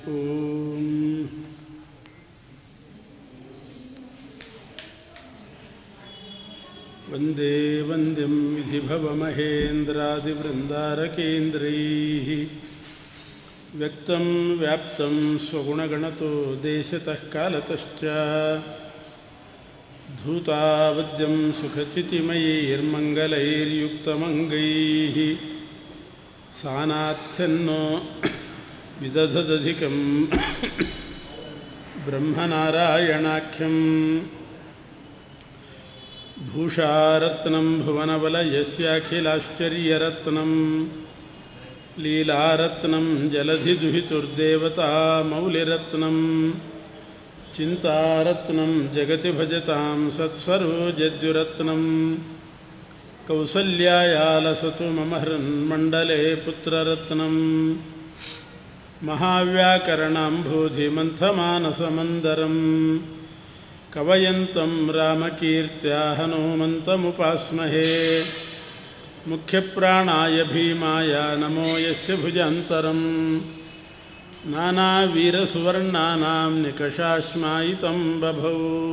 ॐ वन्दे वन्द्यं विधिभवमहेन्द्रादिवृन्दारकेन्द्रैः व्यक्तं व्याप्तं स्वगुणगणतो देशतः कालतश्च धूतावद्यं सुखचितिमयैर्मङ्गलैर्युक्तमङ्गैः सानाथ्यन्नो विदधदधिकं ब्रह्मनारायणाख्यम् भूषारत्नं भुवनवलयस्याखिलाश्चर्यरत्नं लीलारत्नं जलधिदुहितुर्देवता मौलिरत्नं चिन्तारत्नं जगति भजतां सत्स्वरोजद्युरत्नं कौसल्यायालसतु मम हृन्मण्डले पुत्ररत्नं महाव्याकरणाम्भूधिमन्थमानसमन्दरम् कवयन्तं रामकीर्त्या हनूमन्तमुपास्महे मुख्यप्राणाय भीमाय नमो यस्य भुजान्तरं नानावीरसुवर्णानां निकषाश्मायितं बभौ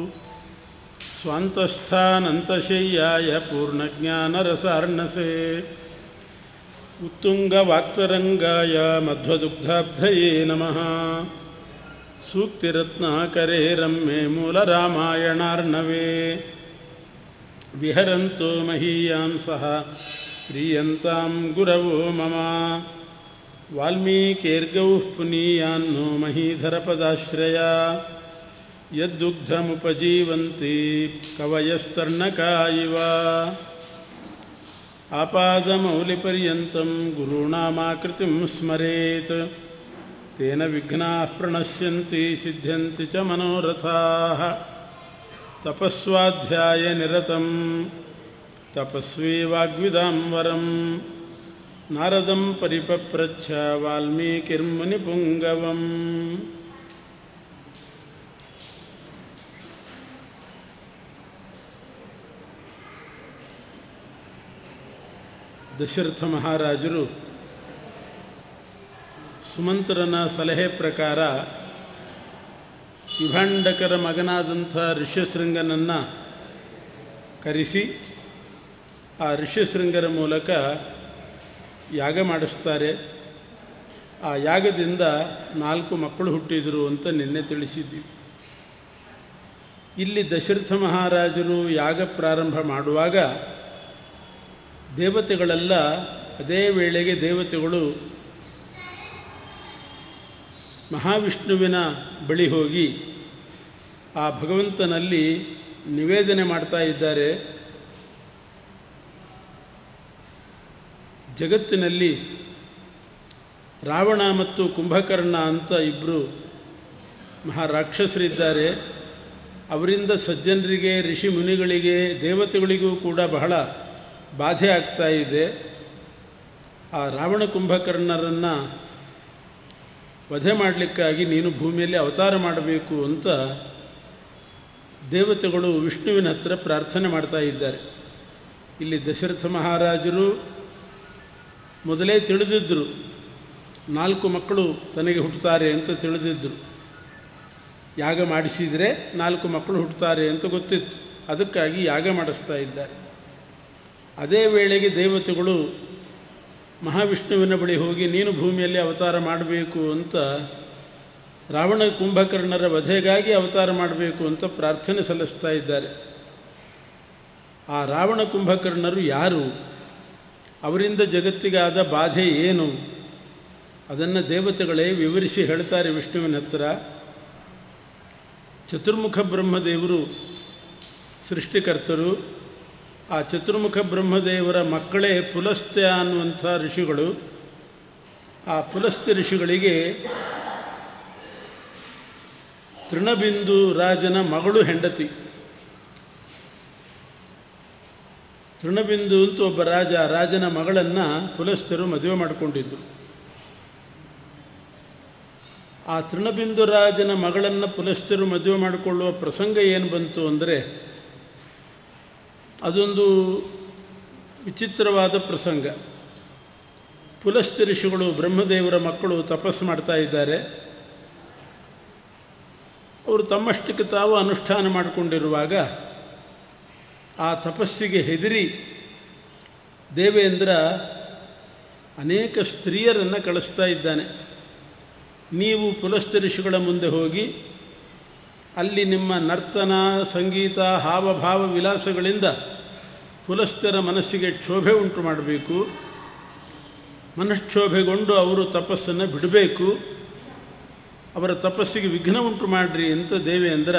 स्वान्तस्थानन्तशय्याय पूर्णज्ञानरसार्णसे उत्तुङ्गवाक्तरङ्गाय मध्वदुग्धाब्धये नमः सूक्तिरत्नाकरे रम्ये मूलरामायणार्णवे विहरन्तो महीयां सह प्रीयन्तां गुरवो मम वाल्मीकिर्गौः पुनीयान्नो महीधरपदाश्रया यद्दुग्धमुपजीवन्ति कवयस्तर्णका इव आपादमौलिपर्यन्तं गुरूणामाकृतिं स्मरेत् तेन विघ्नाः प्रणश्यन्ति सिद्ध्यन्ति च मनोरथाः तपस्वाध्यायनिरतं तपस्वी वाग्विदां वरं नारदं परिपप्रच्छ वाल्मीकिर्मुनिपुङ्गवम् ದಶರಥ ಮಹಾರಾಜರು ಸುಮಂತ್ರನ ಸಲಹೆ ಪ್ರಕಾರ ವಿಭಾಂಡಕರ ಮಗನಾದಂಥ ಋಷ್ಯಶೃಂಗನನ್ನು ಕರೆಸಿ ಆ ಋಷ್ಯಶೃಂಗರ ಮೂಲಕ ಯಾಗ ಮಾಡಿಸ್ತಾರೆ ಆ ಯಾಗದಿಂದ ನಾಲ್ಕು ಮಕ್ಕಳು ಹುಟ್ಟಿದರು ಅಂತ ನಿನ್ನೆ ತಿಳಿಸಿದ್ವಿ ಇಲ್ಲಿ ದಶರಥ ಮಹಾರಾಜರು ಯಾಗ ಪ್ರಾರಂಭ ಮಾಡುವಾಗ ದೇವತೆಗಳೆಲ್ಲ ಅದೇ ವೇಳೆಗೆ ದೇವತೆಗಳು ಮಹಾವಿಷ್ಣುವಿನ ಬಳಿ ಹೋಗಿ ಆ ಭಗವಂತನಲ್ಲಿ ನಿವೇದನೆ ಮಾಡ್ತಾ ಇದ್ದಾರೆ ಜಗತ್ತಿನಲ್ಲಿ ರಾವಣ ಮತ್ತು ಕುಂಭಕರ್ಣ ಅಂತ ಇಬ್ಬರು ಮಹಾರಾಕ್ಷಸರಿದ್ದಾರೆ ಅವರಿಂದ ಸಜ್ಜನರಿಗೆ ಋಷಿ ಮುನಿಗಳಿಗೆ ದೇವತೆಗಳಿಗೂ ಕೂಡ ಬಹಳ ಬಾಧೆ ಆಗ್ತಾ ಇದೆ ಆ ರಾವಣ ಕುಂಭಕರ್ಣರನ್ನು ವಧೆ ಮಾಡಲಿಕ್ಕಾಗಿ ನೀನು ಭೂಮಿಯಲ್ಲಿ ಅವತಾರ ಮಾಡಬೇಕು ಅಂತ ದೇವತೆಗಳು ವಿಷ್ಣುವಿನ ಹತ್ರ ಪ್ರಾರ್ಥನೆ ಮಾಡ್ತಾ ಇದ್ದಾರೆ ಇಲ್ಲಿ ದಶರಥ ಮಹಾರಾಜರು ಮೊದಲೇ ತಿಳಿದಿದ್ದರು ನಾಲ್ಕು ಮಕ್ಕಳು ತನಗೆ ಹುಟ್ಟುತ್ತಾರೆ ಅಂತ ತಿಳಿದಿದ್ದರು ಯಾಗ ಮಾಡಿಸಿದರೆ ನಾಲ್ಕು ಮಕ್ಕಳು ಹುಟ್ಟುತ್ತಾರೆ ಅಂತ ಗೊತ್ತಿತ್ತು ಅದಕ್ಕಾಗಿ ಯಾಗ ಮಾಡಿಸ್ತಾ ಇದ್ದಾರೆ ಅದೇ ವೇಳೆಗೆ ದೇವತೆಗಳು ಮಹಾವಿಷ್ಣುವಿನ ಬಳಿ ಹೋಗಿ ನೀನು ಭೂಮಿಯಲ್ಲಿ ಅವತಾರ ಮಾಡಬೇಕು ಅಂತ ರಾವಣ ಕುಂಭಕರ್ಣರ ವಧೆಗಾಗಿ ಅವತಾರ ಮಾಡಬೇಕು ಅಂತ ಪ್ರಾರ್ಥನೆ ಸಲ್ಲಿಸ್ತಾ ಇದ್ದಾರೆ ಆ ರಾವಣ ಕುಂಭಕರ್ಣರು ಯಾರು ಅವರಿಂದ ಜಗತ್ತಿಗಾದ ಬಾಧೆ ಏನು ಅದನ್ನು ದೇವತೆಗಳೇ ವಿವರಿಸಿ ಹೇಳ್ತಾರೆ ವಿಷ್ಣುವಿನ ಹತ್ರ ಚತುರ್ಮುಖ ಬ್ರಹ್ಮದೇವರು ಸೃಷ್ಟಿಕರ್ತರು ಆ ಚತುರ್ಮುಖ ಬ್ರಹ್ಮದೇವರ ಮಕ್ಕಳೇ ಪುಲಸ್ತ್ಯ ಅನ್ನುವಂಥ ಋಷಿಗಳು ಆ ಪುಲಸ್ತ್ಯ ಋಷಿಗಳಿಗೆ ತೃಣಬಿಂದು ರಾಜನ ಮಗಳು ಹೆಂಡತಿ ತೃಣಬಿಂದು ಅಂತ ಒಬ್ಬ ರಾಜ ರಾಜನ ಮಗಳನ್ನು ಪುಲಸ್ತ್ಯರು ಮದುವೆ ಮಾಡಿಕೊಂಡಿದ್ದರು ಆ ತೃಣಬಿಂದು ರಾಜನ ಮಗಳನ್ನು ಪುಲಸ್ತ್ಯರು ಮದುವೆ ಮಾಡಿಕೊಳ್ಳುವ ಪ್ರಸಂಗ ಏನು ಬಂತು ಅಂದರೆ ಅದೊಂದು ವಿಚಿತ್ರವಾದ ಪ್ರಸಂಗ ಪುಲಸ್ತ್ಯ ಋಷಿಗಳು ಬ್ರಹ್ಮದೇವರ ಮಕ್ಕಳು ತಪಸ್ಸು ಮಾಡ್ತಾ ಇದ್ದಾರೆ ಅವರು ತಮ್ಮಷ್ಟಕ್ಕೆ ತಾವು ಅನುಷ್ಠಾನ ಮಾಡಿಕೊಂಡಿರುವಾಗ ಆ ತಪಸ್ಸಿಗೆ ಹೆದರಿ ದೇವೇಂದ್ರ ಅನೇಕ ಸ್ತ್ರೀಯರನ್ನು ಕಳಿಸ್ತಾ ಇದ್ದಾನೆ ನೀವು ಪುಲಸ್ತ ಋಷಿಗಳ ಮುಂದೆ ಹೋಗಿ ಅಲ್ಲಿ ನಿಮ್ಮ ನರ್ತನ ಸಂಗೀತ ಹಾವಭಾವ ವಿಲಾಸಗಳಿಂದ ಪುಲಸ್ತರ ಮನಸ್ಸಿಗೆ ಕ್ಷೋಭೆ ಉಂಟು ಮಾಡಬೇಕು ಮನಃಕ್ಷೋಭೆಗೊಂಡು ಅವರು ತಪಸ್ಸನ್ನು ಬಿಡಬೇಕು ಅವರ ತಪಸ್ಸಿಗೆ ವಿಘ್ನ ಉಂಟು ಮಾಡಿರಿ ಅಂತ ದೇವೇಂದ್ರ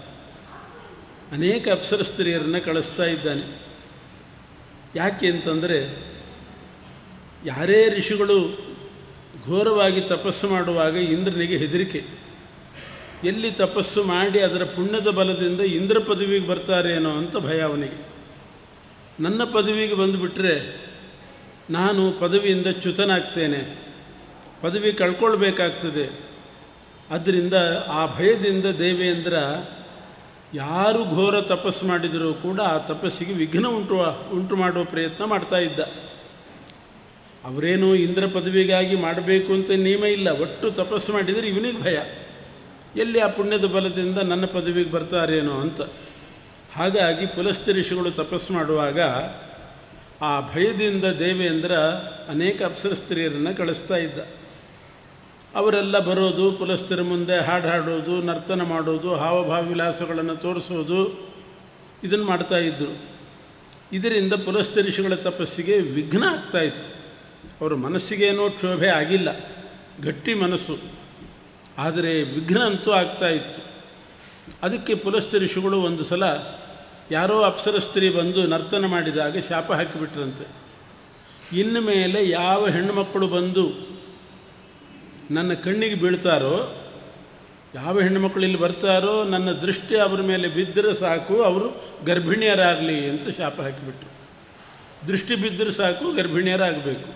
ಅನೇಕ ಅಪ್ಸರ ಸ್ತ್ರೀಯರನ್ನು ಕಳಿಸ್ತಾ ಇದ್ದಾನೆ ಯಾಕೆ ಅಂತಂದರೆ ಯಾರೇ ಋಷಿಗಳು ಘೋರವಾಗಿ ತಪಸ್ಸು ಮಾಡುವಾಗ ಇಂದ್ರನಿಗೆ ಹೆದರಿಕೆ ಎಲ್ಲಿ ತಪಸ್ಸು ಮಾಡಿ ಅದರ ಪುಣ್ಯದ ಬಲದಿಂದ ಇಂದ್ರ ಪದವಿಗೆ ಬರ್ತಾರೇನೋ ಅಂತ ಭಯ ಅವನಿಗೆ ನನ್ನ ಪದವಿಗೆ ಬಂದುಬಿಟ್ರೆ ನಾನು ಪದವಿಯಿಂದ ಚ್ಯುತನಾಗ್ತೇನೆ ಪದವಿ ಕಳ್ಕೊಳ್ಬೇಕಾಗ್ತದೆ ಆದ್ದರಿಂದ ಆ ಭಯದಿಂದ ದೇವೇಂದ್ರ ಯಾರು ಘೋರ ತಪಸ್ಸು ಮಾಡಿದರೂ ಕೂಡ ಆ ತಪಸ್ಸಿಗೆ ವಿಘ್ನ ಉಂಟು ಉಂಟು ಮಾಡುವ ಪ್ರಯತ್ನ ಮಾಡ್ತಾ ಇದ್ದ ಅವರೇನು ಇಂದ್ರ ಪದವಿಗಾಗಿ ಮಾಡಬೇಕು ಅಂತ ನಿಯಮ ಇಲ್ಲ ಒಟ್ಟು ತಪಸ್ಸು ಮಾಡಿದರೆ ಇವನಿಗೆ ಭಯ ಎಲ್ಲಿ ಆ ಪುಣ್ಯದ ಬಲದಿಂದ ನನ್ನ ಪದವಿಗೆ ಬರ್ತಾರೇನೋ ಅಂತ ಹಾಗಾಗಿ ಪುಲಸ್ತ ಋಷಿಗಳು ತಪಸ್ಸು ಮಾಡುವಾಗ ಆ ಭಯದಿಂದ ದೇವೇಂದ್ರ ಅನೇಕ ಅಪ್ಸರ ಸ್ತ್ರೀಯರನ್ನು ಕಳಿಸ್ತಾ ಇದ್ದ ಅವರೆಲ್ಲ ಬರೋದು ಪುಲಸ್ತರ ಮುಂದೆ ಹಾಡು ಹಾಡೋದು ನರ್ತನ ಮಾಡೋದು ಹಾವಭಾವ ವಿಲಾಸಗಳನ್ನು ತೋರಿಸೋದು ಇದನ್ನು ಮಾಡ್ತಾ ಇದ್ದರು ಇದರಿಂದ ಪುಲಸ್ತ ಋಷಿಗಳ ತಪಸ್ಸಿಗೆ ವಿಘ್ನ ಆಗ್ತಾ ಇತ್ತು ಅವರ ಮನಸ್ಸಿಗೇನೋ ಕ್ಷೋಭೆ ಆಗಿಲ್ಲ ಗಟ್ಟಿ ಮನಸ್ಸು ಆದರೆ ವಿಘ್ನ ಅಂತೂ ಆಗ್ತಾ ಇತ್ತು ಅದಕ್ಕೆ ಪುಲಸ್ತ ಋಷಿಗಳು ಒಂದು ಸಲ ಯಾರೋ ಅಪ್ಸರ ಸ್ತ್ರೀ ಬಂದು ನರ್ತನ ಮಾಡಿದಾಗ ಶಾಪ ಹಾಕಿಬಿಟ್ರಂತೆ ಇನ್ನು ಮೇಲೆ ಯಾವ ಹೆಣ್ಣುಮಕ್ಕಳು ಬಂದು ನನ್ನ ಕಣ್ಣಿಗೆ ಬೀಳ್ತಾರೋ ಯಾವ ಹೆಣ್ಣುಮಕ್ಕಳು ಇಲ್ಲಿ ಬರ್ತಾರೋ ನನ್ನ ದೃಷ್ಟಿ ಅವರ ಮೇಲೆ ಬಿದ್ದರೆ ಸಾಕು ಅವರು ಗರ್ಭಿಣಿಯರಾಗಲಿ ಅಂತ ಶಾಪ ಹಾಕಿಬಿಟ್ರು ದೃಷ್ಟಿ ಬಿದ್ದರೆ ಸಾಕು ಗರ್ಭಿಣಿಯರಾಗಬೇಕು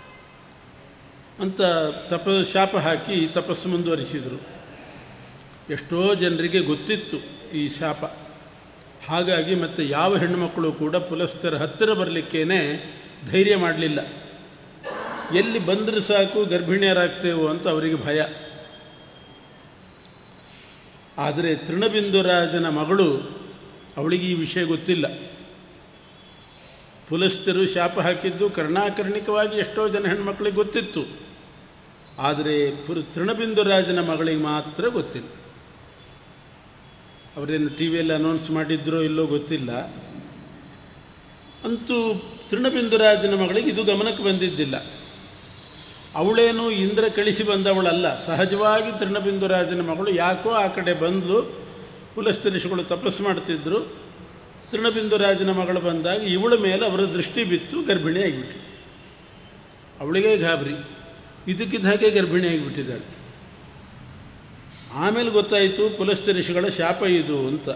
ಅಂತ ತಪ ಶಾಪ ಹಾಕಿ ತಪಸ್ಸು ಮುಂದುವರಿಸಿದರು ಎಷ್ಟೋ ಜನರಿಗೆ ಗೊತ್ತಿತ್ತು ಈ ಶಾಪ ಹಾಗಾಗಿ ಮತ್ತು ಯಾವ ಹೆಣ್ಣುಮಕ್ಕಳು ಕೂಡ ಪುಲಸ್ತರ ಹತ್ತಿರ ಬರಲಿಕ್ಕೇನೆ ಧೈರ್ಯ ಮಾಡಲಿಲ್ಲ ಎಲ್ಲಿ ಬಂದರೆ ಸಾಕು ಗರ್ಭಿಣಿಯರಾಗ್ತೇವೋ ಅಂತ ಅವರಿಗೆ ಭಯ ಆದರೆ ತೃಣಬಿಂದುರಾಜನ ಮಗಳು ಅವಳಿಗೆ ಈ ವಿಷಯ ಗೊತ್ತಿಲ್ಲ ಪುಲಸ್ತರು ಶಾಪ ಹಾಕಿದ್ದು ಕರ್ಣಾಕರ್ಣಿಕವಾಗಿ ಎಷ್ಟೋ ಜನ ಹೆಣ್ಮಕ್ಳಿಗೆ ಗೊತ್ತಿತ್ತು ಆದರೆ ಪುರ ತೃಣಬಿಂದುರಾಜನ ಮಗಳಿಗೆ ಮಾತ್ರ ಗೊತ್ತಿಲ್ಲ ಅವರೇನು ಟಿ ವಿಯಲ್ಲಿ ಅನೌನ್ಸ್ ಮಾಡಿದ್ರೋ ಇಲ್ಲೋ ಗೊತ್ತಿಲ್ಲ ಅಂತೂ ತೃಣಬಿಂದುರಾಜನ ಮಗಳಿಗೆ ಇದು ಗಮನಕ್ಕೆ ಬಂದಿದ್ದಿಲ್ಲ ಅವಳೇನು ಇಂದ್ರ ಕಳಿಸಿ ಬಂದವಳಲ್ಲ ಸಹಜವಾಗಿ ತೃಣಬಿಂದುರಾಜನ ಮಗಳು ಯಾಕೋ ಆ ಕಡೆ ಬಂದಳು ಪುಲಸ್ತ ಋಷಿಗಳು ತಪಸ್ಸು ಮಾಡ್ತಿದ್ದರು ತೃಣಬಿಂದುರಾಜನ ಮಗಳು ಬಂದಾಗ ಇವಳ ಮೇಲೆ ಅವರ ದೃಷ್ಟಿ ಬಿತ್ತು ಗರ್ಭಿಣಿ ಆಗಿಬಿಟ್ಲು ಅವಳಿಗೆ ಗಾಬರಿ ಇದಕ್ಕಿದ್ದ ಹಾಗೆ ಗರ್ಭಿಣಿ ಆಗಿಬಿಟ್ಟಿದ್ದಾಳೆ ಆಮೇಲೆ ಗೊತ್ತಾಯಿತು ಪುಲಸ್ತ ಋಷಿಗಳ ಶಾಪ ಇದು ಅಂತ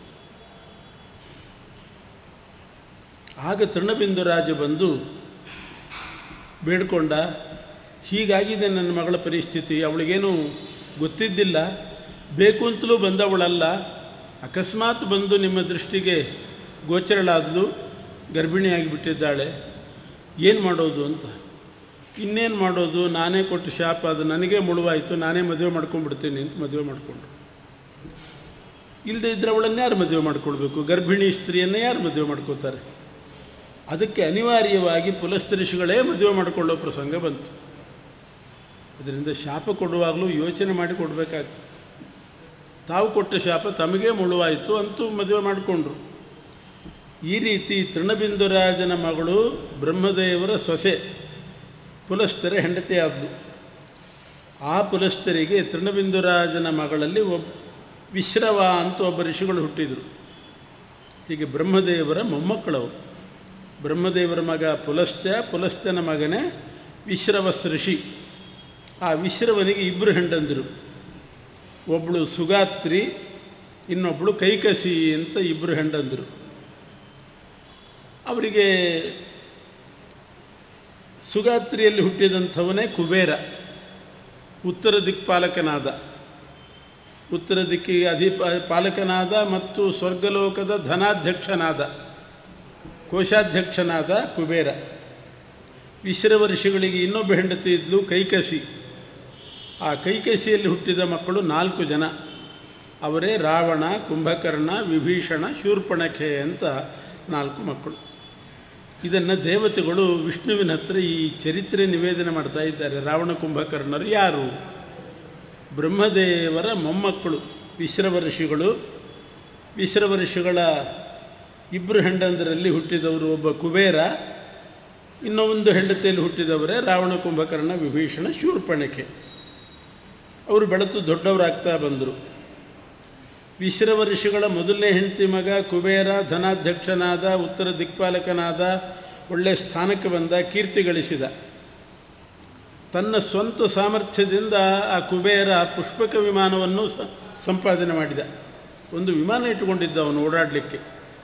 ಆಗ ತೃಣಬಿಂದು ರಾಜ ಬಂದು ಬೇಡ್ಕೊಂಡ ಹೀಗಾಗಿದೆ ನನ್ನ ಮಗಳ ಪರಿಸ್ಥಿತಿ ಅವಳಿಗೇನು ಗೊತ್ತಿದ್ದಿಲ್ಲ ಬೇಕು ಅಂತಲೂ ಬಂದವಳಲ್ಲ ಅಕಸ್ಮಾತ್ ಬಂದು ನಿಮ್ಮ ದೃಷ್ಟಿಗೆ ಗೋಚರಳಾದಲು ಗರ್ಭಿಣಿಯಾಗಿ ಬಿಟ್ಟಿದ್ದಾಳೆ ಏನು ಮಾಡೋದು ಅಂತ ಇನ್ನೇನು ಮಾಡೋದು ನಾನೇ ಕೊಟ್ಟು ಶಾಪ ಅದು ನನಗೆ ಮುಳುವಾಯಿತು ನಾನೇ ಮದುವೆ ಮಾಡ್ಕೊಂಡ್ಬಿಡ್ತೀನಿ ಅಂತ ಮದುವೆ ಮಾಡಿಕೊಂಡ್ರು ಇಲ್ಲದೆ ಇದ್ದರೆ ಅವಳನ್ನು ಯಾರು ಮದುವೆ ಮಾಡ್ಕೊಳ್ಬೇಕು ಗರ್ಭಿಣಿ ಸ್ತ್ರೀಯನ್ನು ಯಾರು ಮದುವೆ ಮಾಡ್ಕೋತಾರೆ ಅದಕ್ಕೆ ಅನಿವಾರ್ಯವಾಗಿ ಪುಲಸ್ತ್ರೀಷಿಗಳೇ ಮದುವೆ ಮಾಡಿಕೊಳ್ಳೋ ಪ್ರಸಂಗ ಬಂತು ಅದರಿಂದ ಶಾಪ ಕೊಡುವಾಗಲೂ ಯೋಚನೆ ಮಾಡಿ ಕೊಡಬೇಕಾಗ್ತದೆ ತಾವು ಕೊಟ್ಟ ಶಾಪ ತಮಗೇ ಮುಳುವಾಯಿತು ಅಂತೂ ಮದುವೆ ಮಾಡಿಕೊಂಡ್ರು ಈ ರೀತಿ ತೃಣಬಿಂದುರಾಜನ ಮಗಳು ಬ್ರಹ್ಮದೇವರ ಸೊಸೆ ಪುಲಸ್ತರ ಹೆಂಡತಿಯಾದಳು ಆ ಪುಲಸ್ತರಿಗೆ ತೃಣಬಿಂದುರಾಜನ ಮಗಳಲ್ಲಿ ಒಬ್ಬ ವಿಶ್ರವ ಅಂತ ಒಬ್ಬ ಋಷಿಗಳು ಹುಟ್ಟಿದರು ಹೀಗೆ ಬ್ರಹ್ಮದೇವರ ಮೊಮ್ಮಕ್ಕಳವರು ಬ್ರಹ್ಮದೇವರ ಮಗ ಪುಲಸ್ತ್ಯ ಪುಲಸ್ತ್ಯನ ಮಗನೇ ವಿಶ್ರವಸ್ ಋಷಿ ಆ ವಿಶ್ರವನಿಗೆ ಇಬ್ಬರು ಹೆಂಡಂದಿರು ಒಬ್ಬಳು ಸುಗಾತ್ರಿ ಇನ್ನೊಬ್ಬಳು ಕೈಕಸಿ ಅಂತ ಇಬ್ಬರು ಹೆಂಡಂದಿರು ಅವರಿಗೆ ಸುಗಾತ್ರಿಯಲ್ಲಿ ಹುಟ್ಟಿದಂಥವನೇ ಕುಬೇರ ಉತ್ತರ ದಿಕ್ಪಾಲಕನಾದ ಉತ್ತರ ದಿಕ್ಕಿಗೆ ಅಧಿಪ ಪಾಲಕನಾದ ಮತ್ತು ಸ್ವರ್ಗಲೋಕದ ಧನಾಧ್ಯಕ್ಷನಾದ ಕೋಶಾಧ್ಯಕ್ಷನಾದ ಕುಬೇರ ವಿಶ್ರವ ಋಷಿಗಳಿಗೆ ಇನ್ನೊಬ್ಬ ಹೆಂಡತಿ ಇದ್ಲು ಕೈಕಸಿ ಆ ಕೈಕಸಿಯಲ್ಲಿ ಹುಟ್ಟಿದ ಮಕ್ಕಳು ನಾಲ್ಕು ಜನ ಅವರೇ ರಾವಣ ಕುಂಭಕರ್ಣ ವಿಭೀಷಣ ಶೂರ್ಪಣಖೆ ಅಂತ ನಾಲ್ಕು ಮಕ್ಕಳು ಇದನ್ನು ದೇವತೆಗಳು ವಿಷ್ಣುವಿನ ಹತ್ರ ಈ ಚರಿತ್ರೆ ನಿವೇದನೆ ಮಾಡ್ತಾ ಇದ್ದಾರೆ ರಾವಣ ಕುಂಭಕರ್ಣರು ಯಾರು ಬ್ರಹ್ಮದೇವರ ಮೊಮ್ಮಕ್ಕಳು ವಿಶ್ರವ ಋಷಿಗಳು ವಿಶ್ರವ ಋಷಿಗಳ ಇಬ್ಬರು ಹೆಂಡಂದರಲ್ಲಿ ಹುಟ್ಟಿದವರು ಒಬ್ಬ ಕುಬೇರ ಇನ್ನೊಂದು ಹೆಂಡತಿಯಲ್ಲಿ ಹುಟ್ಟಿದವರೇ ರಾವಣ ಕುಂಭಕರ್ಣ ವಿಭೀಷಣ ಶೂರ್ಪಣಖೆ ಅವರು ಬೆಳೆತು ದೊಡ್ಡವರಾಗ್ತಾ ಬಂದರು ವಿಶ್ರವ ಋಷಿಗಳ ಮೊದಲನೇ ಹೆಂಡತಿ ಮಗ ಕುಬೇರ ಧನಾಧ್ಯಕ್ಷನಾದ ಉತ್ತರ ದಿಕ್ಪಾಲಕನಾದ ಒಳ್ಳೆಯ ಸ್ಥಾನಕ್ಕೆ ಬಂದ ಕೀರ್ತಿ ಗಳಿಸಿದ ತನ್ನ ಸ್ವಂತ ಸಾಮರ್ಥ್ಯದಿಂದ ಆ ಕುಬೇರ ಪುಷ್ಪಕ ವಿಮಾನವನ್ನು ಸ ಸಂಪಾದನೆ ಮಾಡಿದ ಒಂದು ವಿಮಾನ ಇಟ್ಟುಕೊಂಡಿದ್ದ ಅವನು ಓಡಾಡಲಿಕ್ಕೆ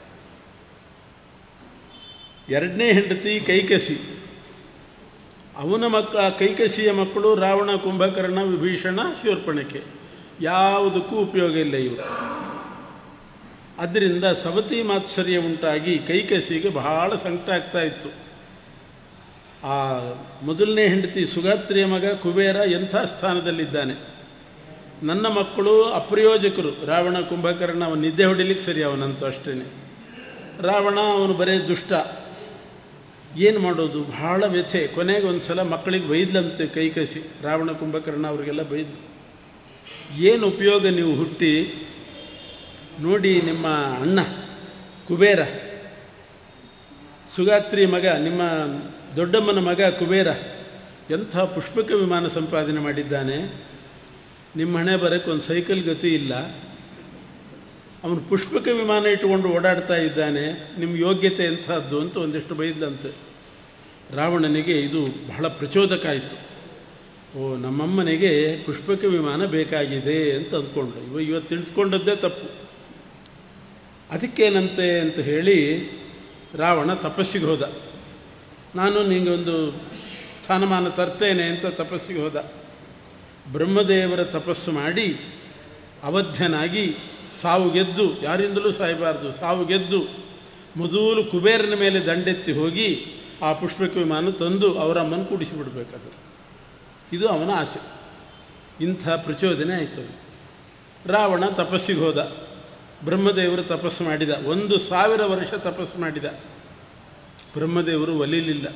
ಎರಡನೇ ಹೆಂಡತಿ ಕೈಕಸಿ ಅವನ ಮಕ್ಕ ಕೈಕಸಿಯ ಮಕ್ಕಳು ರಾವಣ ಕುಂಭಕರ್ಣ ವಿಭೀಷಣ ಶೂರ್ಪಣಕ್ಕೆ ಯಾವುದಕ್ಕೂ ಉಪಯೋಗ ಇಲ್ಲ ಇವರು ಅದರಿಂದ ಸವತಿ ಮಾತ್ಸರ್ಯ ಉಂಟಾಗಿ ಕೈಕಸಿಗೆ ಬಹಳ ಸಂಕಟ ಆಗ್ತಾ ಇತ್ತು ಆ ಮೊದಲನೇ ಹೆಂಡತಿ ಸುಗಾತ್ರಿಯ ಮಗ ಕುಬೇರ ಎಂಥ ಸ್ಥಾನದಲ್ಲಿದ್ದಾನೆ ನನ್ನ ಮಕ್ಕಳು ಅಪ್ರಯೋಜಕರು ರಾವಣ ಕುಂಭಕರ್ಣ ಅವನು ನಿದ್ದೆ ಹೊಡಿಲಿಕ್ಕೆ ಸರಿ ಅವನಂತೂ ಅಷ್ಟೇ ರಾವಣ ಅವನು ಬರೇ ದುಷ್ಟ ಏನು ಮಾಡೋದು ಬಹಳ ವ್ಯಥೆ ಕೊನೆಗೆ ಒಂದು ಸಲ ಮಕ್ಕಳಿಗೆ ಬೈದ್ಲಂತೆ ಕೈ ಕಸಿ ರಾವಣ ಕುಂಭಕರ್ಣ ಅವರಿಗೆಲ್ಲ ಬೈದ್ಲು ಏನು ಉಪಯೋಗ ನೀವು ಹುಟ್ಟಿ ನೋಡಿ ನಿಮ್ಮ ಅಣ್ಣ ಕುಬೇರ ಸುಗಾತ್ರಿ ಮಗ ನಿಮ್ಮ ದೊಡ್ಡಮ್ಮನ ಮಗ ಕುಬೇರ ಎಂಥ ಪುಷ್ಪಕ ವಿಮಾನ ಸಂಪಾದನೆ ಮಾಡಿದ್ದಾನೆ ನಿಮ್ಮ ಹಣೆ ಬರೋಕ್ಕೆ ಒಂದು ಸೈಕಲ್ ಗತಿ ಇಲ್ಲ ಅವನು ಪುಷ್ಪಕ ವಿಮಾನ ಇಟ್ಟುಕೊಂಡು ಓಡಾಡ್ತಾ ಇದ್ದಾನೆ ನಿಮ್ಮ ಯೋಗ್ಯತೆ ಎಂಥದ್ದು ಅಂತ ಒಂದಿಷ್ಟು ಬೈದ್ಲಂತೆ ರಾವಣನಿಗೆ ಇದು ಬಹಳ ಪ್ರಚೋದಕ ಆಯಿತು ಓ ನಮ್ಮಮ್ಮನಿಗೆ ಪುಷ್ಪಕ ವಿಮಾನ ಬೇಕಾಗಿದೆ ಅಂತ ಅಂದ್ಕೊಂಡ್ರು ಇವ ಇವತ್ತು ತಿಳ್ಕೊಂಡದ್ದೇ ತಪ್ಪು ಅದಕ್ಕೇನಂತೆ ಅಂತ ಹೇಳಿ ರಾವಣ ತಪಸ್ಸಿಗೆ ಹೋದ ನಾನು ನಿಮಗೆ ಒಂದು ಸ್ಥಾನಮಾನ ತರ್ತೇನೆ ಅಂತ ತಪಸ್ಸಿಗೆ ಹೋದ ಬ್ರಹ್ಮದೇವರ ತಪಸ್ಸು ಮಾಡಿ ಅವಧ್ಯನಾಗಿ ಸಾವು ಗೆದ್ದು ಯಾರಿಂದಲೂ ಸಾಯಬಾರ್ದು ಸಾವು ಗೆದ್ದು ಮೊದಲು ಕುಬೇರನ ಮೇಲೆ ದಂಡೆತ್ತಿ ಹೋಗಿ ಆ ಪುಷ್ಪಕ ವಿಮಾನ ತಂದು ಅವರಮ್ಮನ ಕೂಡಿಸಿಬಿಡ್ಬೇಕಾದ್ರೆ ಇದು ಅವನ ಆಸೆ ಇಂಥ ಪ್ರಚೋದನೆ ಆಯಿತು ರಾವಣ ತಪಸ್ಸಿಗೆ ಹೋದ ಬ್ರಹ್ಮದೇವರು ತಪಸ್ಸು ಮಾಡಿದ ಒಂದು ಸಾವಿರ ವರ್ಷ ತಪಸ್ಸು ಮಾಡಿದ ಬ್ರಹ್ಮದೇವರು ಒಲಿಲಿಲ್ಲ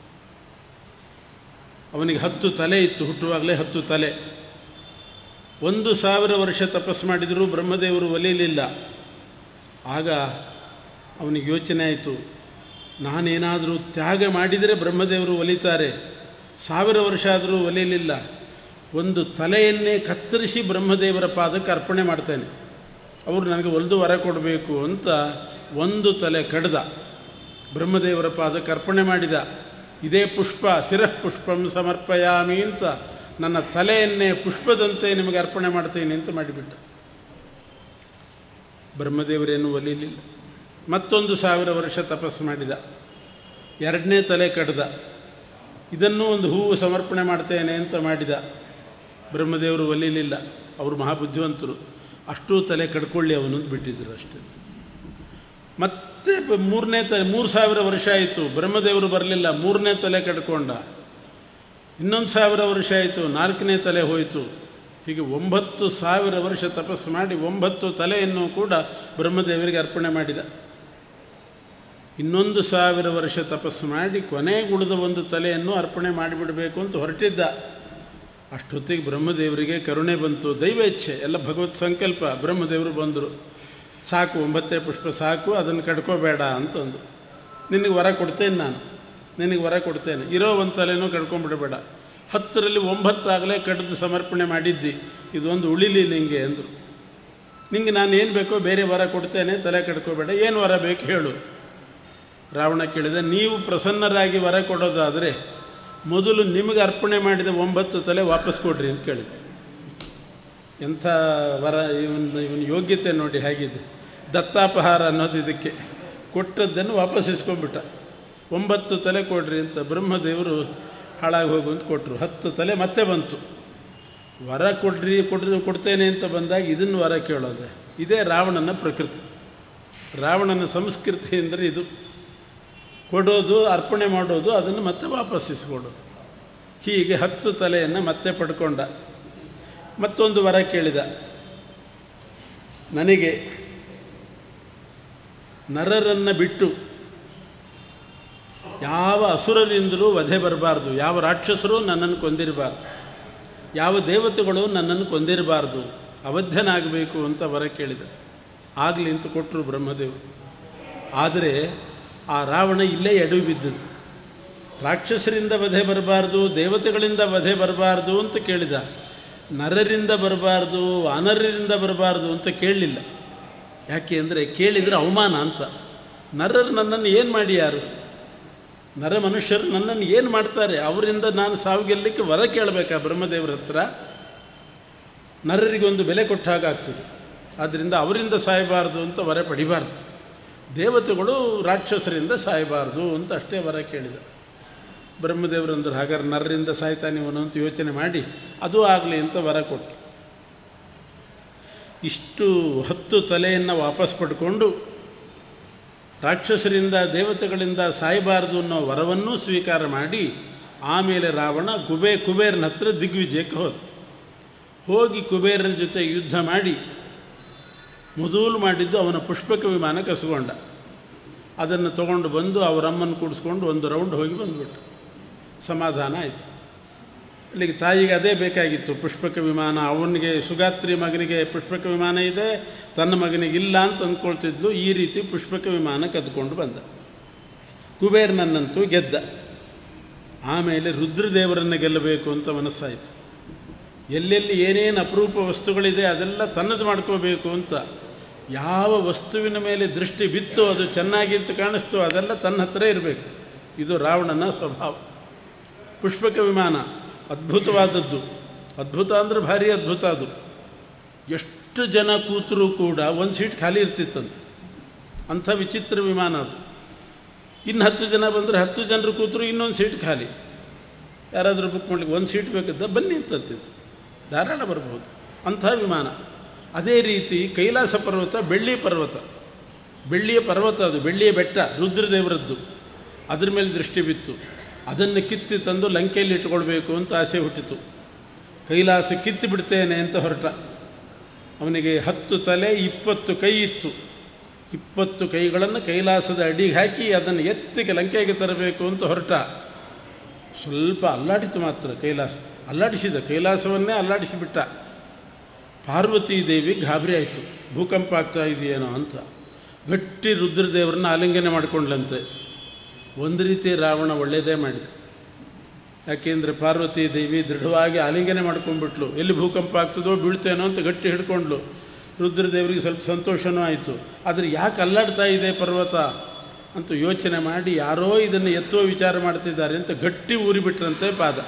ಅವನಿಗೆ ಹತ್ತು ತಲೆ ಇತ್ತು ಹುಟ್ಟುವಾಗಲೇ ಹತ್ತು ತಲೆ ಒಂದು ಸಾವಿರ ವರ್ಷ ತಪಸ್ಸು ಮಾಡಿದರೂ ಬ್ರಹ್ಮದೇವರು ಒಲಿಲಿಲ್ಲ ಆಗ ಅವನಿಗೆ ಯೋಚನೆ ಆಯಿತು ನಾನೇನಾದರೂ ತ್ಯಾಗ ಮಾಡಿದರೆ ಬ್ರಹ್ಮದೇವರು ಒಲಿತಾರೆ ಸಾವಿರ ವರ್ಷ ಆದರೂ ಒಲಿಲಿಲ್ಲ ಒಂದು ತಲೆಯನ್ನೇ ಕತ್ತರಿಸಿ ಬ್ರಹ್ಮದೇವರ ಪಾದಕ್ಕೆ ಅರ್ಪಣೆ ಮಾಡ್ತೇನೆ ಅವರು ನನಗೆ ಒಲ್ದು ವರ ಕೊಡಬೇಕು ಅಂತ ಒಂದು ತಲೆ ಕಡ್ದ ಬ್ರಹ್ಮದೇವರ ಪಾದಕ್ಕೆ ಅರ್ಪಣೆ ಮಾಡಿದ ಇದೇ ಪುಷ್ಪ ಶಿರಃ ಪುಷ್ಪಂ ಸಮರ್ಪಯಾಮಿ ಅಂತ ನನ್ನ ತಲೆಯನ್ನೇ ಪುಷ್ಪದಂತೆ ನಿಮಗೆ ಅರ್ಪಣೆ ಮಾಡ್ತೇನೆ ಅಂತ ಮಾಡಿಬಿಟ್ಟ ಬ್ರಹ್ಮದೇವರೇನು ಒಲಿಲಿಲ್ಲ ಮತ್ತೊಂದು ಸಾವಿರ ವರ್ಷ ತಪಸ್ಸು ಮಾಡಿದ ಎರಡನೇ ತಲೆ ಕಡ್ದ ಇದನ್ನೂ ಒಂದು ಹೂವು ಸಮರ್ಪಣೆ ಮಾಡ್ತೇನೆ ಅಂತ ಮಾಡಿದ ಬ್ರಹ್ಮದೇವರು ಒಲಿಲಿಲ್ಲ ಅವರು ಮಹಾಬುದ್ಧಿವಂತರು ಅಷ್ಟೂ ತಲೆ ಕಡ್ಕೊಳ್ಳಿ ಅವನು ಬಿಟ್ಟಿದ್ದರು ಅಷ್ಟೇ ಮತ್ತೆ ಪ- ಮೂರನೇ ತಲೆ ಮೂರು ಸಾವಿರ ವರ್ಷ ಆಯಿತು ಬ್ರಹ್ಮದೇವರು ಬರಲಿಲ್ಲ ಮೂರನೇ ತಲೆ ಕಡ್ಕೊಂಡ ಇನ್ನೊಂದು ಸಾವಿರ ವರ್ಷ ಆಯಿತು ನಾಲ್ಕನೇ ತಲೆ ಹೋಯಿತು ಹೀಗೆ ಒಂಬತ್ತು ಸಾವಿರ ವರ್ಷ ತಪಸ್ಸು ಮಾಡಿ ಒಂಬತ್ತು ತಲೆಯನ್ನು ಕೂಡ ಬ್ರಹ್ಮದೇವರಿಗೆ ಅರ್ಪಣೆ ಮಾಡಿದ ಇನ್ನೊಂದು ಸಾವಿರ ವರ್ಷ ತಪಸ್ಸು ಮಾಡಿ ಕೊನೆಗೆ ಉಳಿದ ಒಂದು ತಲೆಯನ್ನು ಅರ್ಪಣೆ ಮಾಡಿಬಿಡಬೇಕು ಅಂತ ಹೊರಟಿದ್ದ ಅಷ್ಟೊತ್ತಿಗೆ ಬ್ರಹ್ಮದೇವರಿಗೆ ಕರುಣೆ ಬಂತು ದೈವ ಇಚ್ಛೆ ಎಲ್ಲ ಭಗವತ್ ಸಂಕಲ್ಪ ಬ್ರಹ್ಮದೇವರು ಬಂದರು ಸಾಕು ಒಂಬತ್ತೇ ಪುಷ್ಪ ಸಾಕು ಅದನ್ನು ಕಡ್ಕೋಬೇಡ ಅಂತಂದು ನಿನಗೆ ವರ ಕೊಡ್ತೇನೆ ನಾನು ನಿನಗೆ ವರ ಕೊಡ್ತೇನೆ ಇರೋ ಒಂದು ತಲೆನೂ ಕಡ್ಕೊಂಬಿಡಬೇಡ ಹತ್ತರಲ್ಲಿ ಒಂಬತ್ತಾಗಲೇ ಕಡ್ದು ಸಮರ್ಪಣೆ ಮಾಡಿದ್ದಿ ಇದೊಂದು ಉಳಿಲಿ ನಿಂಗೆ ಅಂದರು ನಿಂಗೆ ನಾನು ಏನು ಬೇಕೋ ಬೇರೆ ವರ ಕೊಡ್ತೇನೆ ತಲೆ ಕಡ್ಕೋಬೇಡ ಏನು ವರ ಬೇಕು ಹೇಳು ರಾವಣ ಕೇಳಿದ ನೀವು ಪ್ರಸನ್ನರಾಗಿ ವರ ಕೊಡೋದಾದರೆ ಮೊದಲು ನಿಮಗೆ ಅರ್ಪಣೆ ಮಾಡಿದ ಒಂಬತ್ತು ತಲೆ ವಾಪಸ್ ಕೊಡ್ರಿ ಅಂತ ಕೇಳಿದೆ ಎಂಥ ವರ ಇವನ ಇವನ ಯೋಗ್ಯತೆ ನೋಡಿ ಹೇಗಿದೆ ದತ್ತಾಪಹಾರ ಅನ್ನೋದು ಇದಕ್ಕೆ ಕೊಟ್ಟದ್ದನ್ನು ವಾಪಸ್ ಇಸ್ಕೊಂಡ್ಬಿಟ್ಟ ಒಂಬತ್ತು ತಲೆ ಕೊಡ್ರಿ ಅಂತ ಬ್ರಹ್ಮದೇವರು ಹಾಳಾಗಿ ಹೋಗು ಅಂತ ಕೊಟ್ಟರು ಹತ್ತು ತಲೆ ಮತ್ತೆ ಬಂತು ವರ ಕೊಡ್ರಿ ಕೊಡ್ರಿ ಕೊಡ್ತೇನೆ ಅಂತ ಬಂದಾಗ ಇದನ್ನು ವರ ಕೇಳೋದೆ ಇದೇ ರಾವಣನ ಪ್ರಕೃತಿ ರಾವಣನ ಸಂಸ್ಕೃತಿ ಅಂದರೆ ಇದು ಕೊಡೋದು ಅರ್ಪಣೆ ಮಾಡೋದು ಅದನ್ನು ಮತ್ತೆ ವಾಪಸ್ ಇಸ್ಕೊಡೋದು ಹೀಗೆ ಹತ್ತು ತಲೆಯನ್ನು ಮತ್ತೆ ಪಡ್ಕೊಂಡ ಮತ್ತೊಂದು ವರ ಕೇಳಿದ ನನಗೆ ನರರನ್ನು ಬಿಟ್ಟು ಯಾವ ಅಸುರರಿಂದಲೂ ವಧೆ ಬರಬಾರ್ದು ಯಾವ ರಾಕ್ಷಸರು ನನ್ನನ್ನು ಕೊಂದಿರಬಾರ್ದು ಯಾವ ದೇವತೆಗಳು ನನ್ನನ್ನು ಕೊಂದಿರಬಾರ್ದು ಅವಧ್ಯನಾಗಬೇಕು ಅಂತ ವರ ಕೇಳಿದ ಆಗಲಿ ಅಂತ ಕೊಟ್ಟರು ಬ್ರಹ್ಮದೇವರು ಆದರೆ ಆ ರಾವಣ ಇಲ್ಲೇ ಎಡು ಬಿದ್ದದ್ದು ರಾಕ್ಷಸರಿಂದ ವಧೆ ಬರಬಾರ್ದು ದೇವತೆಗಳಿಂದ ವಧೆ ಬರಬಾರ್ದು ಅಂತ ಕೇಳಿದ ನರರಿಂದ ಬರಬಾರ್ದು ಅನರರಿಂದ ಬರಬಾರ್ದು ಅಂತ ಕೇಳಲಿಲ್ಲ ಯಾಕೆ ಅಂದರೆ ಕೇಳಿದರೆ ಅವಮಾನ ಅಂತ ನರರು ನನ್ನನ್ನು ಏನು ಮಾಡಿ ಯಾರು ನರ ಮನುಷ್ಯರು ನನ್ನನ್ನು ಏನು ಮಾಡ್ತಾರೆ ಅವರಿಂದ ನಾನು ಸಾವು ಗೆಲ್ಲಲಿಕ್ಕೆ ವರ ಕೇಳಬೇಕಾ ಬ್ರಹ್ಮದೇವರ ಹತ್ರ ನರರಿಗೊಂದು ಬೆಲೆ ಕೊಟ್ಟ ಹಾಗಾಗ್ತದೆ ಆದ್ದರಿಂದ ಅವರಿಂದ ಸಾಯಬಾರ್ದು ಅಂತ ವರ ಪಡಿಬಾರ್ದು ದೇವತೆಗಳು ರಾಕ್ಷಸರಿಂದ ಸಾಯಬಾರ್ದು ಅಂತ ಅಷ್ಟೇ ವರ ಕೇಳಿದ ಬ್ರಹ್ಮದೇವರಂದ್ರೆ ಹಾಗಾದ್ರೆ ನರರಿಂದ ಸಾಯ್ತಾನಿವನು ಅಂತ ಯೋಚನೆ ಮಾಡಿ ಅದು ಆಗಲಿ ಅಂತ ವರ ಕೊಟ್ಟು ಇಷ್ಟು ಹತ್ತು ತಲೆಯನ್ನು ವಾಪಸ್ ಪಡ್ಕೊಂಡು ರಾಕ್ಷಸರಿಂದ ದೇವತೆಗಳಿಂದ ಸಾಯಬಾರದು ಅನ್ನೋ ವರವನ್ನೂ ಸ್ವೀಕಾರ ಮಾಡಿ ಆಮೇಲೆ ರಾವಣ ಕುಬೇ ಕುಬೇರನ ಹತ್ರ ದಿಗ್ವಿಜಯಕ್ಕೆ ಹೋದ ಹೋಗಿ ಕುಬೇರನ ಜೊತೆ ಯುದ್ಧ ಮಾಡಿ ಮೊದಲು ಮಾಡಿದ್ದು ಅವನ ಪುಷ್ಪಕ ವಿಮಾನ ಕಸ್ಕೊಂಡ ಅದನ್ನು ತಗೊಂಡು ಬಂದು ಅವರಮ್ಮನ ಕೂಡಿಸ್ಕೊಂಡು ಒಂದು ರೌಂಡ್ ಹೋಗಿ ಬಂದುಬಿಟ್ಟು ಸಮಾಧಾನ ಆಯಿತು ಅಲ್ಲಿಗೆ ತಾಯಿಗೆ ಅದೇ ಬೇಕಾಗಿತ್ತು ಪುಷ್ಪಕ ವಿಮಾನ ಅವನಿಗೆ ಸುಗಾತ್ರಿ ಮಗನಿಗೆ ಪುಷ್ಪಕ ವಿಮಾನ ಇದೆ ತನ್ನ ಮಗನಿಗೆ ಇಲ್ಲ ಅಂತ ಅಂದ್ಕೊಳ್ತಿದ್ಲು ಈ ರೀತಿ ಪುಷ್ಪಕ ವಿಮಾನ ಕದ್ಕೊಂಡು ಬಂದ ಕುಬೇರನನ್ನಂತೂ ಗೆದ್ದ ಆಮೇಲೆ ರುದ್ರದೇವರನ್ನು ಗೆಲ್ಲಬೇಕು ಅಂತ ಮನಸ್ಸಾಯಿತು ಎಲ್ಲೆಲ್ಲಿ ಏನೇನು ಅಪರೂಪ ವಸ್ತುಗಳಿದೆ ಅದೆಲ್ಲ ತನ್ನದು ಮಾಡ್ಕೋಬೇಕು ಅಂತ ಯಾವ ವಸ್ತುವಿನ ಮೇಲೆ ದೃಷ್ಟಿ ಬಿತ್ತು ಅದು ಚೆನ್ನಾಗಿ ಅಂತ ಕಾಣಿಸ್ತು ಅದೆಲ್ಲ ತನ್ನ ಹತ್ರ ಇರಬೇಕು ಇದು ರಾವಣನ ಸ್ವಭಾವ ಪುಷ್ಪಕ ವಿಮಾನ ಅದ್ಭುತವಾದದ್ದು ಅದ್ಭುತ ಅಂದರೆ ಭಾರಿ ಅದ್ಭುತ ಅದು ಎಷ್ಟು ಜನ ಕೂತರೂ ಕೂಡ ಒಂದು ಸೀಟ್ ಖಾಲಿ ಇರ್ತಿತ್ತಂತೆ ಅಂಥ ವಿಚಿತ್ರ ವಿಮಾನ ಅದು ಇನ್ನು ಹತ್ತು ಜನ ಬಂದರೆ ಹತ್ತು ಜನರು ಕೂತರು ಇನ್ನೊಂದು ಸೀಟ್ ಖಾಲಿ ಯಾರಾದರೂ ಬುಕ್ ಮಾಡ್ಲಿಕ್ಕೆ ಒಂದು ಸೀಟ್ ಬೇಕಿದ್ದ ಬನ್ನಿ ಅಂತಂತಿತ್ತು ಧಾರಾಳ ಬರ್ಬೋದು ಅಂಥ ವಿಮಾನ ಅದೇ ರೀತಿ ಕೈಲಾಸ ಪರ್ವತ ಬೆಳ್ಳಿ ಪರ್ವತ ಬೆಳ್ಳಿಯ ಪರ್ವತ ಅದು ಬೆಳ್ಳಿಯ ಬೆಟ್ಟ ರುದ್ರದೇವರದ್ದು ಅದ್ರ ಮೇಲೆ ದೃಷ್ಟಿ ಬಿತ್ತು ಅದನ್ನು ಕಿತ್ತಿ ತಂದು ಲಂಕೆಯಲ್ಲಿ ಇಟ್ಕೊಳ್ಬೇಕು ಅಂತ ಆಸೆ ಹುಟ್ಟಿತು ಕೈಲಾಸ ಕಿತ್ತು ಬಿಡ್ತೇನೆ ಅಂತ ಹೊರಟ ಅವನಿಗೆ ಹತ್ತು ತಲೆ ಇಪ್ಪತ್ತು ಕೈ ಇತ್ತು ಇಪ್ಪತ್ತು ಕೈಗಳನ್ನು ಕೈಲಾಸದ ಅಡಿಗೆ ಹಾಕಿ ಅದನ್ನು ಎತ್ತಿಗೆ ಲಂಕೆಗೆ ತರಬೇಕು ಅಂತ ಹೊರಟ ಸ್ವಲ್ಪ ಅಲ್ಲಾಡಿತು ಮಾತ್ರ ಕೈಲಾಸ ಅಲ್ಲಾಡಿಸಿದ ಕೈಲಾಸವನ್ನೇ ಅಲ್ಲಾಡಿಸಿಬಿಟ್ಟ ಪಾರ್ವತೀ ದೇವಿ ಗಾಬರಿ ಆಯಿತು ಭೂಕಂಪ ಆಗ್ತಾ ಇದೆಯೇನೋ ಅಂತ ಗಟ್ಟಿ ರುದ್ರದೇವರನ್ನ ಆಲಿಂಗನೆ ಮಾಡಿಕೊಂಡ್ಲಂತೆ ಒಂದು ರೀತಿ ರಾವಣ ಒಳ್ಳೆಯದೇ ಮಾಡಿದ ಯಾಕೆಂದರೆ ಪಾರ್ವತಿ ದೇವಿ ದೃಢವಾಗಿ ಆಲಿಂಗನೆ ಮಾಡ್ಕೊಂಡ್ಬಿಟ್ಲು ಎಲ್ಲಿ ಭೂಕಂಪ ಆಗ್ತದೋ ಬೀಳ್ತೇನೋ ಅಂತ ಗಟ್ಟಿ ಹಿಡ್ಕೊಂಡ್ಲು ರುದ್ರದೇವರಿಗೆ ಸ್ವಲ್ಪ ಸಂತೋಷನೂ ಆಯಿತು ಆದರೆ ಯಾಕೆ ಅಲ್ಲಾಡ್ತಾ ಇದೆ ಪರ್ವತ ಅಂತ ಯೋಚನೆ ಮಾಡಿ ಯಾರೋ ಇದನ್ನು ಎತ್ತುವ ವಿಚಾರ ಮಾಡ್ತಿದ್ದಾರೆ ಅಂತ ಗಟ್ಟಿ ಊರಿಬಿಟ್ರಂತೆ ಪಾದ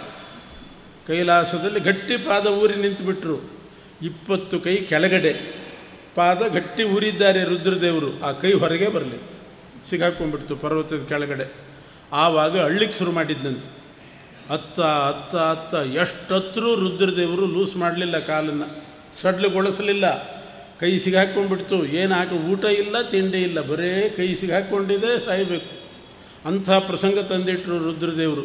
ಕೈಲಾಸದಲ್ಲಿ ಗಟ್ಟಿ ಪಾದ ಊರಿ ನಿಂತುಬಿಟ್ರು ಇಪ್ಪತ್ತು ಕೈ ಕೆಳಗಡೆ ಪಾದ ಗಟ್ಟಿ ಊರಿದ್ದಾರೆ ರುದ್ರದೇವರು ಆ ಕೈ ಹೊರಗೆ ಬರಲಿ ಸಿಗಾಕೊಂಡ್ಬಿಡ್ತು ಪರ್ವತದ ಕೆಳಗಡೆ ಆವಾಗ ಅಳ್ಳಿಕ್ಕೆ ಶುರು ಮಾಡಿದ್ದಂತೆ ಅತ್ತ ಅತ್ತ ಅತ್ತ ಎಷ್ಟತ್ರೂ ರುದ್ರದೇವರು ಲೂಸ್ ಮಾಡಲಿಲ್ಲ ಕಾಲನ್ನು ಸಡ್ಲುಗೊಳಿಸಲಿಲ್ಲ ಕೈ ಸಿಗಾಕೊಂಡ್ಬಿಡ್ತು ಏನು ಹಾಕಿ ಊಟ ಇಲ್ಲ ತಿಂಡಿ ಇಲ್ಲ ಬರೇ ಕೈ ಸಿಗಾಕೊಂಡಿದೆ ಸಾಯಬೇಕು ಅಂಥ ಪ್ರಸಂಗ ತಂದಿಟ್ಟರು ರುದ್ರದೇವರು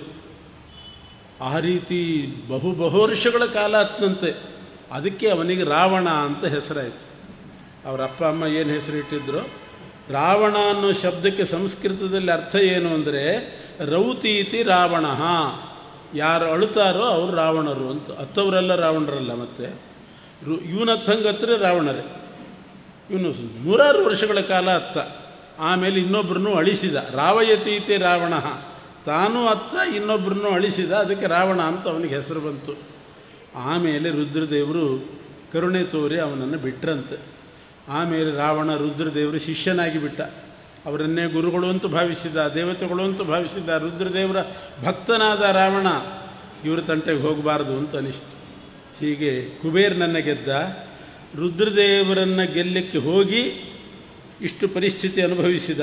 ಆ ರೀತಿ ಬಹು ಬಹು ವರ್ಷಗಳ ಕಾಲ ಹತ್ತಂತೆ ಅದಕ್ಕೆ ಅವನಿಗೆ ರಾವಣ ಅಂತ ಹೆಸರಾಯಿತು ಅವರ ಅಪ್ಪ ಅಮ್ಮ ಏನು ಹೆಸರಿಟ್ಟಿದ್ರು ರಾವಣ ಅನ್ನೋ ಶಬ್ದಕ್ಕೆ ಸಂಸ್ಕೃತದಲ್ಲಿ ಅರ್ಥ ಏನು ಅಂದರೆ ರೌತೀತಿ ರಾವಣ ಯಾರು ಅಳುತ್ತಾರೋ ಅವರು ರಾವಣರು ಅಂತ ಹತ್ತವರೆಲ್ಲ ರಾವಣರಲ್ಲ ಮತ್ತೆ ರು ಇವನ ಹತ್ತಂಗತ್ರ ರಾವಣರೇ ಇವನು ನೂರಾರು ವರ್ಷಗಳ ಕಾಲ ಅತ್ತ ಆಮೇಲೆ ಇನ್ನೊಬ್ಬರನ್ನು ಅಳಿಸಿದ ರಾವಯತೀತಿ ರಾವಣ ತಾನೂ ಅತ್ತ ಇನ್ನೊಬ್ಬರನ್ನು ಅಳಿಸಿದ ಅದಕ್ಕೆ ರಾವಣ ಅಂತ ಅವನಿಗೆ ಹೆಸರು ಬಂತು ಆಮೇಲೆ ರುದ್ರದೇವರು ಕರುಣೆ ತೋರಿ ಅವನನ್ನು ಬಿಟ್ರಂತೆ ಆಮೇಲೆ ರಾವಣ ರುದ್ರದೇವರು ಶಿಷ್ಯನಾಗಿ ಬಿಟ್ಟ ಅವರನ್ನೇ ಗುರುಗಳು ಅಂತ ಭಾವಿಸಿದ ದೇವತೆಗಳು ಅಂತ ಭಾವಿಸಿದ ರುದ್ರದೇವರ ಭಕ್ತನಾದ ರಾವಣ ಇವ್ರ ತಂಟೆಗೆ ಹೋಗಬಾರ್ದು ಅಂತ ಅನಿಸ್ತು ಹೀಗೆ ಕುಬೇರನನ್ನು ಗೆದ್ದ ರುದ್ರದೇವರನ್ನು ಗೆಲ್ಲಕ್ಕೆ ಹೋಗಿ ಇಷ್ಟು ಪರಿಸ್ಥಿತಿ ಅನುಭವಿಸಿದ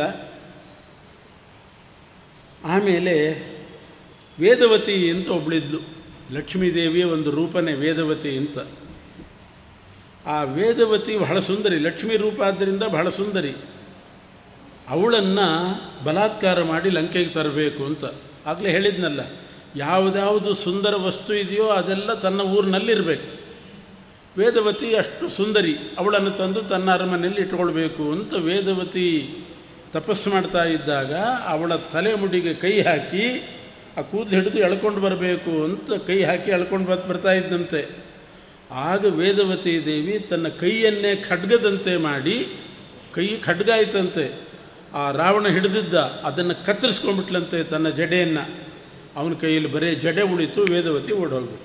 ಆಮೇಲೆ ವೇದವತಿ ಅಂತ ಒಬ್ಬಳಿದ್ಲು ಲಕ್ಷ್ಮೀದೇವಿಯ ಒಂದು ರೂಪನೇ ವೇದವತಿ ಅಂತ ಆ ವೇದವತಿ ಬಹಳ ಸುಂದರಿ ಲಕ್ಷ್ಮೀ ರೂಪ ಆದ್ದರಿಂದ ಬಹಳ ಸುಂದರಿ ಅವಳನ್ನು ಬಲಾತ್ಕಾರ ಮಾಡಿ ಲಂಕೆಗೆ ತರಬೇಕು ಅಂತ ಆಗಲೇ ಹೇಳಿದ್ನಲ್ಲ ಯಾವುದ್ಯಾವುದು ಸುಂದರ ವಸ್ತು ಇದೆಯೋ ಅದೆಲ್ಲ ತನ್ನ ಊರಿನಲ್ಲಿರಬೇಕು ವೇದವತಿ ಅಷ್ಟು ಸುಂದರಿ ಅವಳನ್ನು ತಂದು ತನ್ನ ಅರಮನೆಯಲ್ಲಿ ಇಟ್ಕೊಳ್ಬೇಕು ಅಂತ ವೇದವತಿ ತಪಸ್ಸು ಮಾಡ್ತಾ ಇದ್ದಾಗ ಅವಳ ತಲೆ ಮುಡಿಗೆ ಕೈ ಹಾಕಿ ಆ ಕೂದಲು ಹಿಡಿದು ಎಳ್ಕೊಂಡು ಬರಬೇಕು ಅಂತ ಕೈ ಹಾಕಿ ಎಳ್ಕೊಂಡು ಬತ್ ಬರ್ತಾ ಇದ್ದಂತೆ ಆಗ ವೇದವತಿ ದೇವಿ ತನ್ನ ಕೈಯನ್ನೇ ಖಡ್ಗದಂತೆ ಮಾಡಿ ಕೈ ಖಡ್ಗ ಆಯ್ತಂತೆ ಆ ರಾವಣ ಹಿಡಿದಿದ್ದ ಅದನ್ನು ಕತ್ತರಿಸ್ಕೊಂಡ್ಬಿಟ್ಲಂತೆ ತನ್ನ ಜಡೆಯನ್ನು ಅವನ ಕೈಯಲ್ಲಿ ಬರೀ ಜಡೆ ಉಳಿತು ವೇದವತಿ ಓಡೋಗ್ಬಿಟ್ಟು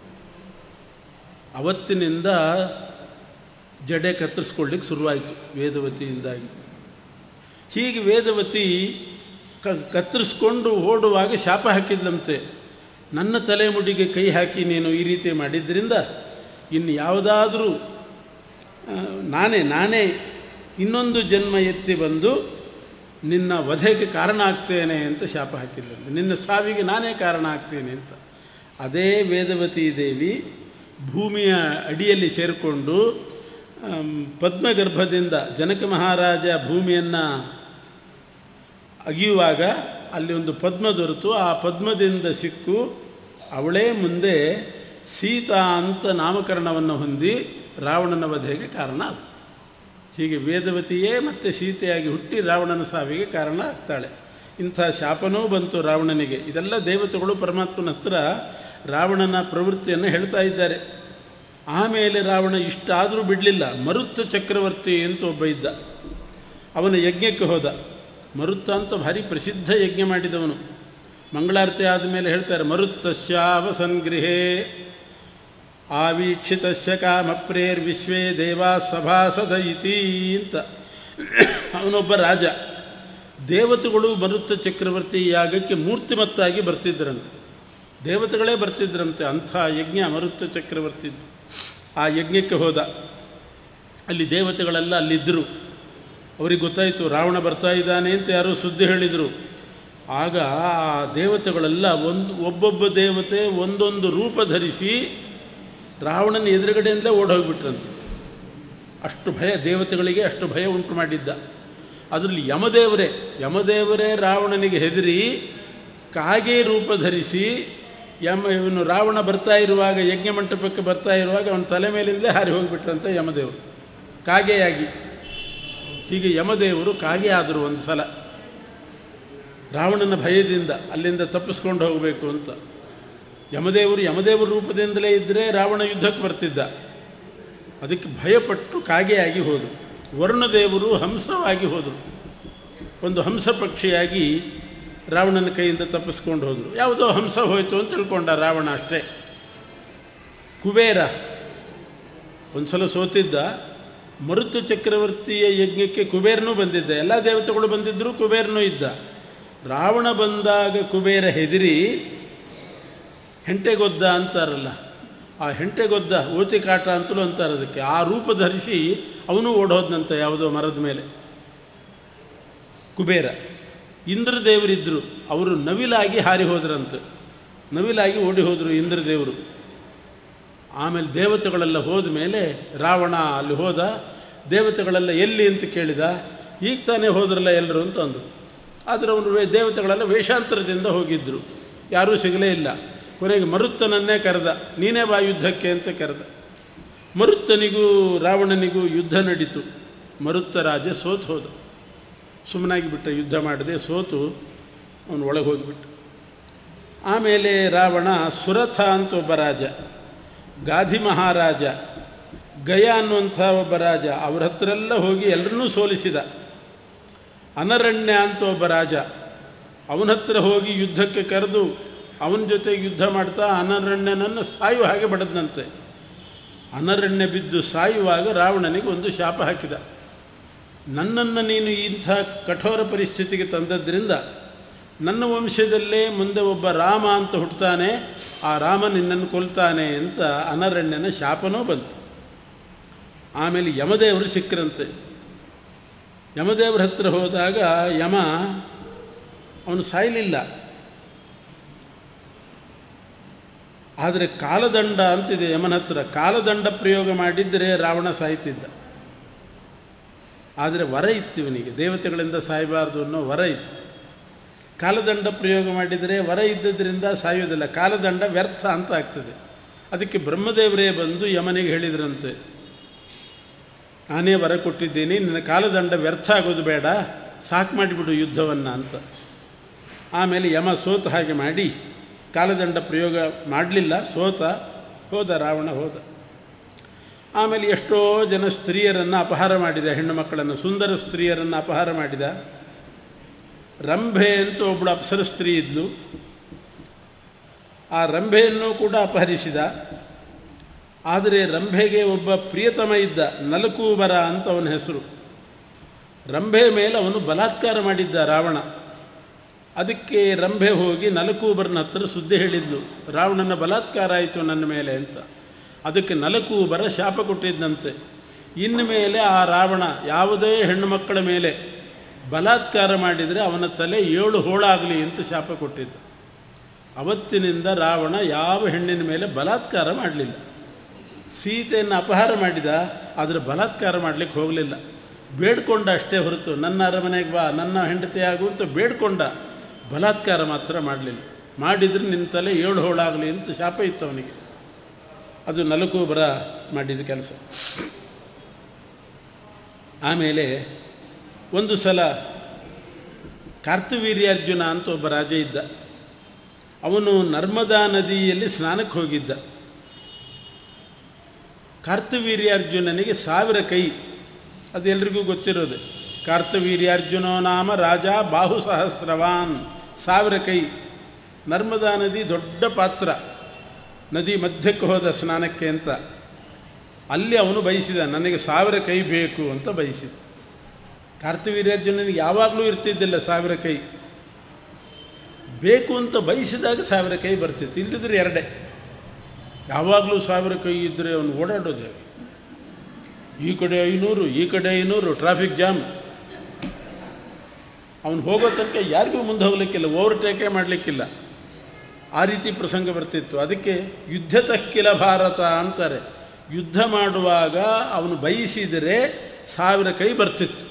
ಅವತ್ತಿನಿಂದ ಜಡೆ ಕತ್ತರಿಸ್ಕೊಳ್ಳಿಕ್ಕೆ ಶುರುವಾಯಿತು ವೇದವತಿಯಿಂದಾಗಿ ಹೀಗೆ ವೇದವತಿ ಕ ಕತ್ತರಿಸ್ಕೊಂಡು ಓಡುವಾಗ ಶಾಪ ಹಾಕಿದ್ಲಂತೆ ನನ್ನ ತಲೆಮುಡಿಗೆ ಕೈ ಹಾಕಿ ನೀನು ಈ ರೀತಿ ಮಾಡಿದ್ದರಿಂದ ಇನ್ನು ಯಾವುದಾದ್ರೂ ಆ, ನಾನೇ ನಾನೇ ಇನ್ನೊಂದು ಜನ್ಮ ಎತ್ತಿ ಬಂದು ನಿನ್ನ ವಧೆಗೆ ಕಾರಣ ಆಗ್ತೇನೆ ಅಂತ ಶಾಪ ಹಾಕಿದ್ದಂತೆ ನಿನ್ನ ಸಾವಿಗೆ ನಾನೇ ಕಾರಣ ಆಗ್ತೇನೆ ಅಂತ ಅದೇ ವೇದವತಿ ದೇವಿ ಭೂಮಿಯ ಅಡಿಯಲ್ಲಿ ಸೇರಿಕೊಂಡು ಆಮ್, ಪದ್ಮಗರ್ಭದಿಂದ ಜನಕ ಮಹಾರಾಜ ಭೂಮಿಯನ್ನು ಅಗಿಯುವಾಗ ಅಲ್ಲಿ ಒಂದು ಪದ್ಮ ದೊರೆತು ಆ ಪದ್ಮದಿಂದ ಸಿಕ್ಕು ಅವಳೇ ಮುಂದೆ ಸೀತಾ ಅಂತ ನಾಮಕರಣವನ್ನು ಹೊಂದಿ ರಾವಣನ ವಧೆಗೆ ಕಾರಣ ಆದ ಹೀಗೆ ವೇದವತಿಯೇ ಮತ್ತೆ ಸೀತೆಯಾಗಿ ಹುಟ್ಟಿ ರಾವಣನ ಸಾವಿಗೆ ಕಾರಣ ಆಗ್ತಾಳೆ ಇಂಥ ಶಾಪನೂ ಬಂತು ರಾವಣನಿಗೆ ಇದೆಲ್ಲ ದೇವತೆಗಳು ಪರಮಾತ್ಮನ ಹತ್ರ ರಾವಣನ ಪ್ರವೃತ್ತಿಯನ್ನು ಹೇಳ್ತಾ ಇದ್ದಾರೆ ಆಮೇಲೆ ರಾವಣ ಇಷ್ಟಾದರೂ ಬಿಡಲಿಲ್ಲ ಮರುತ್ತ ಚಕ್ರವರ್ತಿ ಅಂತ ಒಬ್ಬ ಇದ್ದ ಅವನ ಯಜ್ಞಕ್ಕೆ ಹೋದ ಮರುತ್ತ ಅಂತ ಭಾರಿ ಪ್ರಸಿದ್ಧ ಯಜ್ಞ ಮಾಡಿದವನು ಮಂಗಳಾರತಿ ಆದಮೇಲೆ ಹೇಳ್ತಾರೆ ಮರುತ್ತಸ್ಯಾವ ಸಂಗೃಹೇ ಆವೀಕ್ಷಿತಸ್ಯ ಕಾಮಪ್ರೇರ್ ವಿಶ್ವೇ ದೇವಾ ಸಭಾಸದ ಇತಿ ಅಂತ ಅವನೊಬ್ಬ ರಾಜ ದೇವತೆಗಳು ಮರುತ್ತ ಚಕ್ರವರ್ತಿ ಯಾಗಕ್ಕೆ ಮೂರ್ತಿಮತ್ತಾಗಿ ಬರ್ತಿದ್ದರಂತೆ ದೇವತೆಗಳೇ ಬರ್ತಿದ್ರಂತೆ ಅಂಥ ಯಜ್ಞ ಮರುತ್ತ ಚಕ್ರವರ್ತಿ ಆ ಯಜ್ಞಕ್ಕೆ ಹೋದ ಅಲ್ಲಿ ದೇವತೆಗಳೆಲ್ಲ ಅಲ್ಲಿದ್ದರು ಅವ್ರಿಗೆ ಗೊತ್ತಾಯಿತು ರಾವಣ ಬರ್ತಾ ಇದ್ದಾನೆ ಅಂತ ಯಾರೋ ಸುದ್ದಿ ಹೇಳಿದರು ಆಗ ಆ ದೇವತೆಗಳೆಲ್ಲ ಒಂದು ಒಬ್ಬೊಬ್ಬ ದೇವತೆ ಒಂದೊಂದು ರೂಪ ಧರಿಸಿ ರಾವಣನ ಎದುರುಗಡೆಯಿಂದಲೇ ಓಡೋಗ್ಬಿಟ್ರಂತೆ ಅಷ್ಟು ಭಯ ದೇವತೆಗಳಿಗೆ ಅಷ್ಟು ಭಯ ಉಂಟು ಮಾಡಿದ್ದ ಅದರಲ್ಲಿ ಯಮದೇವರೇ ಯಮದೇವರೇ ರಾವಣನಿಗೆ ಹೆದರಿ ಕಾಗೆ ರೂಪ ಧರಿಸಿ ಯಮ ಇವನು ರಾವಣ ಬರ್ತಾ ಇರುವಾಗ ಯಜ್ಞ ಮಂಟಪಕ್ಕೆ ಬರ್ತಾ ಇರುವಾಗ ಅವನ ತಲೆ ಮೇಲಿಂದಲೇ ಹಾರಿ ಹೋಗಿಬಿಟ್ರಂತೆ ಯಮದೇವರು ಕಾಗೆಯಾಗಿ ಹೀಗೆ ಯಮದೇವರು ಕಾಗೆ ಆದರು ಒಂದು ಸಲ ರಾವಣನ ಭಯದಿಂದ ಅಲ್ಲಿಂದ ತಪ್ಪಿಸ್ಕೊಂಡು ಹೋಗಬೇಕು ಅಂತ ಯಮದೇವರು ಯಮದೇವರ ರೂಪದಿಂದಲೇ ಇದ್ದರೆ ರಾವಣ ಯುದ್ಧಕ್ಕೆ ಬರ್ತಿದ್ದ ಅದಕ್ಕೆ ಭಯಪಟ್ಟು ಕಾಗೆಯಾಗಿ ಹೋದರು ವರುಣದೇವರು ಹಂಸವಾಗಿ ಹೋದರು ಒಂದು ಹಂಸ ಪಕ್ಷಿಯಾಗಿ ರಾವಣನ ಕೈಯಿಂದ ತಪ್ಪಿಸ್ಕೊಂಡು ಹೋದರು ಯಾವುದೋ ಹಂಸ ಹೋಯಿತು ಅಂತ ತಿಳ್ಕೊಂಡ ರಾವಣ ಅಷ್ಟೇ ಕುಬೇರ ಒಂದು ಸಲ ಸೋತಿದ್ದ ಮರುತು ಚಕ್ರವರ್ತಿಯ ಯಜ್ಞಕ್ಕೆ ಕುಬೇರನೂ ಬಂದಿದ್ದ ಎಲ್ಲ ದೇವತೆಗಳು ಬಂದಿದ್ದರು ಕುಬೇರನೂ ಇದ್ದ ರಾವಣ ಬಂದಾಗ ಕುಬೇರ ಹೆದರಿ ಹೆಂಟೆಗೊದ್ದ ಅಂತಾರಲ್ಲ ಆ ಹೆಂಟೆಗೊದ್ದ ಓತಿ ಕಾಟ ಅಂತಲೂ ಅಂತಾರೆ ಅದಕ್ಕೆ ಆ ರೂಪ ಧರಿಸಿ ಅವನು ಓಡೋದ್ನಂತೆ ಯಾವುದೋ ಮರದ ಮೇಲೆ ಕುಬೇರ ಇಂದ್ರದೇವರಿದ್ದರು ಅವರು ನವಿಲಾಗಿ ಹಾರಿ ಹೋದ್ರಂತೆ ನವಿಲಾಗಿ ಓಡಿ ಹೋದರು ಇಂದ್ರದೇವರು ಆಮೇಲೆ ದೇವತೆಗಳೆಲ್ಲ ಹೋದ ಮೇಲೆ ರಾವಣ ಅಲ್ಲಿ ಹೋದ ದೇವತೆಗಳೆಲ್ಲ ಎಲ್ಲಿ ಅಂತ ಕೇಳಿದ ಈಗ ತಾನೇ ಹೋದ್ರಲ್ಲ ಎಲ್ಲರೂ ಅಂತ ಅಂದರು ಆದರೆ ಅವರು ವೇ- ದೇವತೆಗಳೆಲ್ಲ ವೇಷಾಂತರದಿಂದ ಹೋಗಿದ್ದರು ಯಾರೂ ಸಿಗಲೇ ಇಲ್ಲ ಕೊನೆಗೆ ಮರುತ್ತನನ್ನೇ ಕರೆದ ನೀನೇ ಬಾ ಯುದ್ಧಕ್ಕೆ ಅಂತ ಕರೆದ ಮರುತ್ತನಿಗೂ ರಾವಣನಿಗೂ ಯುದ್ಧ ನಡೀತು ಮರುತ್ತ ರಾಜ ಸೋತು ಹೋದ ಸುಮ್ಮನಾಗಿ ಬಿಟ್ಟ ಯುದ್ಧ ಮಾಡದೆ ಸೋತು ಅವನು ಒಳಗೆ ಹೋಗಿಬಿಟ್ಟ ಆಮೇಲೆ ರಾವಣ ಸುರಥ ಅಂತ ಒಬ್ಬ ರಾಜ ಗಾಧಿ ಮಹಾರಾಜ ಗಯ ಅನ್ನುವಂಥ ಒಬ್ಬ ರಾಜ ಅವ್ರ ಹತ್ರೆಲ್ಲ ಹೋಗಿ ಎಲ್ಲರನ್ನೂ ಸೋಲಿಸಿದ ಅನರಣ್ಯ ಅಂತ ಒಬ್ಬ ರಾಜ ಅವನ ಹತ್ರ ಹೋಗಿ ಯುದ್ಧಕ್ಕೆ ಕರೆದು ಅವನ ಜೊತೆಗೆ ಯುದ್ಧ ಮಾಡ್ತಾ ಅನರಣ್ಯನನ್ನು ಸಾಯುವ ಹಾಗೆ ಬಡದ್ನಂತೆ ಅನರಣ್ಯ ಬಿದ್ದು ಸಾಯುವಾಗ ರಾವಣನಿಗೆ ಒಂದು ಶಾಪ ಹಾಕಿದ ನನ್ನನ್ನು ನೀನು ಇಂಥ ಕಠೋರ ಪರಿಸ್ಥಿತಿಗೆ ತಂದದ್ರಿಂದ ನನ್ನ ವಂಶದಲ್ಲೇ ಮುಂದೆ ಒಬ್ಬ ರಾಮ ಅಂತ ಹುಟ್ಟುತ್ತಾನೆ ಆ ರಾಮ ನಿನ್ನನ್ನು ಕೊಲ್ತಾನೆ ಅಂತ ಅನರಣ್ಯನ ಶಾಪನೂ ಬಂತು ಆಮೇಲೆ ಯಮದೇವರು ಸಿಕ್ಕರಂತೆ ಯಮದೇವ್ರ ಹತ್ರ ಹೋದಾಗ ಯಮ ಅವನು ಸಾಯಲಿಲ್ಲ ಆದರೆ ಕಾಲದಂಡ ಅಂತಿದೆ ಯಮನ ಹತ್ರ ಕಾಲದಂಡ ಪ್ರಯೋಗ ಮಾಡಿದ್ದರೆ ರಾವಣ ಸಾಯ್ತಿದ್ದ ಆದರೆ ವರ ಇತ್ತು ಇವನಿಗೆ ದೇವತೆಗಳಿಂದ ಸಾಯಬಾರ್ದು ಅನ್ನೋ ವರ ಇತ್ತು ಕಾಲದಂಡ ಪ್ರಯೋಗ ಮಾಡಿದರೆ ವರ ಇದ್ದದ್ರಿಂದ ಸಾಯೋದಿಲ್ಲ ಕಾಲದಂಡ ವ್ಯರ್ಥ ಅಂತ ಆಗ್ತದೆ ಅದಕ್ಕೆ ಬ್ರಹ್ಮದೇವರೇ ಬಂದು ಯಮನಿಗೆ ಹೇಳಿದ್ರಂತೆ ನಾನೇ ವರ ಕೊಟ್ಟಿದ್ದೀನಿ ನಿನ್ನ ಕಾಲದಂಡ ವ್ಯರ್ಥ ಆಗೋದು ಬೇಡ ಸಾಕು ಮಾಡಿಬಿಡು ಯುದ್ಧವನ್ನು ಅಂತ ಆಮೇಲೆ ಯಮ ಸೋತ ಹಾಗೆ ಮಾಡಿ ಕಾಲದಂಡ ಪ್ರಯೋಗ ಮಾಡಲಿಲ್ಲ ಸೋತ ಹೋದ ರಾವಣ ಹೋದ ಆಮೇಲೆ ಎಷ್ಟೋ ಜನ ಸ್ತ್ರೀಯರನ್ನು ಅಪಹಾರ ಮಾಡಿದ ಹೆಣ್ಣು ಮಕ್ಕಳನ್ನು ಸುಂದರ ಸ್ತ್ರೀಯರನ್ನು ಅಪಹಾರ ಮಾಡಿದ ರಂಭೆ ಅಂತ ಒಬ್ಬಳು ಅಪ್ಸರ ಸ್ತ್ರೀ ಇದ್ಲು ಆ ರಂಭೆಯನ್ನು ಕೂಡ ಅಪಹರಿಸಿದ ಆದರೆ ರಂಭೆಗೆ ಒಬ್ಬ ಪ್ರಿಯತಮ ಇದ್ದ ನಲಕೂಬರ ಅಂತ ಅವನ ಹೆಸರು ರಂಭೆ ಮೇಲೆ ಅವನು ಬಲಾತ್ಕಾರ ಮಾಡಿದ್ದ ರಾವಣ ಅದಕ್ಕೆ ರಂಭೆ ಹೋಗಿ ನಲಕೂಬರನ ಹತ್ರ ಸುದ್ದಿ ಹೇಳಿದ್ಲು ರಾವಣನ ಬಲಾತ್ಕಾರ ಆಯಿತು ನನ್ನ ಮೇಲೆ ಅಂತ ಅದಕ್ಕೆ ನಲಕೂಬರ ಶಾಪ ಕೊಟ್ಟಿದ್ದಂತೆ ಇನ್ನು ಮೇಲೆ ಆ ರಾವಣ ಯಾವುದೇ ಹೆಣ್ಣು ಮಕ್ಕಳ ಮೇಲೆ ಬಲಾತ್ಕಾರ ಮಾಡಿದರೆ ಅವನ ತಲೆ ಏಳು ಹೋಳಾಗಲಿ ಅಂತ ಶಾಪ ಕೊಟ್ಟಿದ್ದ ಅವತ್ತಿನಿಂದ ರಾವಣ ಯಾವ ಹೆಣ್ಣಿನ ಮೇಲೆ ಬಲಾತ್ಕಾರ ಮಾಡಲಿಲ್ಲ ಸೀತೆಯನ್ನು ಅಪಹಾರ ಮಾಡಿದ ಆದರೆ ಬಲಾತ್ಕಾರ ಮಾಡಲಿಕ್ಕೆ ಹೋಗಲಿಲ್ಲ ಬೇಡ್ಕೊಂಡ ಅಷ್ಟೇ ಹೊರತು ನನ್ನ ಅರಮನೆಗೆ ಬಾ ನನ್ನ ಹೆಂಡತಿ ಆಗು ಅಂತ ಬೇಡ್ಕೊಂಡ ಬಲಾತ್ಕಾರ ಮಾತ್ರ ಮಾಡಲಿಲ್ಲ ಮಾಡಿದರೆ ನಿನ್ನ ತಲೆ ಏಳು ಹೋಳಾಗಲಿ ಅಂತ ಶಾಪ ಇತ್ತು ಅವನಿಗೆ ಅದು ನಲಕೂಬರ ಮಾಡಿದ ಕೆಲಸ ಆಮೇಲೆ ಒಂದು ಸಲ ಕಾರ್ತವೀರ್ಯಾರ್ಜುನ ಅಂತ ಒಬ್ಬ ರಾಜ ಇದ್ದ ಅವನು ನರ್ಮದಾ ನದಿಯಲ್ಲಿ ಸ್ನಾನಕ್ಕೆ ಹೋಗಿದ್ದ ಕಾರ್ತವೀರ್ಯಾರ್ಜುನನಿಗೆ ಸಾವಿರ ಕೈ ಅದು ಎಲ್ರಿಗೂ ಗೊತ್ತಿರೋದು ಕಾರ್ತವೀರ್ಯಾರ್ಜುನೋ ನಾಮ ರಾಜ ಬಾಹು ಸಹಸ್ರವಾನ್ ಸಾವಿರ ಕೈ ನರ್ಮದಾ ನದಿ ದೊಡ್ಡ ಪಾತ್ರ ನದಿ ಮಧ್ಯಕ್ಕೆ ಹೋದ ಸ್ನಾನಕ್ಕೆ ಅಂತ ಅಲ್ಲಿ ಅವನು ಬಯಸಿದ ನನಗೆ ಸಾವಿರ ಕೈ ಬೇಕು ಅಂತ ಬಯಸಿದ ಕಾರ್ತವೀರ್ಯಾರ್ಜುನನಿಗೆ ಯಾವಾಗಲೂ ಇರ್ತಿದ್ದಿಲ್ಲ ಸಾವಿರ ಕೈ ಬೇಕು ಅಂತ ಬಯಸಿದಾಗ ಸಾವಿರ ಕೈ ಬರ್ತಿತ್ತು ಇಲ್ದಿದ್ರೆ ಎರಡೇ ಯಾವಾಗಲೂ ಸಾವಿರ ಕೈ ಇದ್ದರೆ ಅವನು ಓಡಾಡೋದು ಹೇಗೆ ಈ ಕಡೆ ಐನೂರು ಈ ಕಡೆ ಐನೂರು ಟ್ರಾಫಿಕ್ ಜಾಮ್ ಅವನು ಹೋಗೋ ತನಕ ಯಾರಿಗೂ ಮುಂದೆ ಹೋಗ್ಲಿಕ್ಕಿಲ್ಲ ಓವರ್ಟೇಕೇ ಮಾಡಲಿಕ್ಕಿಲ್ಲ ಆ ರೀತಿ ಪ್ರಸಂಗ ಬರ್ತಿತ್ತು ಅದಕ್ಕೆ ಯುದ್ಧ ತಕ್ಕಿಲ ಭಾರತ ಅಂತಾರೆ ಯುದ್ಧ ಮಾಡುವಾಗ ಅವನು ಬಯಸಿದರೆ ಸಾವಿರ ಕೈ ಬರ್ತಿತ್ತು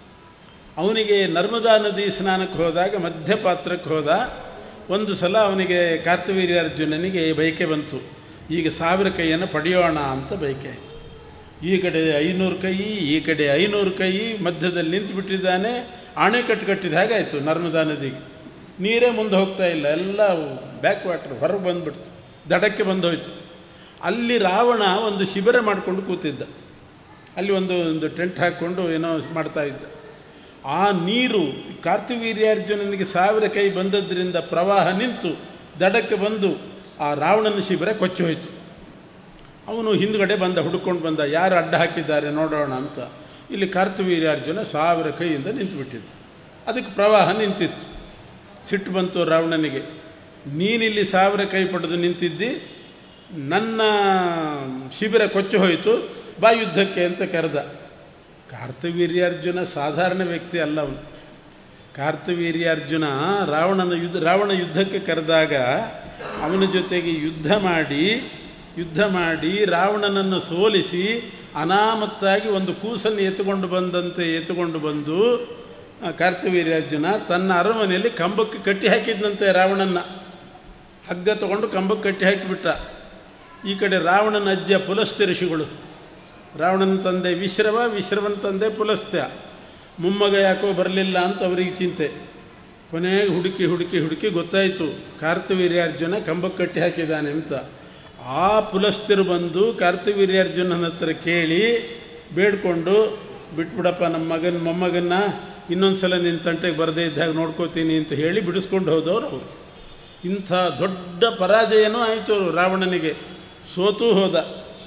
ಅವನಿಗೆ ನರ್ಮದಾ ನದಿ ಸ್ನಾನಕ್ಕೆ ಹೋದಾಗ ಮಧ್ಯಪಾತ್ರಕ್ಕೆ ಹೋದ ಒಂದು ಸಲ ಅವನಿಗೆ ಕಾರ್ತವೀರ್ಯಾರ್ಜುನನಿಗೆ ಬಯಕೆ ಬಂತು ಈಗ ಸಾವಿರ ಕೈಯನ್ನು ಪಡೆಯೋಣ ಅಂತ ಬಯಕೆ ಆಯಿತು ಈ ಕಡೆ ಐನೂರು ಕೈ ಈ ಕಡೆ ಐನೂರು ಕೈ ಮಧ್ಯದಲ್ಲಿ ನಿಂತು ಬಿಟ್ಟಿದ್ದಾನೆ ಅಣೆಕಟ್ಟು ಕಟ್ಟಿದ ಹಾಗೆ ಆಯಿತು ನರ್ಮದಾ ನದಿಗೆ ನೀರೇ ಮುಂದೆ ಹೋಗ್ತಾ ಇಲ್ಲ ಎಲ್ಲ ಬ್ಯಾಕ್ ವಾಟರ್ ಹೊರಗೆ ಬಂದುಬಿಡ್ತು ದಡಕ್ಕೆ ಬಂದು ಹೋಯ್ತು ಅಲ್ಲಿ ರಾವಣ ಒಂದು ಶಿಬಿರ ಮಾಡಿಕೊಂಡು ಕೂತಿದ್ದ ಅಲ್ಲಿ ಒಂದು ಒಂದು ಟೆಂಟ್ ಹಾಕ್ಕೊಂಡು ಏನೋ ಮಾಡ್ತಾ ಇದ್ದ ಆ ನೀರು ಕಾರ್ತಿವೀರ್ಯಾರ್ಜುನನಿಗೆ ಸಾವಿರ ಕೈ ಬಂದದ್ರಿಂದ ಪ್ರವಾಹ ನಿಂತು ದಡಕ್ಕೆ ಬಂದು ಆ ರಾವಣನ ಶಿಬಿರ ಕೊಚ್ಚಿ ಹೋಯಿತು ಅವನು ಹಿಂದ್ಗಡೆ ಬಂದ ಹುಡುಕೊಂಡು ಬಂದ ಯಾರು ಅಡ್ಡ ಹಾಕಿದ್ದಾರೆ ನೋಡೋಣ ಅಂತ ಇಲ್ಲಿ ಕಾರ್ತಿವೀರ್ಯಾರ್ಜುನ ಸಾವಿರ ಕೈಯಿಂದ ನಿಂತುಬಿಟ್ಟಿದ್ದ ಅದಕ್ಕೆ ಪ್ರವಾಹ ನಿಂತಿತ್ತು ಸಿಟ್ಟು ಬಂತು ರಾವಣನಿಗೆ ನೀನಿಲ್ಲಿ ಸಾವಿರ ಕೈ ಪಡೆದು ನಿಂತಿದ್ದಿ ನನ್ನ ಶಿಬಿರ ಕೊಚ್ಚಿ ಹೋಯಿತು ಬಾ ಯುದ್ಧಕ್ಕೆ ಅಂತ ಕರೆದ ಕಾರ್ತವೀರ್ಯಾರ್ಜುನ ಸಾಧಾರಣ ವ್ಯಕ್ತಿ ಅಲ್ಲ ಅವನು ಕಾರ್ತವೀರ್ಯಾರ್ಜುನ ರಾವಣನ ಯುದ್ಧ ರಾವಣ ಯುದ್ಧಕ್ಕೆ ಕರೆದಾಗ ಅವನ ಜೊತೆಗೆ ಯುದ್ಧ ಮಾಡಿ ಯುದ್ಧ ಮಾಡಿ ರಾವಣನನ್ನು ಸೋಲಿಸಿ ಅನಾಮತ್ತಾಗಿ ಒಂದು ಕೂಸನ್ನು ಎತ್ತುಕೊಂಡು ಬಂದಂತೆ ಎತ್ತುಕೊಂಡು ಬಂದು ಆ, ಕಾರ್ತವೀರ್ಯಾರ್ಜುನ ತನ್ನ ಅರಮನೆಯಲ್ಲಿ ಕಂಬಕ್ಕೆ ಕಟ್ಟಿ ಹಾಕಿದ್ನಂತೆ ರಾವಣನ ಹಗ್ಗ ತಗೊಂಡು ಕಂಬಕ್ಕೆ ಕಟ್ಟಿ ಹಾಕಿಬಿಟ್ಟ ಈ ಕಡೆ ರಾವಣನ ಅಜ್ಜ ಪುಲಸ್ತ್ಯ ಋಷಿಗಳು ರಾವಣನ ತಂದೆ ವಿಶ್ರವ ವಿಶ್ರವನ ತಂದೆ ಪುಲಸ್ತ್ಯ ಮೊಮ್ಮಗ ಯಾಕೋ ಬರಲಿಲ್ಲ ಅಂತ ಅವರಿಗೆ ಚಿಂತೆ ಕೊನೆಗೆ ಹುಡುಕಿ ಹುಡುಕಿ ಹುಡುಕಿ ಗೊತ್ತಾಯಿತು ಕಾರ್ತವೀರ್ಯಾರ್ಜುನ ಕಂಬಕ್ಕೆ ಕಟ್ಟಿ ಹಾಕಿದ್ದಾನೆ ಅಂತ ಆ ಪುಲಸ್ತ್ಯರು ಬಂದು ಕಾರ್ತವೀರ್ಯಾರ್ಜುನನ ಹತ್ರ ಕೇಳಿ ಬೇಡ್ಕೊಂಡು ಬಿಟ್ಬಿಡಪ್ಪ ನಮ್ಮ ಮಗನ ಮೊಮ್ಮಗನ್ನ ಇನ್ನೊಂದು ಸಲ ನಿನ್ನ ತಂಟೆಗೆ ಬರದೇ ಇದ್ದಾಗ ನೋಡ್ಕೋತೀನಿ ಅಂತ ಹೇಳಿ ಬಿಡಿಸ್ಕೊಂಡು ಹೋದವರು ಅವರು ಇಂಥ ದೊಡ್ಡ ಪರಾಜಯನೂ ಆಯಿತು ರಾವಣನಿಗೆ ಸೋತು ಹೋದ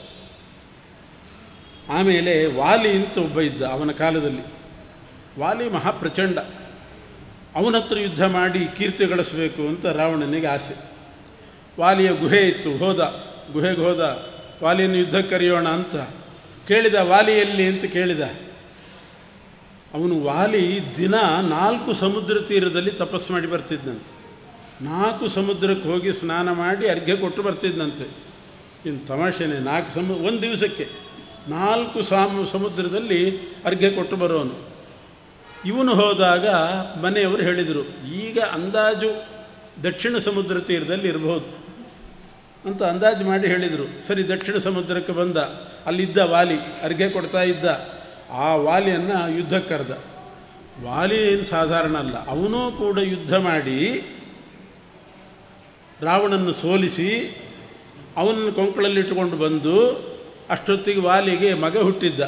ಆಮೇಲೆ ವಾಲಿ ಅಂತ ಒಬ್ಬ ಇದ್ದ ಅವನ ಕಾಲದಲ್ಲಿ ವಾಲಿ ಮಹಾಪ್ರಚಂಡ ಅವನ ಹತ್ರ ಯುದ್ಧ ಮಾಡಿ ಕೀರ್ತಿ ಗಳಿಸಬೇಕು ಅಂತ ರಾವಣನಿಗೆ ಆಸೆ ವಾಲಿಯ ಗುಹೆ ಇತ್ತು ಹೋದ ಗುಹೆಗೆ ಹೋದ ವಾಲಿಯನ್ನು ಯುದ್ಧಕ್ಕೆ ಕರೆಯೋಣ ಅಂತ ಕೇಳಿದ ವಾಲಿಯಲ್ಲಿ ಅಂತ ಕೇಳಿದ ಅವನು ವಾಲಿ ದಿನ ನಾಲ್ಕು ಸಮುದ್ರ ತೀರದಲ್ಲಿ ತಪಸ್ಸು ಮಾಡಿ ಬರ್ತಿದ್ದಂತೆ ನಾಲ್ಕು ಸಮುದ್ರಕ್ಕೆ ಹೋಗಿ ಸ್ನಾನ ಮಾಡಿ ಅರ್ಘ್ಯ ಕೊಟ್ಟು ಬರ್ತಿದ್ದಂತೆ ಇನ್ನು ತಮಾಷೆನೆ ನಾಲ್ಕು ಸಮು ಒಂದು ದಿವಸಕ್ಕೆ ನಾಲ್ಕು ಸಾಮ ಸಮುದ್ರದಲ್ಲಿ ಅರ್ಘ್ಯ ಕೊಟ್ಟು ಬರೋನು ಇವನು ಹೋದಾಗ ಮನೆಯವರು ಹೇಳಿದರು ಈಗ ಅಂದಾಜು ದಕ್ಷಿಣ ಸಮುದ್ರ ತೀರದಲ್ಲಿ ಇರಬಹುದು ಅಂತ ಅಂದಾಜು ಮಾಡಿ ಹೇಳಿದರು ಸರಿ ದಕ್ಷಿಣ ಸಮುದ್ರಕ್ಕೆ ಬಂದ ಅಲ್ಲಿದ್ದ ವಾಲಿ ಅರ್ಘ್ಯ ಕೊಡ್ತಾ ಇದ್ದ ಆ ವಾಲಿಯನ್ನು ಯುದ್ಧಕ್ಕೆ ಕರೆದ ವಾಲಿ ಏನು ಸಾಧಾರಣ ಅಲ್ಲ ಅವನೂ ಕೂಡ ಯುದ್ಧ ಮಾಡಿ ರಾವಣನ್ನು ಸೋಲಿಸಿ ಅವನನ್ನು ಕೊಂಕಳಲ್ಲಿಟ್ಟುಕೊಂಡು ಬಂದು ಅಷ್ಟೊತ್ತಿಗೆ ವಾಲಿಗೆ ಮಗ ಹುಟ್ಟಿದ್ದ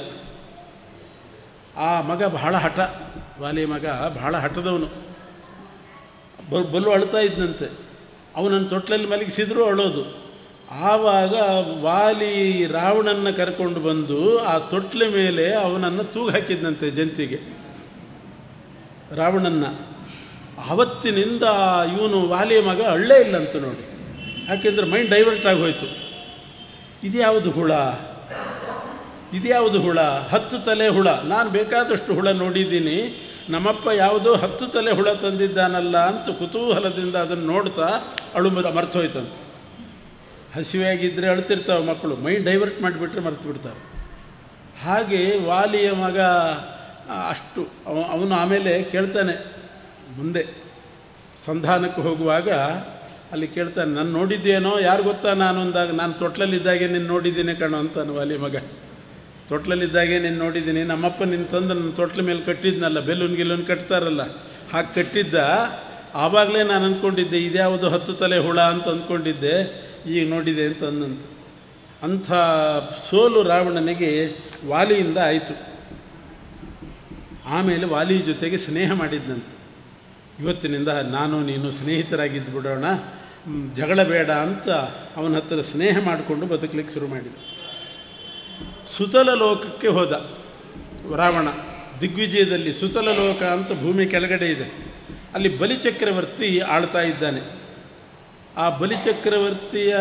ಆ ಮಗ ಬಹಳ ಹಠ ವಾಲಿ ಮಗ ಬಹಳ ಹಠದವನು ಬ ಬಲ್ಲು ಅಳ್ತಾ ಇದ್ದಂತೆ ಅವನನ್ನು ತೊಟ್ಲಲ್ಲಿ ಮಲಗಿಸಿದ್ರು ಅಳೋದು ಆವಾಗ ವಾಲಿ ರಾವಣನ್ನ ಕರ್ಕೊಂಡು ಬಂದು ಆ ತೊಟ್ಲ ಮೇಲೆ ಅವನನ್ನು ತೂಗು ಹಾಕಿದ್ದಂತೆ ಜಂತಿಗೆ ರಾವಣನ್ನ ಆವತ್ತಿನಿಂದ ಇವನು ವಾಲಿಯ ಮಗ ಅಳ್ಳೇ ಇಲ್ಲಂತ ನೋಡಿ ಯಾಕೆಂದರೆ ಮೈಂಡ್ ಡೈವರ್ಟ್ ಆಗಿ ಹೋಯಿತು ಇದ್ಯಾವುದು ಹುಳ ಇದ್ಯಾವುದು ಹುಳ ಹತ್ತು ತಲೆ ಹುಳ ನಾನು ಬೇಕಾದಷ್ಟು ಹುಳ ನೋಡಿದ್ದೀನಿ ನಮ್ಮಪ್ಪ ಯಾವುದೋ ಹತ್ತು ತಲೆ ಹುಳ ತಂದಿದ್ದಾನಲ್ಲ ಅಂತ ಕುತೂಹಲದಿಂದ ಅದನ್ನು ನೋಡ್ತಾ ಅಳು ಮರ್ತೋಯ್ತಂತೆ ಹಸಿವೆಯಾಗಿದ್ದರೆ ಅಳ್ತಿರ್ತಾವೆ ಮಕ್ಕಳು ಮೈಂಡ್ ಡೈವರ್ಟ್ ಮಾಡಿಬಿಟ್ರೆ ಮರ್ತು ಬಿಡ್ತಾರೆ ಹಾಗೆ ವಾಲಿಯ ಮಗ ಆ, ಅಷ್ಟು ಅವ- ಅವನು ಆಮೇಲೆ ಕೇಳ್ತಾನೆ ಮುಂದೆ ಸಂಧಾನಕ್ಕೆ ಹೋಗುವಾಗ ಅಲ್ಲಿ ಕೇಳ್ತಾನೆ ನಾನು ನೋಡಿದ್ದೇನೋ ಯಾರು ಗೊತ್ತಾ ನಾನು ಅಂದಾಗ ನಾನು ತೊಟ್ಲಲ್ಲಿದ್ದಾಗೆ ನಿನ್ನ ನೋಡಿದ್ದೀನಿ ಕಣೋ ಅಂತಾನು ವಾಲಿ ಮಗ ತೊಟ್ಲಲ್ಲಿದ್ದಾಗೆ ನೀನು ನೋಡಿದ್ದೀನಿ ನಮ್ಮಪ್ಪ ನಿನ್ನ ತಂದು ನನ್ನ ತೊಟ್ಲ ಮೇಲೆ ಕಟ್ಟಿದ್ನಲ್ಲ ಬೆಲೂನ್ ಗಿಲೂನ್ ಕಟ್ತಾರಲ್ಲ ಹಾಗೆ ಕಟ್ಟಿದ್ದ ಆವಾಗಲೇ ನಾನು ಅಂದ್ಕೊಂಡಿದ್ದೆ ಇದ್ಯಾವುದು ಹತ್ತು ತಲೆ ಹುಳ ಅಂತ ಅಂದ್ಕೊಂಡಿದ್ದೆ ಈಗ ನೋಡಿದೆ ಅಂತ ಅಂದಂತ ಅಂಥ ಸೋಲು ರಾವಣನಿಗೆ ವಾಲಿಯಿಂದ ಆಯಿತು ಆಮೇಲೆ ವಾಲಿ ಜೊತೆಗೆ ಸ್ನೇಹ ಮಾಡಿದ್ದಂತೆ ಇವತ್ತಿನಿಂದ ನಾನು ನೀನು ಸ್ನೇಹಿತರಾಗಿದ್ದು ಬಿಡೋಣ ಮ್, ಜಗಳ ಬೇಡ ಅಂತ ಅವನ ಹತ್ತಿರ ಸ್ನೇಹ ಮಾಡಿಕೊಂಡು ಬದುಕಲಿಕ್ಕೆ ಶುರು ಮಾಡಿದ ಸುತಲ ಲೋಕಕ್ಕೆ ಹೋದ ರಾವಣ ದಿಗ್ವಿಜಯದಲ್ಲಿ ಸುತಲ ಲೋಕ ಅಂತ ಭೂಮಿ ಕೆಳಗಡೆ ಇದೆ ಅಲ್ಲಿ ಬಲಿಚಕ್ರವರ್ತಿ ಆಳ್ತಾ ಇದ್ದಾನೆ ಆ ಬಲಿಚಕ್ರವರ್ತಿಯ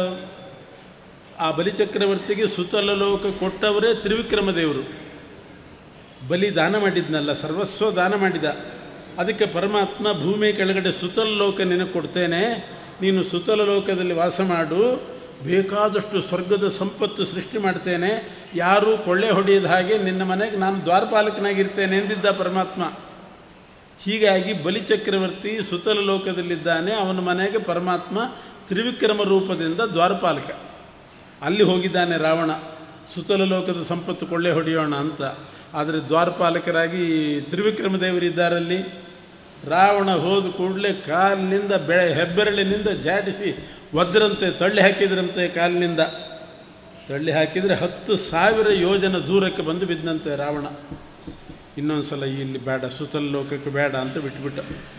ಆ ಬಲಿಚಕ್ರವರ್ತಿಗೆ ಸುತಲ ಲೋಕ ಕೊಟ್ಟವರೇ ತ್ರಿವಿಕ್ರಮ ದೇವರು ಬಲಿ ದಾನ ಮಾಡಿದ್ನಲ್ಲ ಸರ್ವಸ್ವ ದಾನ ಮಾಡಿದ ಅದಕ್ಕೆ ಪರಮಾತ್ಮ ಭೂಮಿ ಕೆಳಗಡೆ ಸುತಲ ಲೋಕ ನಿನಗೆ ಕೊಡ್ತೇನೆ ನೀನು ಸುತಲ ಲೋಕದಲ್ಲಿ ವಾಸ ಮಾಡು ಬೇಕಾದಷ್ಟು ಸ್ವರ್ಗದ ಸಂಪತ್ತು ಸೃಷ್ಟಿ ಮಾಡ್ತೇನೆ ಯಾರೂ ಕೊಳ್ಳೆ ಹೊಡೆಯದ ಹಾಗೆ ನಿನ್ನ ಮನೆಗೆ ನಾನು ದ್ವಾರಪಾಲಕನಾಗಿರ್ತೇನೆ ಎಂದಿದ್ದ ಪರಮಾತ್ಮ ಹೀಗಾಗಿ ಬಲಿಚಕ್ರವರ್ತಿ ಸುತಲ ಲೋಕದಲ್ಲಿದ್ದಾನೆ ಅವನ ಮನೆಗೆ ಪರಮಾತ್ಮ ತ್ರಿವಿಕ್ರಮ ರೂಪದಿಂದ ದ್ವಾರಪಾಲಕ ಅಲ್ಲಿ ಹೋಗಿದ್ದಾನೆ ರಾವಣ ಸುತಲ ಲೋಕದ ಸಂಪತ್ತು ಕೊಳ್ಳೆ ಹೊಡೆಯೋಣ ಅಂತ ಆದರೆ ದ್ವಾರಪಾಲಕರಾಗಿ ತ್ರಿವಿಕ್ರಮ ದೇವರಿದ್ದಾರಲ್ಲಿ ರಾವಣ ಹೋದ ಕೂಡಲೇ ಕಾಲಿನಿಂದ ಬೆಳೆ ಹೆಬ್ಬೆರಳಿನಿಂದ ಜಾಡಿಸಿ ಒದ್ರಂತೆ ತಳ್ಳಿ ಹಾಕಿದ್ರಂತೆ ಕಾಲಿನಿಂದ ತಳ್ಳಿ ಹಾಕಿದರೆ ಹತ್ತು ಸಾವಿರ ಯೋಜನ ದೂರಕ್ಕೆ ಬಂದು ಬಿದ್ದಂತೆ ರಾವಣ ಇನ್ನೊಂದು ಸಲ ಇಲ್ಲಿ ಬೇಡ ಸುತಲ ಲೋಕಕ್ಕೆ ಬೇಡ ಅಂತ ಬಿಟ್ಬಿಟ್ಟ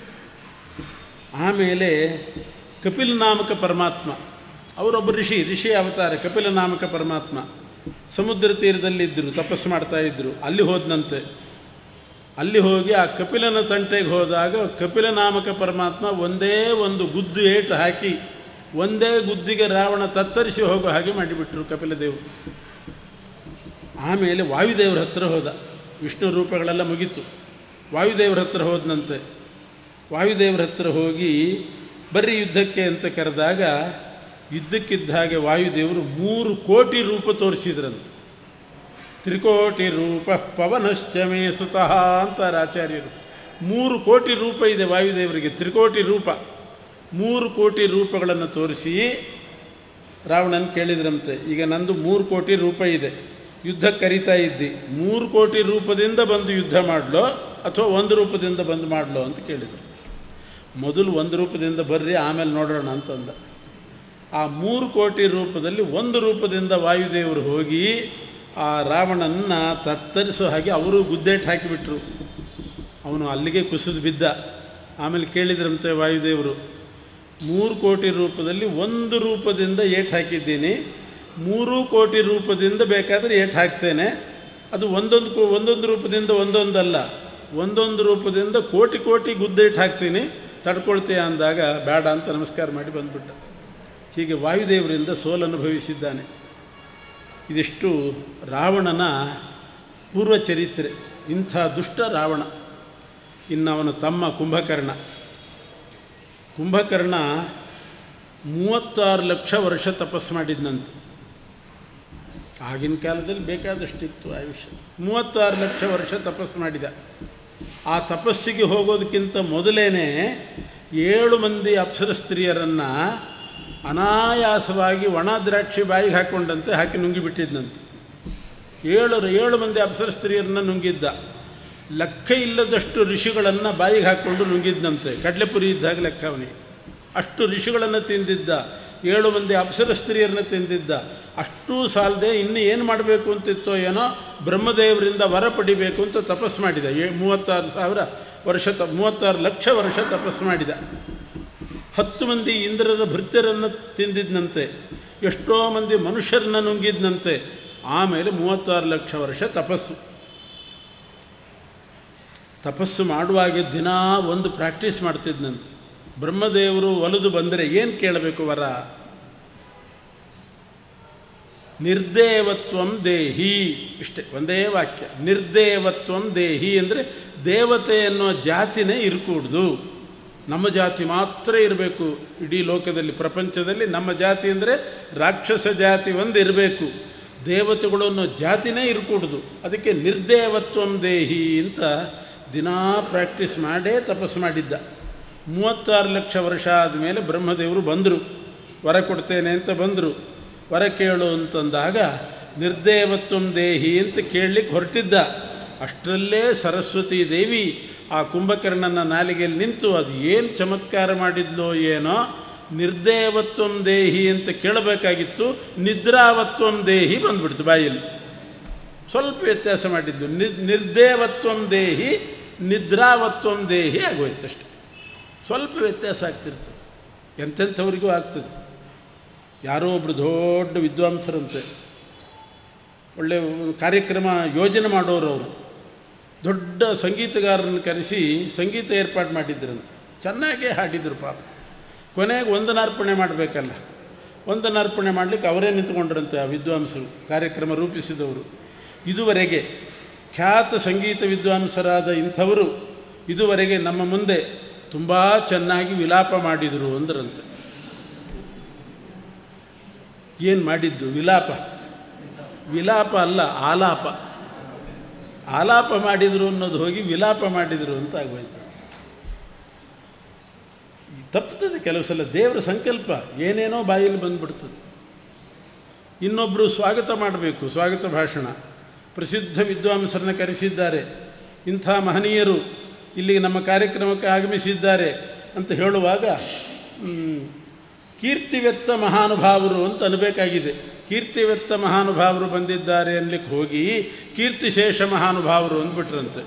ಆಮೇಲೆ ಕಪಿಲ ನಾಮಕ ಪರಮಾತ್ಮ ಅವರೊಬ್ಬ ಋಷಿ ಋಷಿ ಅವತಾರ ಕಪಿಲ ನಾಮಕ ಪರಮಾತ್ಮ ಸಮುದ್ರ ತೀರದಲ್ಲಿದ್ದರು ತಪಸ್ಸು ಮಾಡ್ತಾ ಇದ್ದರು ಅಲ್ಲಿ ಹೋದನಂತೆ ಅಲ್ಲಿ ಹೋಗಿ ಆ ಕಪಿಲನ ತಂಟೆಗೆ ಹೋದಾಗ ಕಪಿಲ ನಾಮಕ ಪರಮಾತ್ಮ ಒಂದೇ ಒಂದು ಗುದ್ದು ಏಟು ಹಾಕಿ ಒಂದೇ ಗುದ್ದಿಗೆ ರಾವಣ ತತ್ತರಿಸಿ ಹೋಗೋ ಹಾಗೆ ಮಾಡಿಬಿಟ್ರು ಕಪಿಲದೇವರು ಆಮೇಲೆ ವಾಯುದೇವರ ಹತ್ರ ಹೋದ ವಿಷ್ಣು ರೂಪಗಳೆಲ್ಲ ಮುಗೀತು ವಾಯುದೇವರ ಹತ್ರ ಹೋದನಂತೆ ವಾಯುದೇವರ ಹತ್ರ ಹೋಗಿ ಬರ್ರಿ ಯುದ್ಧಕ್ಕೆ ಅಂತ ಕರೆದಾಗ ಯುದ್ಧಕ್ಕಿದ್ದ ಹಾಗೆ ವಾಯುದೇವರು ಮೂರು ಕೋಟಿ ರೂಪ ತೋರಿಸಿದ್ರಂತೆ ತ್ರಿಕೋಟಿ ರೂಪ ಪವನಶ್ಚಮೇ ಸುತಃ ಅಂತಾರೆ ಆಚಾರ್ಯರು ಮೂರು ಕೋಟಿ ರೂಪ ಇದೆ ವಾಯುದೇವರಿಗೆ ತ್ರಿಕೋಟಿ ರೂಪ ಮೂರು ಕೋಟಿ ರೂಪಗಳನ್ನು ತೋರಿಸಿ ರಾವಣನ ಕೇಳಿದ್ರಂತೆ ಈಗ ನಂದು ಮೂರು ಕೋಟಿ ರೂಪ ಇದೆ ಯುದ್ಧಕ್ಕೆ ಕರಿತಾ ಇದ್ದಿ ಮೂರು ಕೋಟಿ ರೂಪದಿಂದ ಬಂದು ಯುದ್ಧ ಮಾಡಲೋ ಅಥವಾ ಒಂದು ರೂಪದಿಂದ ಬಂದು ಮಾಡಲೋ ಅಂತ ಕೇಳಿದರು ಮೊದಲು ಒಂದು ರೂಪದಿಂದ ಬರ್ರಿ ಆಮೇಲೆ ನೋಡೋಣ ಅಂತಂದ ಆ ಮೂರು ಕೋಟಿ ರೂಪದಲ್ಲಿ ಒಂದು ರೂಪದಿಂದ ವಾಯುದೇವರು ಹೋಗಿ ಆ ರಾವಣನ್ನು ತತ್ತರಿಸೋ ಹಾಗೆ ಅವರು ಗುದ್ದೇಟು ಹಾಕಿಬಿಟ್ರು ಅವನು ಅಲ್ಲಿಗೆ ಕುಸಿದು ಬಿದ್ದ ಆಮೇಲೆ ಕೇಳಿದ್ರಂತೆ ವಾಯುದೇವರು ಮೂರು ಕೋಟಿ ರೂಪದಲ್ಲಿ ಒಂದು ರೂಪದಿಂದ ಏಟು ಹಾಕಿದ್ದೀನಿ ಮೂರು ಕೋಟಿ ರೂಪದಿಂದ ಬೇಕಾದರೆ ಏಟು ಹಾಕ್ತೇನೆ ಅದು ಒಂದೊಂದು ಕೋ ಒಂದೊಂದು ರೂಪದಿಂದ ಒಂದೊಂದಲ್ಲ ಒಂದೊಂದು ರೂಪದಿಂದ ಕೋಟಿ ಕೋಟಿ ಗುದ್ದೇಟು ಹಾಕ್ತೀನಿ ತಡ್ಕೊಳ್ತೀಯ ಅಂದಾಗ ಬೇಡ ಅಂತ ನಮಸ್ಕಾರ ಮಾಡಿ ಬಂದುಬಿಟ್ಟ ಹೀಗೆ ವಾಯುದೇವರಿಂದ ಸೋಲನುಭವಿಸಿದ್ದಾನೆ ಇದಿಷ್ಟು ರಾವಣನ ಪೂರ್ವ ಚರಿತ್ರೆ ಇಂಥ ದುಷ್ಟ ರಾವಣ ಇನ್ನು ಅವನ ತಮ್ಮ ಕುಂಭಕರ್ಣ ಕುಂಭಕರ್ಣ ಮೂವತ್ತಾರು ಲಕ್ಷ ವರ್ಷ ತಪಸ್ಸು ಮಾಡಿದ್ನಂತೆ ಆಗಿನ ಕಾಲದಲ್ಲಿ ಬೇಕಾದಷ್ಟಿತ್ತು ಆಯುಷ್ಯ ಮೂವತ್ತಾರು ಲಕ್ಷ ವರ್ಷ ತಪಸ್ಸು ಮಾಡಿದ ಆ ತಪಸ್ಸಿಗೆ ಹೋಗೋದಕ್ಕಿಂತ ಮೊದಲೇ ಏಳು ಮಂದಿ ಅಪ್ಸರ ಸ್ತ್ರೀಯರನ್ನು ಅನಾಯಾಸವಾಗಿ ಒಣ ದ್ರಾಕ್ಷಿ ಬಾಯಿಗೆ ಹಾಕ್ಕೊಂಡಂತೆ ಹಾಕಿ ನುಂಗಿಬಿಟ್ಟಿದ್ದಂತೆ ಏಳು ಏಳು ಮಂದಿ ಅಪ್ಸರ ಸ್ತ್ರೀಯರನ್ನ ನುಂಗಿದ್ದ ಲೆಕ್ಕ ಇಲ್ಲದಷ್ಟು ಋಷಿಗಳನ್ನು ಬಾಯಿಗೆ ಹಾಕ್ಕೊಂಡು ನುಂಗಿದ್ದಂತೆ ಕಡಲೆಪುರಿ ಇದ್ದಾಗ ಲೆಕ್ಕ ಅವನಿಗೆ ಅಷ್ಟು ಋಷಿಗಳನ್ನು ತಿಂದಿದ್ದ ಏಳು ಮಂದಿ ಅಪ್ಸರ ಸ್ತ್ರೀಯರನ್ನ ತಿಂದಿದ್ದ ಅಷ್ಟೂ ಸಾಲದೆ ಇನ್ನು ಏನು ಮಾಡಬೇಕು ಅಂತಿತ್ತೋ ಏನೋ ಬ್ರಹ್ಮದೇವರಿಂದ ವರ ಪಡಿಬೇಕು ಅಂತ ತಪಸ್ಸು ಮಾಡಿದ ಏ ಮೂವತ್ತಾರು ಸಾವಿರ ವರ್ಷ ತ ಮೂವತ್ತಾರು ಲಕ್ಷ ವರ್ಷ ತಪಸ್ಸು ಮಾಡಿದ ಹತ್ತು ಮಂದಿ ಇಂದ್ರರ ಭೃತ್ಯರನ್ನು ತಿಂದಿದ್ದಂತೆ ಎಷ್ಟೋ ಮಂದಿ ಮನುಷ್ಯರನ್ನ ನುಂಗಿದ್ನಂತೆ ಆಮೇಲೆ ಮೂವತ್ತಾರು ಲಕ್ಷ ವರ್ಷ ತಪಸ್ಸು ತಪಸ್ಸು ಮಾಡುವಾಗೆ ದಿನ ಒಂದು ಪ್ರಾಕ್ಟೀಸ್ ಮಾಡ್ತಿದ್ನಂತೆ ಬ್ರಹ್ಮದೇವರು ಒಲಿದು ಬಂದರೆ ಏನು ಕೇಳಬೇಕು ವರ ನಿರ್ದೇವತ್ವಂ ದೇಹಿ ಇಷ್ಟೇ ಒಂದೇ ವಾಕ್ಯ ನಿರ್ದೇವತ್ವಂ ದೇಹಿ ಅಂದರೆ ದೇವತೆ ಅನ್ನೋ ಜಾತಿನೇ ಇರಕೂಡ್ದು ನಮ್ಮ ಜಾತಿ ಮಾತ್ರ ಇರಬೇಕು ಇಡೀ ಲೋಕದಲ್ಲಿ ಪ್ರಪಂಚದಲ್ಲಿ ನಮ್ಮ ಜಾತಿ ಅಂದರೆ ರಾಕ್ಷಸ ಜಾತಿ ಒಂದು ಇರಬೇಕು ದೇವತೆಗಳು ಅನ್ನೋ ಜಾತಿನೇ ಇರಕೂಡ್ದು ಅದಕ್ಕೆ ನಿರ್ದೇವತ್ವಂ ದೇಹಿ ಅಂತ ದಿನಾ ಪ್ರಾಕ್ಟೀಸ್ ಮಾಡೇ ತಪಸ್ಸು ಮಾಡಿದ್ದ ಮೂವತ್ತಾರು ಲಕ್ಷ ವರ್ಷ ಆದಮೇಲೆ ಬ್ರಹ್ಮದೇವರು ಬಂದರು ವರ ಕೊಡ್ತೇನೆ ಅಂತ ಬಂದರು ವರ ಕೇಳು ಅಂತಂದಾಗ ನಿರ್ದೇವತ್ವಂ ದೇಹಿ ಅಂತ ಕೇಳಲಿಕ್ಕೆ ಹೊರಟಿದ್ದ ಅಷ್ಟರಲ್ಲೇ ಸರಸ್ವತಿ ದೇವಿ ಆ ಕುಂಭಕರ್ಣನ ನಾಲಿಗೆಯಲ್ಲಿ ನಿಂತು ಅದು ಏನು ಚಮತ್ಕಾರ ಮಾಡಿದ್ಲೋ ಏನೋ ನಿರ್ದೇವತ್ವಂ ದೇಹಿ ಅಂತ ಕೇಳಬೇಕಾಗಿತ್ತು ನಿದ್ರಾವತ್ವಂ ದೇಹಿ ಬಂದ್ಬಿಡ್ತು ಬಾಯಲ್ಲಿ ಸ್ವಲ್ಪ ವ್ಯತ್ಯಾಸ ಮಾಡಿದ್ಲು ನಿ ನಿರ್ದೇವತ್ವಂ ದೇಹಿ ನಿದ್ರಾವತ್ವಂ ದೇಹಿ ಆಗೋಯ್ತು ಅಷ್ಟೆ ಸ್ವಲ್ಪ ವ್ಯತ್ಯಾಸ ಆಗ್ತಿರ್ತದೆ ಎಂತೆಂಥವ್ರಿಗೂ ಆಗ್ತದೆ ಯಾರೋ ಒಬ್ಬರು ದೊಡ್ಡ ವಿದ್ವಾಂಸರಂತೆ ಒಳ್ಳೆ ಕಾರ್ಯಕ್ರಮ ಯೋಜನೆ ಮಾಡೋರು ಅವರು ದೊಡ್ಡ ಸಂಗೀತಗಾರರನ್ನು ಕರೆಸಿ ಸಂಗೀತ ಏರ್ಪಾಡು ಮಾಡಿದ್ರಂತೆ ಚೆನ್ನಾಗೇ ಹಾಡಿದರು ಪಾಪ ಕೊನೆಗೆ ವಂದನಾರ್ಪಣೆ ಮಾಡಬೇಕಲ್ಲ ವಂದನಾರ್ಪಣೆ ಮಾಡಲಿಕ್ಕೆ ಅವರೇ ನಿಂತ್ಕೊಂಡ್ರಂತೆ ಆ ವಿದ್ವಾಂಸರು ಕಾರ್ಯಕ್ರಮ ರೂಪಿಸಿದವರು ಇದುವರೆಗೆ ಖ್ಯಾತ ಸಂಗೀತ ವಿದ್ವಾಂಸರಾದ ಇಂಥವರು ಇದುವರೆಗೆ ನಮ್ಮ ಮುಂದೆ ತುಂಬ ಚೆನ್ನಾಗಿ ವಿಲಾಪ ಮಾಡಿದರು ಅಂದ್ರಂತೆ ಏನು ಮಾಡಿದ್ದು ವಿಲಾಪ ವಿಲಾಪ ಅಲ್ಲ ಆಲಾಪ ಆಲಾಪ ಮಾಡಿದರು ಅನ್ನೋದು ಹೋಗಿ ವಿಲಾಪ ಮಾಡಿದರು ಅಂತ ಆಗೋಯ್ತು ತಪ್ಪುತ್ತದೆ ಕೆಲವು ಸಲ ದೇವರ ಸಂಕಲ್ಪ ಏನೇನೋ ಬಾಯಲ್ಲಿ ಬಂದ್ಬಿಡ್ತದೆ ಇನ್ನೊಬ್ಬರು ಸ್ವಾಗತ ಮಾಡಬೇಕು ಸ್ವಾಗತ ಭಾಷಣ ಪ್ರಸಿದ್ಧ ವಿದ್ವಾಂಸರನ್ನ ಕರೆಸಿದ್ದಾರೆ ಇಂಥ ಮಹನೀಯರು ಇಲ್ಲಿಗೆ ನಮ್ಮ ಕಾರ್ಯಕ್ರಮಕ್ಕೆ ಆಗಮಿಸಿದ್ದಾರೆ ಅಂತ ಹೇಳುವಾಗ ಕೀರ್ತಿವೆತ್ತ ಮಹಾನುಭಾವರು ಅಂತ ಅನ್ನಬೇಕಾಗಿದೆ ಕೀರ್ತಿವೆತ್ತ ಮಹಾನುಭಾವರು ಬಂದಿದ್ದಾರೆ ಅನ್ಲಿಕ್ಕೆ ಹೋಗಿ ಕೀರ್ತಿಶೇಷ ಮಹಾನುಭಾವರು ಅಂದ್ಬಿಟ್ರಂತೆ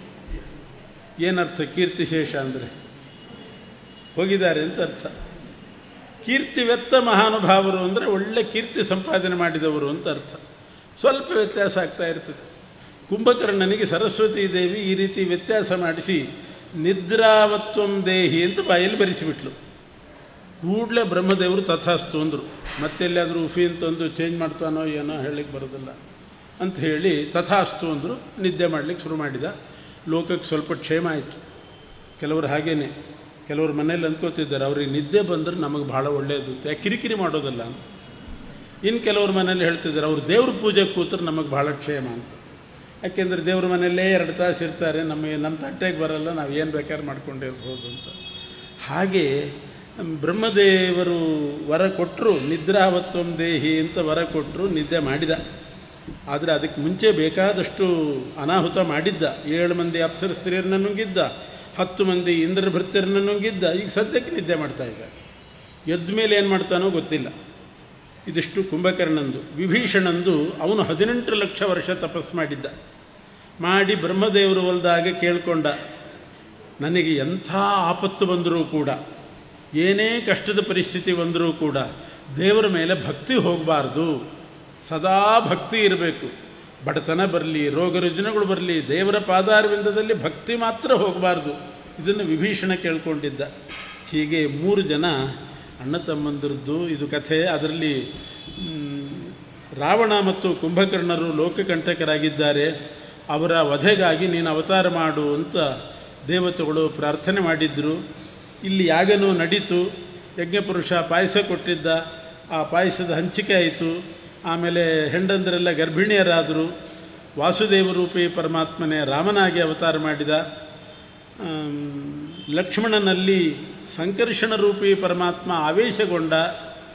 ಏನರ್ಥ ಕೀರ್ತಿಶೇಷ ಅಂದರೆ ಹೋಗಿದ್ದಾರೆ ಅಂತ ಅರ್ಥ ಕೀರ್ತಿವೆತ್ತ ಮಹಾನುಭಾವರು ಅಂದರೆ ಒಳ್ಳೆ ಕೀರ್ತಿ ಸಂಪಾದನೆ ಮಾಡಿದವರು ಅಂತ ಅರ್ಥ ಸ್ವಲ್ಪ ವ್ಯತ್ಯಾಸ ಆಗ್ತಾ ಇರ್ತದೆ ಕುಂಭಕರ್ಣನಿಗೆ ಸರಸ್ವತಿ ದೇವಿ ಈ ರೀತಿ ವ್ಯತ್ಯಾಸ ಮಾಡಿಸಿ ನಿದ್ರಾವತ್ವಂ ದೇಹಿ ಅಂತ ಬಾಯಲ್ಲಿ ಬರೆಸಿಬಿಟ್ಲು ಕೂಡಲೇ ಬ್ರಹ್ಮದೇವರು ತಥಾಸ್ತು ಅಂದರು ಮತ್ತೆಲ್ಲಾದರೂ ಉಫಿ ಅಂತಂದು ಚೇಂಜ್ ಮಾಡ್ತಾನೋ ಏನೋ ಹೇಳಲಿಕ್ಕೆ ಬರೋದಿಲ್ಲ ಅಂತ ಹೇಳಿ ತಥಾಸ್ತು ಅಂದರು ನಿದ್ದೆ ಮಾಡಲಿಕ್ಕೆ ಶುರು ಮಾಡಿದ ಲೋಕಕ್ಕೆ ಸ್ವಲ್ಪ ಕ್ಷೇಮ ಆಯಿತು ಕೆಲವರು ಹಾಗೇನೆ ಕೆಲವರು ಮನೇಲಿ ಅಂದ್ಕೋತಿದ್ದಾರೆ ಅವ್ರಿಗೆ ನಿದ್ದೆ ಬಂದರೆ ನಮಗೆ ಭಾಳ ಒಳ್ಳೆಯದು ಯಾಕೆ ಕಿರಿಕಿರಿ ಮಾಡೋದಲ್ಲ ಅಂತ ಇನ್ನು ಕೆಲವ್ರ ಮನೇಲಿ ಹೇಳ್ತಿದ್ದಾರೆ ಅವ್ರು ದೇವ್ರ ಪೂಜೆ ಕೂತ್ರೆ ನಮಗೆ ಭಾಳ ಕ್ಷೇಮ ಅಂತ ಯಾಕೆಂದರೆ ದೇವ್ರ ಮನೆಯಲ್ಲೇ ಎರಡು ತಾಸು ಇರ್ತಾರೆ ನಮಗೆ ನಮ್ಮ ತಟ್ಟೆಗೆ ಬರಲ್ಲ ನಾವು ಏನು ಬೇಕಾದ್ರೆ ಮಾಡ್ಕೊಂಡಿರ್ಬೋದು ಅಂತ ಹಾಗೆ ಬ್ರಹ್ಮದೇವರು ವರ ಕೊಟ್ಟರು ನಿದ್ರಾವತ್ವಂ ದೇಹಿ ಅಂತ ವರ ಕೊಟ್ಟರು ನಿದ್ದೆ ಮಾಡಿದ ಆದರೆ ಅದಕ್ಕೆ ಮುಂಚೆ ಬೇಕಾದಷ್ಟು ಅನಾಹುತ ಮಾಡಿದ್ದ ಏಳು ಮಂದಿ ಅಪ್ಸರ ಸ್ತ್ರೀಯರನ್ನ ನುಂಗಿದ್ದ ಹತ್ತು ಮಂದಿ ಇಂದ್ರ ಭೃತ್ಯರನ್ನ ನುಂಗಿದ್ದ ಈಗ ಸದ್ಯಕ್ಕೆ ನಿದ್ದೆ ಮಾಡ್ತಾ ಇದ್ದ ಎದ್ದ ಮೇಲೆ ಏನು ಮಾಡ್ತಾನೋ ಗೊತ್ತಿಲ್ಲ ಇದಿಷ್ಟು ಕುಂಭಕರ್ಣಂದು ವಿಭೀಷಣಂದು ಅವನು ಹದಿನೆಂಟು ಲಕ್ಷ ವರ್ಷ ತಪಸ್ಸು ಮಾಡಿದ್ದ ಮಾಡಿ ಬ್ರಹ್ಮದೇವರು ಹೊಲ್ದಾಗ ಕೇಳ್ಕೊಂಡ ನನಗೆ ಎಂಥ ಆಪತ್ತು ಬಂದರೂ ಕೂಡ ಏನೇ ಕಷ್ಟದ ಪರಿಸ್ಥಿತಿ ಬಂದರೂ ಕೂಡ ದೇವರ ಮೇಲೆ ಭಕ್ತಿ ಹೋಗಬಾರ್ದು ಸದಾ ಭಕ್ತಿ ಇರಬೇಕು ಬಡತನ ಬರಲಿ ರೋಗ ರುಜಿನಗಳು ಬರಲಿ ದೇವರ ಪಾದಾರವಿಂದದಲ್ಲಿ ಭಕ್ತಿ ಮಾತ್ರ ಹೋಗಬಾರ್ದು ಇದನ್ನು ವಿಭೀಷಣ ಕೇಳ್ಕೊಂಡಿದ್ದ ಹೀಗೆ ಮೂರು ಜನ ಅಣ್ಣ ತಮ್ಮಂದಿರದ್ದು ಇದು ಕಥೆ ಅದರಲ್ಲಿ ರಾವಣ ಮತ್ತು ಕುಂಭಕರ್ಣರು ಲೋಕಕಂಟಕರಾಗಿದ್ದಾರೆ ಅವರ ವಧೆಗಾಗಿ ನೀನು ಅವತಾರ ಮಾಡು ಅಂತ ದೇವತೆಗಳು ಪ್ರಾರ್ಥನೆ ಮಾಡಿದ್ದರು ಇಲ್ಲಿ ಯಾಗನೂ ನಡೀತು ಯಜ್ಞಪುರುಷ ಪಾಯಸ ಕೊಟ್ಟಿದ್ದ ಆ ಪಾಯಸದ ಹಂಚಿಕೆ ಆಯಿತು ಆಮೇಲೆ ಹೆಂಡಂದರೆಲ್ಲ ಗರ್ಭಿಣಿಯರಾದರು ವಾಸುದೇವರೂಪಿ ಪರಮಾತ್ಮನೇ ರಾಮನಾಗಿ ಅವತಾರ ಮಾಡಿದ ಲಕ್ಷ್ಮಣನಲ್ಲಿ ಸಂಕರ್ಷಣ ರೂಪಿ ಪರಮಾತ್ಮ ಆವೇಶಗೊಂಡ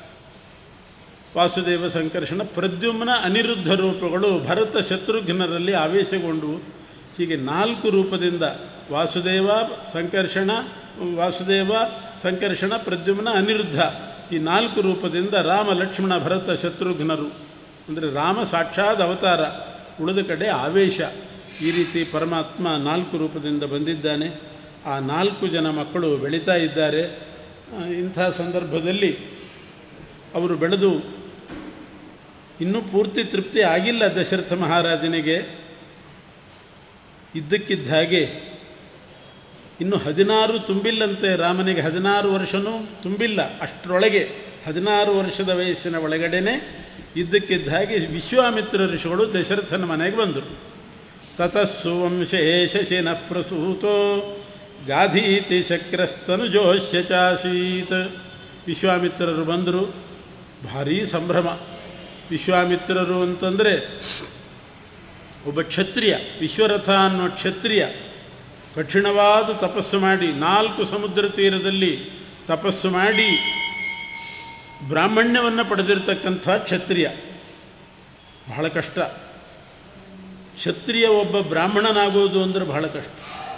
ವಾಸುದೇವ ಸಂಕರ್ಷಣ ಪ್ರದ್ಯುಮ್ನ ಅನಿರುದ್ಧ ರೂಪಗಳು ಭರತ ಶತ್ರುಘ್ನರಲ್ಲಿ ಆವೇಶಗೊಂಡು ಹೀಗೆ ನಾಲ್ಕು ರೂಪದಿಂದ ವಾಸುದೇವ ಸಂಕರ್ಷಣ ವಾಸುದೇವ ಸಂಕರ್ಷಣ ಪ್ರದ್ಯುಮ್ನ ಅನಿರುದ್ಧ ಈ ನಾಲ್ಕು ರೂಪದಿಂದ ರಾಮ ಲಕ್ಷ್ಮಣ ಭರತ ಶತ್ರುಘ್ನರು ಅಂದರೆ ರಾಮ ಸಾಕ್ಷಾತ್ ಅವತಾರ ಉಳಿದ ಕಡೆ ಆವೇಶ ಈ ರೀತಿ ಪರಮಾತ್ಮ ನಾಲ್ಕು ರೂಪದಿಂದ ಬಂದಿದ್ದಾನೆ ಆ ನಾಲ್ಕು ಜನ ಮಕ್ಕಳು ಬೆಳೀತಾ ಇದ್ದಾರೆ ಆ, ಇಂಥ ಸಂದರ್ಭದಲ್ಲಿ ಅವರು ಬೆಳೆದು ಇನ್ನೂ ಪೂರ್ತಿ ತೃಪ್ತಿ ಆಗಿಲ್ಲ ದಶರಥ ಮಹಾರಾಜನಿಗೆ ಇದ್ದಕ್ಕಿದ್ದ ಹಾಗೆ ಇನ್ನು ಹದಿನಾರು ತುಂಬಿಲ್ಲಂತೆ ರಾಮನಿಗೆ ಹದಿನಾರು ವರ್ಷವೂ ತುಂಬಿಲ್ಲ ಅಷ್ಟರೊಳಗೆ ಹದಿನಾರು ವರ್ಷದ ವಯಸ್ಸಿನ ಒಳಗಡೆನೆ ಇದ್ದಕ್ಕಿದ್ದ ಹಾಗೆ ವಿಶ್ವಾಮಿತ್ರ ಋಷಿಗಳು ದಶರಥನ ಮನೆಗೆ ಬಂದರು ತತಸ್ಸು ವಂಶೇ ಶಶಿನ ಪ್ರಸೂತೋ ಗಾಧೀತಿ ಶಕ್ರಸ್ತನುಜೋಶ್ಯ ಚಾಸೀತ್ ವಿಶ್ವಾಮಿತ್ರರು ಬಂದರು ಭಾರೀ ಸಂಭ್ರಮ ವಿಶ್ವಾಮಿತ್ರರು ಅಂತಂದರೆ ಒಬ್ಬ ಕ್ಷತ್ರಿಯ ವಿಶ್ವರಥ ಅನ್ನೋ ಕ್ಷತ್ರಿಯ ಕಠಿಣವಾದ ತಪಸ್ಸು ಮಾಡಿ ನಾಲ್ಕು ಸಮುದ್ರ ತೀರದಲ್ಲಿ ತಪಸ್ಸು ಮಾಡಿ ಬ್ರಾಹ್ಮಣ್ಯವನ್ನು ಪಡೆದಿರತಕ್ಕಂಥ ಕ್ಷತ್ರಿಯ ಬಹಳ ಕಷ್ಟ ಕ್ಷತ್ರಿಯ ಒಬ್ಬ ಬ್ರಾಹ್ಮಣನಾಗೋದು ಅಂದರೆ ಬಹಳ ಕಷ್ಟ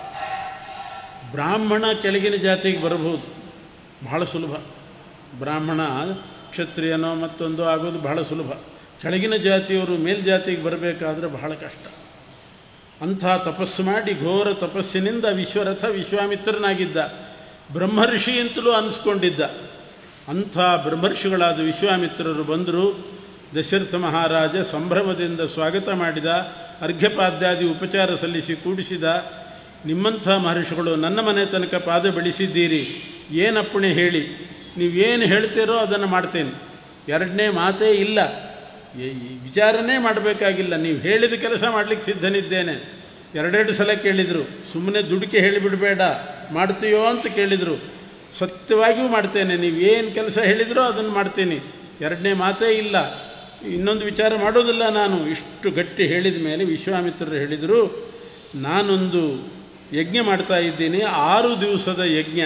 ಬ್ರಾಹ್ಮಣ ಕೆಳಗಿನ ಜಾತಿಗೆ ಬರಬಹುದು ಬಹಳ ಸುಲಭ ಬ್ರಾಹ್ಮಣ ಕ್ಷತ್ರಿಯನೋ ಮತ್ತೊಂದು ಆಗೋದು ಬಹಳ ಸುಲಭ ಕೆಳಗಿನ ಜಾತಿಯವರು ಮೇಲ್ಜಾತಿಗೆ ಬರಬೇಕಾದ್ರೆ ಬಹಳ ಕಷ್ಟ ಅಂಥ ತಪಸ್ಸು ಮಾಡಿ ಘೋರ ತಪಸ್ಸಿನಿಂದ ವಿಶ್ವರಥ ವಿಶ್ವಾಮಿತ್ರನಾಗಿದ್ದ ಬ್ರಹ್ಮರ್ಷಿ ಅಂತಲೂ ಅನಿಸ್ಕೊಂಡಿದ್ದ ಅಂಥ ಬ್ರಹ್ಮರ್ಷಿಗಳಾದ ವಿಶ್ವಾಮಿತ್ರರು ಬಂದರು ದಶರಥ ಮಹಾರಾಜ ಸಂಭ್ರಮದಿಂದ ಸ್ವಾಗತ ಮಾಡಿದ ಅರ್ಘ್ಯಪಾದ್ಯಾದಿ ಉಪಚಾರ ಸಲ್ಲಿಸಿ ಕೂಡಿಸಿದ ನಿಮ್ಮಂಥ ಮಹರ್ಷಿಗಳು ನನ್ನ ಮನೆ ತನಕ ಪಾದ ಬೆಳೆಸಿದ್ದೀರಿ ಏನಪ್ಪಣೆ ಹೇಳಿ ನೀವೇನು ಹೇಳ್ತೀರೋ ಅದನ್ನು ಮಾಡ್ತೇನೆ ಎರಡನೇ ಮಾತೇ ಇಲ್ಲ ಈ ಈ ವಿಚಾರನೇ ಮಾಡಬೇಕಾಗಿಲ್ಲ ನೀವು ಹೇಳಿದ ಕೆಲಸ ಮಾಡಲಿಕ್ಕೆ ಸಿದ್ಧನಿದ್ದೇನೆ ಎರಡೆರಡು ಸಲ ಕೇಳಿದರು ಸುಮ್ಮನೆ ದುಡುಕಿ ಹೇಳಿಬಿಡಬೇಡ ಮಾಡ್ತೀಯೋ ಅಂತ ಕೇಳಿದರು ಸತ್ಯವಾಗಿಯೂ ಮಾಡ್ತೇನೆ ನೀವು ಏನು ಕೆಲಸ ಹೇಳಿದ್ರೋ ಅದನ್ನು ಮಾಡ್ತೀನಿ ಎರಡನೇ ಮಾತೇ ಇಲ್ಲ ಇನ್ನೊಂದು ವಿಚಾರ ಮಾಡೋದಿಲ್ಲ ನಾನು ಇಷ್ಟು ಗಟ್ಟಿ ಹೇಳಿದ ಮೇಲೆ ವಿಶ್ವಾಮಿತ್ರರು ಹೇಳಿದರು ನಾನೊಂದು ಯಜ್ಞ ಮಾಡ್ತಾ ಇದ್ದೀನಿ ಆರು ದಿವಸದ ಯಜ್ಞ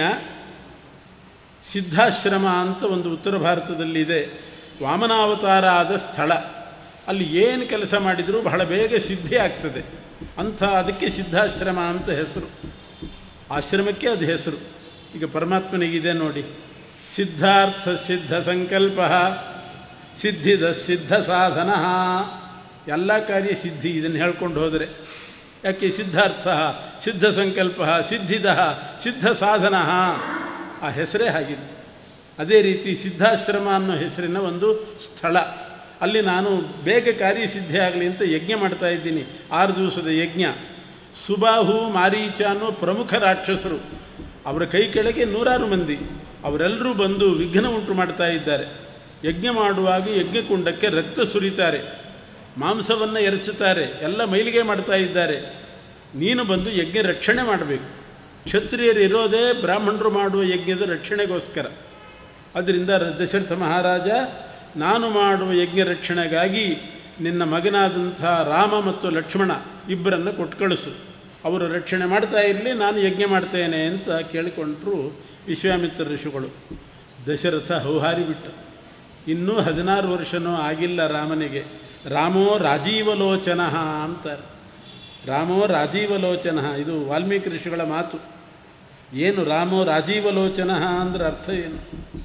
ಸಿದ್ಧಾಶ್ರಮ ಅಂತ ಒಂದು ಉತ್ತರ ಭಾರತದಲ್ಲಿದೆ ವಾಮನಾವತಾರ ಆದ ಸ್ಥಳ ಅಲ್ಲಿ ಏನು ಕೆಲಸ ಮಾಡಿದರೂ ಬಹಳ ಬೇಗ ಸಿದ್ಧಿ ಆಗ್ತದೆ ಅಂಥ ಅದಕ್ಕೆ ಸಿದ್ಧಾಶ್ರಮ ಅಂತ ಹೆಸರು ಆಶ್ರಮಕ್ಕೆ ಅದು ಹೆಸರು ಈಗ ಪರಮಾತ್ಮನಿಗಿದೆ ನೋಡಿ ಸಿದ್ಧಾರ್ಥ ಸಿದ್ಧ ಸಂಕಲ್ಪ ಸಿದ್ಧಿದ ಸಿದ್ಧ ಸಾಧನ ಎಲ್ಲ ಕಾರ್ಯ ಸಿದ್ಧಿ ಇದನ್ನು ಹೇಳ್ಕೊಂಡು ಹೋದರೆ ಯಾಕೆ ಸಿದ್ಧಾರ್ಥ ಸಿದ್ಧ ಸಂಕಲ್ಪ ಸಿದ್ಧಿದ ಸಿದ್ಧ ಸಾಧನ ಆ ಹೆಸರೇ ಆಗಿದೆ ಅದೇ ರೀತಿ ಸಿದ್ಧಾಶ್ರಮ ಅನ್ನೋ ಹೆಸರಿನ ಒಂದು ಸ್ಥಳ ಅಲ್ಲಿ ನಾನು ಬೇಗ ಕಾರ್ಯಸಿದ್ಧಿ ಆಗಲಿ ಅಂತ ಯಜ್ಞ ಮಾಡ್ತಾ ಇದ್ದೀನಿ ಆರು ದಿವಸದ ಯಜ್ಞ ಸುಬಾಹು ಮಾರೀಚ ಅನ್ನೋ ಪ್ರಮುಖ ರಾಕ್ಷಸರು ಅವರ ಕೈ ಕೆಳಗೆ ನೂರಾರು ಮಂದಿ ಅವರೆಲ್ಲರೂ ಬಂದು ವಿಘ್ನ ಉಂಟು ಮಾಡ್ತಾ ಇದ್ದಾರೆ ಯಜ್ಞ ಮಾಡುವಾಗ ಯಜ್ಞಕುಂಡಕ್ಕೆ ರಕ್ತ ಸುರಿತಾರೆ ಮಾಂಸವನ್ನು ಎರಚುತ್ತಾರೆ ಎಲ್ಲ ಮೈಲಿಗೆ ಮಾಡ್ತಾ ಇದ್ದಾರೆ ನೀನು ಬಂದು ಯಜ್ಞ ರಕ್ಷಣೆ ಮಾಡಬೇಕು ಕ್ಷತ್ರಿಯರು ಇರೋದೇ ಬ್ರಾಹ್ಮಣರು ಮಾಡುವ ಯಜ್ಞದ ರಕ್ಷಣೆಗೋಸ್ಕರ ಅದರಿಂದ ರ- ದಶರಥ ಮಹಾರಾಜ ನಾನು ಮಾಡುವ ಯಜ್ಞ ರಕ್ಷಣೆಗಾಗಿ ನಿನ್ನ ಮಗನಾದಂಥ ರಾಮ ಮತ್ತು ಲಕ್ಷ್ಮಣ ಇಬ್ಬರನ್ನು ಕೊಟ್ಟು ಕಳಿಸು ಅವರು ರಕ್ಷಣೆ ಮಾಡ್ತಾ ಇರಲಿ ನಾನು ಯಜ್ಞ ಮಾಡ್ತೇನೆ ಅಂತ ಕೇಳಿಕೊಂಡ್ರು ವಿಶ್ವಾಮಿತ್ರ ಋಷಿಗಳು ದಶರಥ ಹೌಹಾರಿ ಬಿಟ್ಟು ಇನ್ನೂ ಹದಿನಾರು ವರ್ಷನೂ ಆಗಿಲ್ಲ ರಾಮನಿಗೆ ರಾಮೋ ರಾಜೀವಲೋಚನ ಅಂತಾರೆ ರಾಮೋ ರಾಜೀವಲೋಚನ ಇದು ವಾಲ್ಮೀಕಿ ಋಷಿಗಳ ಮಾತು ಏನು ರಾಮೋ ರಾಜೀವಲೋಚನ ಅಂದ್ರೆ ಅರ್ಥ ಏನು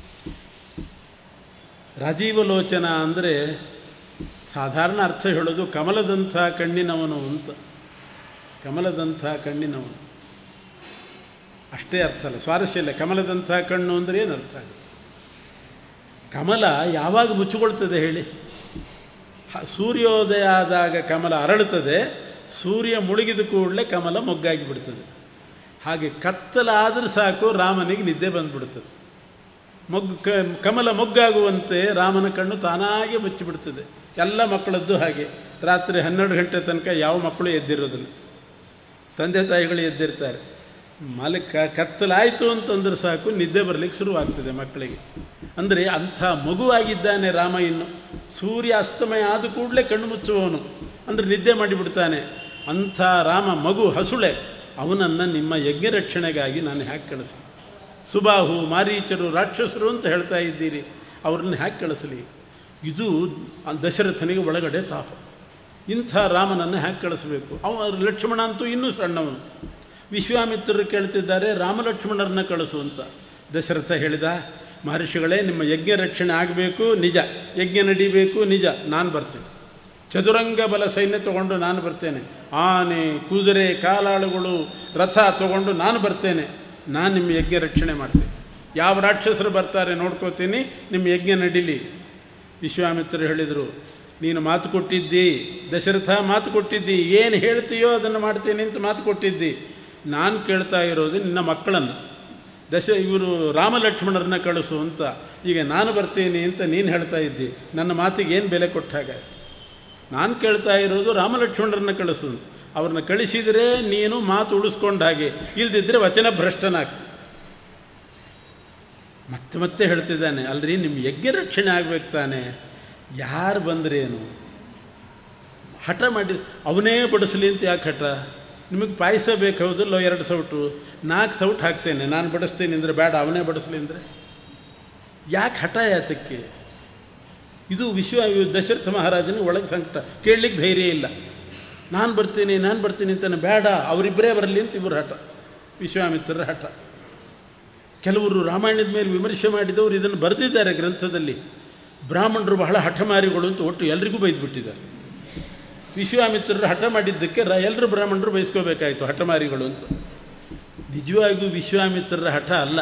ರಾಜೀವಲೋಚನ ಅಂದರೆ ಸಾಧಾರಣ ಅರ್ಥ ಹೇಳೋದು ಕಮಲದಂಥ ಕಣ್ಣಿನವನು ಅಂತ ಕಮಲದಂಥ ಕಣ್ಣಿನವನು ಅಷ್ಟೇ ಅರ್ಥ ಅಲ್ಲ ಸ್ವಾರಸ್ಯ ಇಲ್ಲ ಕಮಲದಂಥ ಕಣ್ಣು ಅಂದರೆ ಏನು ಅರ್ಥ ಆಗುತ್ತೆ ಕಮಲ ಯಾವಾಗ ಮುಚ್ಚಿಕೊಳ್ತದೆ ಹೇಳಿ ಹ- ಸೂರ್ಯೋದಯ ಆದಾಗ ಕಮಲ ಅರಳುತ್ತದೆ ಸೂರ್ಯ ಮುಳುಗಿದ ಕೂಡಲೇ ಕಮಲ ಮೊಗ್ಗಾಗಿ ಬಿಡ್ತದೆ ಹಾಗೆ ಕತ್ತಲಾದರೂ ಸಾಕು ರಾಮನಿಗೆ ನಿದ್ದೆ ಬಂದುಬಿಡ್ತದೆ ಮೊಗ್ಗು ಕ ಕಮಲ ಮೊಗ್ಗಾಗುವಂತೆ ರಾಮನ ಕಣ್ಣು ತಾನಾಗೆ ಮುಚ್ಚಿಬಿಡ್ತದೆ ಎಲ್ಲ ಮಕ್ಕಳದ್ದು ಹಾಗೆ ರಾತ್ರಿ ಹನ್ನೆರಡು ಗಂಟೆ ತನಕ ಯಾವ ಮಕ್ಕಳು ಎದ್ದಿರೋದಿಲ್ಲ ತಂದೆ ತಾಯಿಗಳು ಎದ್ದಿರ್ತಾರೆ ಮಲಕ ಕತ್ತಲಾಯಿತು ಅಂತಂದ್ರೆ ಸಾಕು ನಿದ್ದೆ ಬರಲಿಕ್ಕೆ ಶುರುವಾಗ್ತದೆ ಮಕ್ಕಳಿಗೆ ಅಂದರೆ ಅಂಥ ಮಗುವಾಗಿದ್ದಾನೆ ರಾಮ ಇನ್ನು ಸೂರ್ಯ ಅಸ್ತಮಯ ಆದ ಕೂಡಲೇ ಕಣ್ಣು ಮುಚ್ಚುವವನು ಅಂದರೆ ನಿದ್ದೆ ಮಾಡಿಬಿಡ್ತಾನೆ ಅಂಥ ರಾಮ ಮಗು ಹಸುಳೆ ಅವನನ್ನು ನಿಮ್ಮ ಯಜ್ಞ ರಕ್ಷಣೆಗಾಗಿ ನಾನು ಹ್ಯಾಕೆ ಕಳಿಸಿ ಸುಬಾಹು ಮಾರೀಚರು ರಾಕ್ಷಸರು ಅಂತ ಹೇಳ್ತಾ ಇದ್ದೀರಿ ಅವ್ರನ್ನ ಹ್ಯಾಕೆ ಕಳಿಸಲಿ ಇದು ಆ ದಶರಥನಿಗೆ ಒಳಗಡೆ ತಾಪ ಇಂಥ ರಾಮನನ್ನು ಹ್ಯಾಕೆ ಕಳಿಸ್ಬೇಕು ಅವ ಲಕ್ಷ್ಮಣ ಅಂತೂ ಇನ್ನೂ ಸಣ್ಣವನು ವಿಶ್ವಾಮಿತ್ರರು ಕೇಳ್ತಿದ್ದಾರೆ ರಾಮಲಕ್ಷ್ಮಣರನ್ನ ಕಳಿಸು ಅಂತ ದಶರಥ ಹೇಳಿದ ಮಹರ್ಷಿಗಳೇ ನಿಮ್ಮ ಯಜ್ಞ ರಕ್ಷಣೆ ಆಗಬೇಕು ನಿಜ ಯಜ್ಞ ನಡಿಬೇಕು ನಿಜ ನಾನು ಬರ್ತೀನಿ ಚದುರಂಗ ಬಲ ಸೈನ್ಯ ತಗೊಂಡು ನಾನು ಬರ್ತೇನೆ ಆನೆ ಕುದುರೆ ಕಾಲಾಳುಗಳು ರಥ ತಗೊಂಡು ನಾನು ಬರ್ತೇನೆ ನಾನು ನಿಮ್ಮ ಯಜ್ಞ ರಕ್ಷಣೆ ಮಾಡ್ತೇನೆ ಯಾವ ರಾಕ್ಷಸರು ಬರ್ತಾರೆ ನೋಡ್ಕೋತೀನಿ ನಿಮ್ಮ ಯಜ್ಞ ನಡೀಲಿ ವಿಶ್ವಾಮಿತ್ರರು ಹೇಳಿದರು ನೀನು ಮಾತು ಕೊಟ್ಟಿದ್ದಿ ದಶರಥ ಮಾತು ಕೊಟ್ಟಿದ್ದಿ ಏನು ಹೇಳ್ತೀಯೋ ಅದನ್ನು ಮಾಡ್ತೀನಿ ಅಂತ ಮಾತು ಕೊಟ್ಟಿದ್ದಿ ನಾನು ಕೇಳ್ತಾ ಇರೋದು ನಿನ್ನ ಮಕ್ಕಳನ್ನು ದಶ ಇವರು ರಾಮಲಕ್ಷ್ಮಣರನ್ನ ಕಳಿಸು ಅಂತ ಈಗ ನಾನು ಬರ್ತೀನಿ ಅಂತ ನೀನು ಹೇಳ್ತಾ ಇದ್ದಿ ನನ್ನ ಮಾತಿಗೆ ಏನು ಬೆಲೆ ಕೊಟ್ಟ ಹಾಗಾಯ್ತು ನಾನು ಕೇಳ್ತಾ ಇರೋದು ರಾಮಲಕ್ಷ್ಮಣರನ್ನ ಕಳಿಸು ಅಂತ ಅವ್ರನ್ನ ಕಳಿಸಿದರೆ ನೀನು ಮಾತು ಉಳಿಸ್ಕೊಂಡ ಹಾಗೆ ಇಲ್ದಿದ್ದರೆ ವಚನ ಭ್ರಷ್ಟನಾಗ್ತಿ ಮತ್ತೆ ಮತ್ತೆ ಹೇಳ್ತಿದ್ದಾನೆ ಅಲ್ರಿ ನಿಮ್ಮ ಯಜ್ಞ ರಕ್ಷಣೆ ಆಗ್ಬೇಕು ತಾನೆ ಯಾರು ಬಂದ್ರೇನು ಹಠ ಮಾಡಿ ಅವನೇ ಬಡಿಸಲಿ ಅಂತ ಯಾಕೆ ಹಠ ನಿಮಗೆ ಪಾಯಸ ಬೇಕು ಹೌದಲ್ಲೋ ಎರಡು ಸೌಟು ನಾಲ್ಕು ಸೌಟ್ ಹಾಕ್ತೇನೆ ನಾನು ಬಡಿಸ್ತೀನಿ ಅಂದರೆ ಬೇಡ ಅವನೇ ಬಡಿಸ್ಲಿ ಅಂದರೆ ಯಾಕೆ ಹಠ ಯಾತಕ್ಕೆ ಇದು ವಿಶ್ವ ದಶರಥ ಮಹಾರಾಜನಿಗೆ ಒಳಗೆ ಸಂಕಟ ಕೇಳಲಿಕ್ಕೆ ಧೈರ್ಯ ಇಲ್ಲ ನಾನು ಬರ್ತೀನಿ ನಾನು ಬರ್ತೀನಿ ಅಂತಾನೆ ಬೇಡ ಅವರಿಬ್ಬರೇ ಬರಲಿ ಅಂತ ಇವರು ಹಠ ವಿಶ್ವಾಮಿತ್ರರ ಹಠ ಕೆಲವರು ರಾಮಾಯಣದ ಮೇಲೆ ವಿಮರ್ಶೆ ಮಾಡಿದವರು ಇದನ್ನು ಬರೆದಿದ್ದಾರೆ ಗ್ರಂಥದಲ್ಲಿ ಬ್ರಾಹ್ಮಣರು ಬಹಳ ಹಠಮಾರಿಗಳು ಅಂತ ಒಟ್ಟು ಎಲ್ರಿಗೂ ಬೈದ್ಬಿಟ್ಟಿದ್ದಾರೆ ವಿಶ್ವಾಮಿತ್ರರು ಹಠ ಮಾಡಿದ್ದಕ್ಕೆ ರ ಎಲ್ಲರೂ ಬ್ರಾಹ್ಮಣರು ಬಯಸ್ಕೋಬೇಕಾಯಿತು ಹಠಮಾರಿಗಳು ಅಂತ ನಿಜವಾಗಿಯೂ ವಿಶ್ವಾಮಿತ್ರರ ಹಠ ಅಲ್ಲ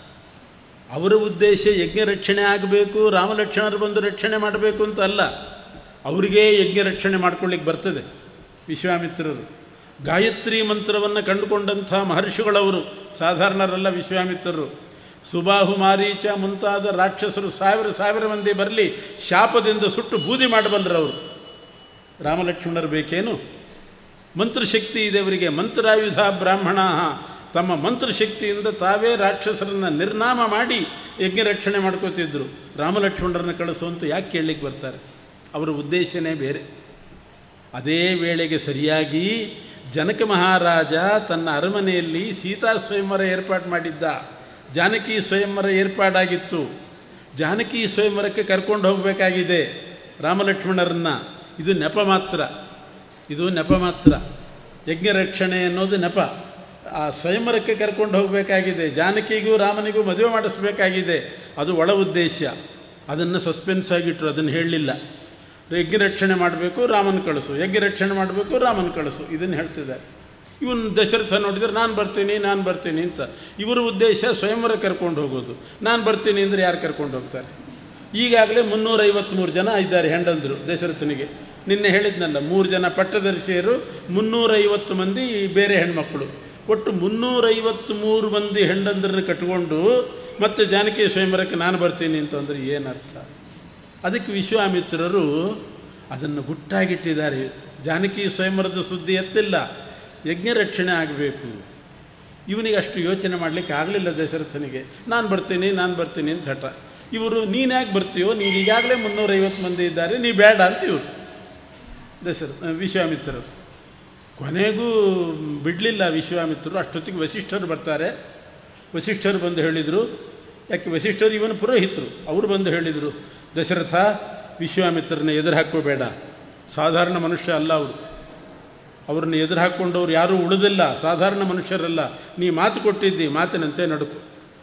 ಅವರ ಉದ್ದೇಶ ಯಜ್ಞ ರಕ್ಷಣೆ ಆಗಬೇಕು ರಾಮಲಕ್ಷ್ಮಣರು ಬಂದು ರಕ್ಷಣೆ ಮಾಡಬೇಕು ಅಂತ ಅಲ್ಲ ಅವರಿಗೇ ಯಜ್ಞ ರಕ್ಷಣೆ ಮಾಡ್ಕೊಳ್ಳಿಕ್ಕೆ ಬರ್ತದೆ ವಿಶ್ವಾಮಿತ್ರರು ಗಾಯತ್ರಿ ಮಂತ್ರವನ್ನು ಕಂಡುಕೊಂಡಂಥ ಮಹರ್ಷಿಗಳವರು ಸಾಧಾರಣರಲ್ಲ ವಿಶ್ವಾಮಿತ್ರರು ಸುಬಾಹು ಮಾರೀಚ ಮುಂತಾದ ರಾಕ್ಷಸರು ಸಾವಿರ ಸಾವಿರ ಮಂದಿ ಬರಲಿ ಶಾಪದಿಂದ ಸುಟ್ಟು ಬೂದಿ ಮಾಡಬಲ್ಲರವರು ರಾಮಲಕ್ಷ್ಮಣರು ಬೇಕೇನು ಮಂತ್ರಶಕ್ತಿ ಇದೆ ಅವರಿಗೆ ಮಂತ್ರಾಯುಧ ಬ್ರಾಹ್ಮಣ ತಮ್ಮ ಮಂತ್ರಶಕ್ತಿಯಿಂದ ತಾವೇ ರಾಕ್ಷಸರನ್ನು ನಿರ್ನಾಮ ಮಾಡಿ ಯಜ್ಞ ರಕ್ಷಣೆ ಮಾಡ್ಕೋತಿದ್ರು ರಾಮಲಕ್ಷ್ಮಣರನ್ನು ಕಳಿಸುವಂತ ಯಾಕೆ ಕೇಳಲಿಕ್ಕೆ ಬರ್ತಾರೆ ಅವರ ಉದ್ದೇಶನೇ ಬೇರೆ ಅದೇ ವೇಳೆಗೆ ಸರಿಯಾಗಿ ಜನಕ ಮಹಾರಾಜ ತನ್ನ ಅರಮನೆಯಲ್ಲಿ ಸೀತಾ ಸ್ವಯಂವರ ಏರ್ಪಾಡು ಮಾಡಿದ್ದ ಜಾನಕಿ ಸ್ವಯಂವರ ಏರ್ಪಾಡಾಗಿತ್ತು ಜಾನಕಿ ಸ್ವಯಂವರಕ್ಕೆ ಕರ್ಕೊಂಡು ಹೋಗಬೇಕಾಗಿದೆ ರಾಮಲಕ್ಷ್ಮಣರನ್ನು ಇದು ನೆಪ ಮಾತ್ರ ಇದು ನೆಪ ಮಾತ್ರ ಯಜ್ಞ ರಕ್ಷಣೆ ಅನ್ನೋದು ನೆಪ ಆ ಸ್ವಯಂವರಕ್ಕೆ ಕರ್ಕೊಂಡು ಹೋಗಬೇಕಾಗಿದೆ ಜಾನಕಿಗೂ ರಾಮನಿಗೂ ಮದುವೆ ಮಾಡಿಸ್ಬೇಕಾಗಿದೆ ಅದು ಒಳ ಉದ್ದೇಶ ಅದನ್ನು ಸಸ್ಪೆನ್ಸ್ ಆಗಿಟ್ಟರು ಅದನ್ನು ಹೇಳಲಿಲ್ಲ ಯಜ್ಞ ರಕ್ಷಣೆ ಮಾಡಬೇಕು ರಾಮನ ಕಳಿಸು ಯಜ್ಞ ರಕ್ಷಣೆ ಮಾಡಬೇಕು ರಾಮನ ಕಳಿಸು ಇದನ್ನು ಹೇಳ್ತಿದ್ದಾರೆ ಇವನು ದಶರಥ ನೋಡಿದರೆ ನಾನು ಬರ್ತೀನಿ ನಾನು ಬರ್ತೀನಿ ಅಂತ ಇವರ ಉದ್ದೇಶ ಸ್ವಯಂವರ ಕರ್ಕೊಂಡು ಹೋಗೋದು ನಾನು ಬರ್ತೀನಿ ಅಂದರೆ ಯಾರು ಕರ್ಕೊಂಡು ಹೋಗ್ತಾರೆ ಈಗಾಗಲೇ ಮುನ್ನೂರೈವತ್ತ್ಮೂರು ಜನ ಇದ್ದಾರೆ ಹೆಂಡಂದರು ದಶರಥನಿಗೆ ನಿನ್ನೆ ಹೇಳಿದ್ನಲ್ಲ ಮೂರು ಜನ ಪಟ್ಟದರ್ಶಿಯರು ಮುನ್ನೂರೈವತ್ತು ಮಂದಿ ಬೇರೆ ಹೆಣ್ಮಕ್ಕಳು ಒಟ್ಟು ಮುನ್ನೂರೈವತ್ತ್ಮೂರು ಮಂದಿ ಹೆಂಡಂದ್ರನ್ನ ಕಟ್ಕೊಂಡು ಮತ್ತೆ ಜಾನಕಿ ಸ್ವಯಂವರಕ್ಕೆ ನಾನು ಬರ್ತೀನಿ ಅಂತಂದರೆ ಏನರ್ಥ ಅದಕ್ಕೆ ವಿಶ್ವಾಮಿತ್ರರು ಅದನ್ನು ಗುಟ್ಟಾಗಿಟ್ಟಿದ್ದಾರೆ ಜಾನಕಿ ಸ್ವಯಂವರದ ಸುದ್ದಿ ಎತ್ತಿಲ್ಲ ಯಜ್ಞ ರಕ್ಷಣೆ ಆಗಬೇಕು ಇವನಿಗೆ ಅಷ್ಟು ಯೋಚನೆ ಮಾಡಲಿಕ್ಕೆ ಆಗಲಿಲ್ಲ ದಶರಥನಿಗೆ ನಾನು ಬರ್ತೀನಿ ನಾನು ಬರ್ತೀನಿ ಅಂತ ಹಠ ಇವರು ನೀನು ಯಾಕೆ ಬರ್ತೀಯೋ ನೀನು ಈಗಾಗಲೇ ಮುನ್ನೂರೈವತ್ತು ಮಂದಿ ಇದ್ದಾರೆ ನೀ ಬೇಡ ಅಂತ ಇವರು ದಶರಥ ವಿಶ್ವಾಮಿತ್ರರು ಕೊನೆಗೂ ಬಿಡಲಿಲ್ಲ ವಿಶ್ವಾಮಿತ್ರರು ಅಷ್ಟೊತ್ತಿಗೆ ವಸಿಷ್ಠರು ಬರ್ತಾರೆ ವಸಿಷ್ಠರು ಬಂದು ಹೇಳಿದರು ಯಾಕೆ ವಸಿಷ್ಠರು ಇವನು ಪುರೋಹಿತರು ಅವರು ಬಂದು ಹೇಳಿದರು ದಶರಥ ವಿಶ್ವಾಮಿತ್ರನ ಎದುರು ಹಾಕೋಬೇಡ ಸಾಧಾರಣ ಮನುಷ್ಯ ಅಲ್ಲ ಅವರು ಅವ್ರನ್ನ ಎದುರು ಹಾಕ್ಕೊಂಡವ್ರು ಯಾರೂ ಉಳಿದಿಲ್ಲ ಸಾಧಾರಣ ಮನುಷ್ಯರಲ್ಲ ನೀ ಮಾತು ಕೊಟ್ಟಿದ್ದಿ ಮಾತಿನಂತೆ ನಡುಕು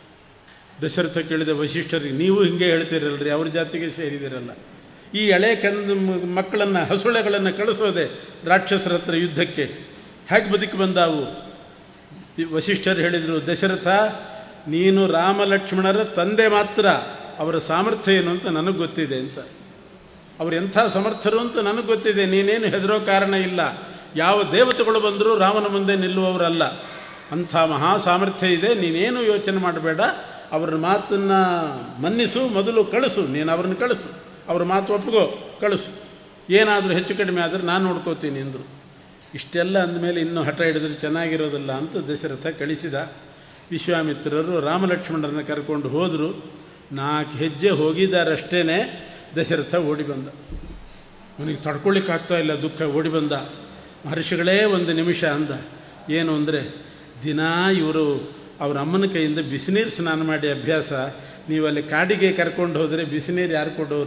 ದಶರಥ ಕೇಳಿದ ವಶಿಷ್ಠರಿಗೆ ನೀವು ಹಿಂಗೆ ಹೇಳ್ತೀರಲ್ರಿ ಅವ್ರ ಜಾತಿಗೆ ಸೇರಿದಿರಲ್ಲ ಈ ಎಳೆ ಕಂದು ಮಕ್ಕಳನ್ನು ಹಸುಳೆಗಳನ್ನು ಕಳಿಸೋದೆ ರಾಕ್ಷಸರ ಹತ್ರ ಯುದ್ಧಕ್ಕೆ ಹೇಗೆ ಬದುಕಿ ಬಂದಾವು ಈ ವಶಿಷ್ಠರು ಹೇಳಿದರು ದಶರಥ ನೀನು ರಾಮ ಲಕ್ಷ್ಮಣರ ತಂದೆ ಮಾತ್ರ ಅವರ ಸಾಮರ್ಥ್ಯ ಏನು ಅಂತ ನನಗೆ ಗೊತ್ತಿದೆ ಅಂತ ಅವ್ರು ಎಂಥ ಸಮರ್ಥರು ಅಂತ ನನಗೆ ಗೊತ್ತಿದೆ ನೀನೇನು ಹೆದರೋ ಕಾರಣ ಇಲ್ಲ ಯಾವ ದೇವತೆಗಳು ಬಂದರೂ ರಾಮನ ಮುಂದೆ ನಿಲ್ಲುವವರಲ್ಲ ಅಂಥ ಮಹಾ ಸಾಮರ್ಥ್ಯ ಇದೆ ನೀನೇನು ಯೋಚನೆ ಮಾಡಬೇಡ ಅವರ ಮಾತನ್ನು ಮನ್ನಿಸು ಮೊದಲು ಕಳಿಸು ನೀನು ಅವ್ರನ್ನ ಕಳಿಸು ಅವ್ರ ಮಾತು ಒಪ್ಪಿಗೋ ಕಳಿಸು ಏನಾದರೂ ಹೆಚ್ಚು ಕಡಿಮೆ ಆದರೆ ನಾನು ನೋಡ್ಕೋತೀನಿ ಅಂದರು ಇಷ್ಟೆಲ್ಲ ಅಂದಮೇಲೆ ಇನ್ನೂ ಹಠ ಹಿಡಿದ್ರೆ ಚೆನ್ನಾಗಿರೋದಿಲ್ಲ ಅಂತ ದಶರಥ ಕಳಿಸಿದ ವಿಶ್ವಾಮಿತ್ರರು ರಾಮಲಕ್ಷ್ಮಣರನ್ನ ಕರ್ಕೊಂಡು ಹೋದರು ನಾಲ್ಕು ಹೆಜ್ಜೆ ಹೋಗಿದ್ದಾರಷ್ಟೇ ದಶರಥ ಓಡಿ ಬಂದ ಅವನಿಗೆ ತಡ್ಕೊಳ್ಳಿಕ್ಕೆ ಆಗ್ತಾ ಇಲ್ಲ ದುಃಖ ಓಡಿ ಬಂದ ಮಹರ್ಷಿಗಳೇ ಒಂದು ನಿಮಿಷ ಅಂದ ಏನು ಅಂದರೆ ದಿನಾ ಇವರು ಅವ್ರ ಅಮ್ಮನ ಕೈಯಿಂದ ಬಿಸಿನೀರು ಸ್ನಾನ ಮಾಡಿ ಅಭ್ಯಾಸ ನೀವು ಅಲ್ಲಿ ಕಾಡಿಗೆ ಕರ್ಕೊಂಡು ಹೋದರೆ ಬಿಸಿನೀರು ಯಾರು ಕೊಡೋರು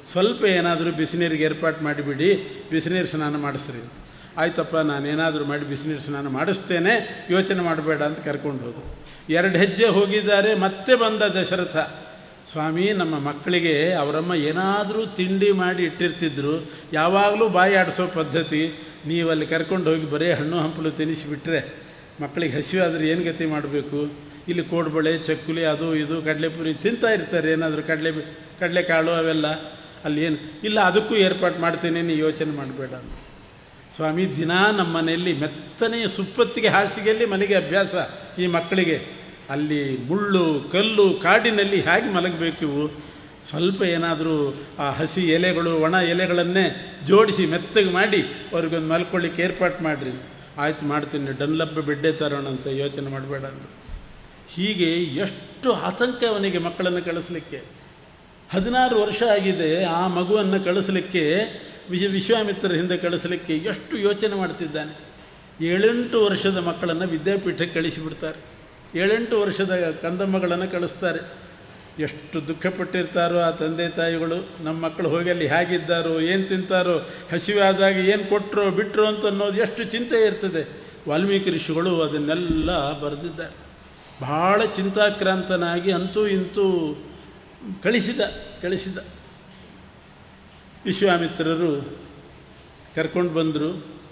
ಸ್ವಲ್ಪ ಏನಾದರೂ ಬಿಸಿನೀರಿಗೆ ಏರ್ಪಾಟ್ ಮಾಡಿಬಿಡಿ ಬಿಸಿನೀರು ಸ್ನಾನ ಮಾಡಿಸ್ರಿ ಅಂತ ಆಯ್ತಪ್ಪ ನಾನೇನಾದರೂ ಮಾಡಿ ಬಿಸಿನೀರು ಸ್ನಾನ ಮಾಡಿಸ್ತೇನೆ ಯೋಚನೆ ಮಾಡಬೇಡ ಅಂತ ಕರ್ಕೊಂಡು ಹೋದರು ಎರಡು ಹೆಜ್ಜೆ ಹೋಗಿದ್ದಾರೆ ಮತ್ತೆ ಬಂದ ದಶರಥ ಸ್ವಾಮಿ ನಮ್ಮ ಮಕ್ಕಳಿಗೆ ಅವರಮ್ಮ ಏನಾದರೂ ತಿಂಡಿ ಮಾಡಿ ಇಟ್ಟಿರ್ತಿದ್ರು ಯಾವಾಗಲೂ ಬಾಯಿ ಆಡಿಸೋ ಪದ್ಧತಿ ನೀವು ಅಲ್ಲಿ ಕರ್ಕೊಂಡು ಹೋಗಿ ಬರೀ ಹಣ್ಣು ಹಂಪಲು ತಿನ್ನಿಸಿಬಿಟ್ರೆ ಮಕ್ಕಳಿಗೆ ಹಸಿವಾದರೆ ಏನು ಗತಿ ಮಾಡಬೇಕು ಇಲ್ಲಿ ಕೋಡ್ಬಳೆ ಚಕ್ಕುಲಿ ಅದು ಇದು ಕಡಲೆಪುರಿ ತಿಂತಾ ಇರ್ತಾರೆ ಏನಾದರೂ ಕಡಲೆ ಕಡಲೆಕಾಳು ಅವೆಲ್ಲ ಅಲ್ಲಿ ಏನು ಇಲ್ಲ ಅದಕ್ಕೂ ಏರ್ಪಾಟ್ ಮಾಡ್ತೇನೆ ನೀ ಯೋಚನೆ ಮಾಡಬೇಡ ಅಂತ ಸ್ವಾಮಿ ದಿನ ನಮ್ಮ ಮನೆಯಲ್ಲಿ ಮೆತ್ತನೆಯ ಸುಪ್ಪತ್ತಿಗೆ ಹಾಸಿಗೆಯಲ್ಲಿ ಮನೆಗೆ ಅಭ್ಯಾಸ ಈ ಮಕ್ಕಳಿಗೆ ಅಲ್ಲಿ ಮುಳ್ಳು ಕಲ್ಲು ಕಾಡಿನಲ್ಲಿ ಹೇಗೆ ಮಲಗಬೇಕು ಇವು ಸ್ವಲ್ಪ ಏನಾದರೂ ಆ ಹಸಿ ಎಲೆಗಳು ಒಣ ಎಲೆಗಳನ್ನೇ ಜೋಡಿಸಿ ಮೆತ್ತಗೆ ಮಾಡಿ ಅವ್ರಿಗೊಂದು ಮಲ್ಕೊಳ್ಳಿಕ್ಕೆ ಏರ್ಪಾಟ್ ಮಾಡಿರಿ ಆಯ್ತು ಮಾಡ್ತೀನಿ ಡನ್ಲಬ್ಬ ಬೆಡ್ಡೆ ತರೋಣ ಅಂತ ಯೋಚನೆ ಮಾಡಬೇಡ ಅಂತ ಹೀಗೆ ಎಷ್ಟು ಆತಂಕ ಅವನಿಗೆ ಮಕ್ಕಳನ್ನು ಕಳಿಸ್ಲಿಕ್ಕೆ ಹದಿನಾರು ವರ್ಷ ಆಗಿದೆ ಆ ಮಗುವನ್ನು ಕಳಿಸ್ಲಿಕ್ಕೆ ವಿಶ್ವ ವಿಶ್ವಾಮಿತ್ರರ ಹಿಂದೆ ಕಳಿಸ್ಲಿಕ್ಕೆ ಎಷ್ಟು ಯೋಚನೆ ಮಾಡ್ತಿದ್ದಾನೆ ಏಳೆಂಟು ವರ್ಷದ ಮಕ್ಕಳನ್ನು ವಿದ್ಯಾಪೀಠಕ್ಕೆ ಕಳಿಸಿಬಿಡ್ತಾರೆ ಏಳೆಂಟು ವರ್ಷದ ಕಂದಮ್ಮಗಳನ್ನು ಕಳಿಸ್ತಾರೆ ಎಷ್ಟು ದುಃಖಪಟ್ಟಿರ್ತಾರೋ ಆ ತಂದೆ ತಾಯಿಗಳು ನಮ್ಮ ಮಕ್ಕಳು ಹೋಗಿ ಅಲ್ಲಿ ಹೇಗಿದ್ದಾರೋ ಏನು ತಿಂತಾರೋ ಹಸಿವಾದಾಗ ಏನು ಕೊಟ್ಟರೋ ಬಿಟ್ಟರು ಅಂತ ಅನ್ನೋದು ಎಷ್ಟು ಚಿಂತೆ ಇರ್ತದೆ ವಾಲ್ಮೀಕಿ ಋಷಿಗಳು ಅದನ್ನೆಲ್ಲ ಬರೆದಿದ್ದಾರೆ ಭಾಳ ಚಿಂತಾಕ್ರಾಂತನಾಗಿ ಅಂತೂ ಇಂತೂ ಕಳಿಸಿದ ಕಳಿಸಿದ ವಿಶ್ವಾಮಿತ್ರರು ಕರ್ಕೊಂಡು ಬಂದರು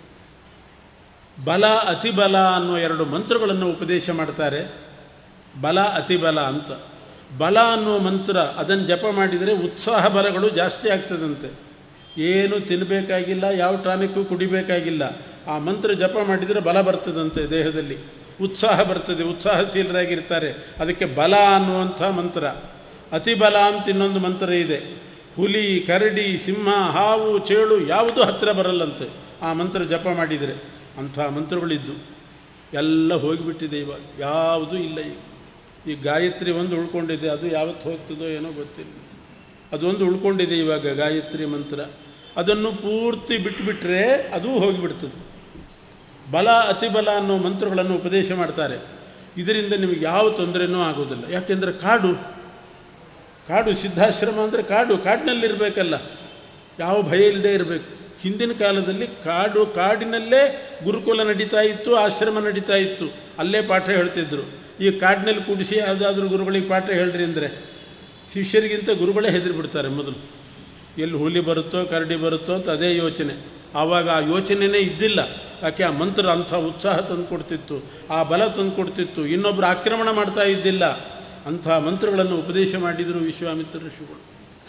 ಬಲ ಅತಿಬಲ ಅನ್ನೋ ಎರಡು ಮಂತ್ರಗಳನ್ನು ಉಪದೇಶ ಮಾಡ್ತಾರೆ ಬಲ ಅತಿಬಲ ಅಂತ ಬಲ ಅನ್ನುವ ಮಂತ್ರ ಅದನ್ನು ಜಪ ಮಾಡಿದರೆ ಉತ್ಸಾಹ ಬಲಗಳು ಜಾಸ್ತಿ ಆಗ್ತದಂತೆ ಏನು ತಿನ್ನಬೇಕಾಗಿಲ್ಲ ಯಾವ ಟಾನಿಕ್ಕು ಕುಡಿಬೇಕಾಗಿಲ್ಲ ಆ ಮಂತ್ರ ಜಪ ಮಾಡಿದರೆ ಬಲ ಬರ್ತದಂತೆ ದೇಹದಲ್ಲಿ ಉತ್ಸಾಹ ಬರ್ತದೆ ಉತ್ಸಾಹಶೀಲರಾಗಿರ್ತಾರೆ ಅದಕ್ಕೆ ಬಲ ಅನ್ನುವಂಥ ಮಂತ್ರ ಅತಿಬಲ ಅಂತ ಇನ್ನೊಂದು ಮಂತ್ರ ಇದೆ ಹುಲಿ ಕರಡಿ ಸಿಂಹ ಹಾವು ಚೇಳು ಯಾವುದೂ ಹತ್ತಿರ ಬರಲ್ಲಂತೆ ಆ ಮಂತ್ರ ಜಪ ಮಾಡಿದರೆ ಅಂಥ ಮಂತ್ರಗಳಿದ್ದು ಎಲ್ಲ ಹೋಗಿಬಿಟ್ಟಿದೆ ಇವಾಗ ಯಾವುದೂ ಇಲ್ಲ ಈಗ ಈ ಗಾಯತ್ರಿ ಒಂದು ಉಳ್ಕೊಂಡಿದೆ ಅದು ಯಾವತ್ತು ಹೋಗ್ತದೋ ಏನೋ ಗೊತ್ತಿಲ್ಲ ಅದೊಂದು ಉಳ್ಕೊಂಡಿದೆ ಇವಾಗ ಗಾಯತ್ರಿ ಮಂತ್ರ ಅದನ್ನು ಪೂರ್ತಿ ಬಿಟ್ಟುಬಿಟ್ರೆ ಅದೂ ಹೋಗಿಬಿಡ್ತದೆ ಬಲ ಅತಿಬಲ ಅನ್ನೋ ಮಂತ್ರಗಳನ್ನು ಉಪದೇಶ ಮಾಡ್ತಾರೆ ಇದರಿಂದ ನಿಮಗೆ ಯಾವ ತೊಂದರೆನೂ ಆಗೋದಿಲ್ಲ ಯಾಕೆಂದರೆ ಕಾಡು ಕಾಡು ಸಿದ್ಧಾಶ್ರಮ ಅಂದರೆ ಕಾಡು ಕಾಡಿನಲ್ಲಿರಬೇಕಲ್ಲ ಯಾವ ಭಯ ಇಲ್ಲದೆ ಇರಬೇಕು ಹಿಂದಿನ ಕಾಲದಲ್ಲಿ ಕಾಡು ಕಾಡಿನಲ್ಲೇ ಗುರುಕುಲ ನಡೀತಾ ಇತ್ತು ಆಶ್ರಮ ನಡೀತಾ ಇತ್ತು ಅಲ್ಲೇ ಪಾಠ ಹೇಳ್ತಿದ್ರು ಈ ಕಾಡಿನಲ್ಲಿ ಕೂಡಿಸಿ ಯಾವುದಾದ್ರೂ ಗುರುಗಳಿಗೆ ಪಾಠ ಹೇಳ್ರಿ ಅಂದರೆ ಶಿಷ್ಯರಿಗಿಂತ ಗುರುಗಳೇ ಹೆದರಿಬಿಡ್ತಾರೆ ಮೊದಲು ಎಲ್ಲಿ ಹುಲಿ ಬರುತ್ತೋ ಕರಡಿ ಬರುತ್ತೋ ಅಂತ ಅದೇ ಯೋಚನೆ ಆವಾಗ ಆ ಯೋಚನೆಯೇ ಇದ್ದಿಲ್ಲ ಯಾಕೆ ಆ ಮಂತ್ರ ಅಂಥ ಉತ್ಸಾಹ ತಂದು ಕೊಡ್ತಿತ್ತು ಆ ಬಲ ತಂದು ಕೊಡ್ತಿತ್ತು ಇನ್ನೊಬ್ಬರು ಆಕ್ರಮಣ ಮಾಡ್ತಾ ಇದ್ದಿಲ್ಲ ಅಂಥ ಮಂತ್ರಗಳನ್ನು ಉಪದೇಶ ಮಾಡಿದರು ವಿಶ್ವಾಮಿತ್ರ ಋಷಿಗಳು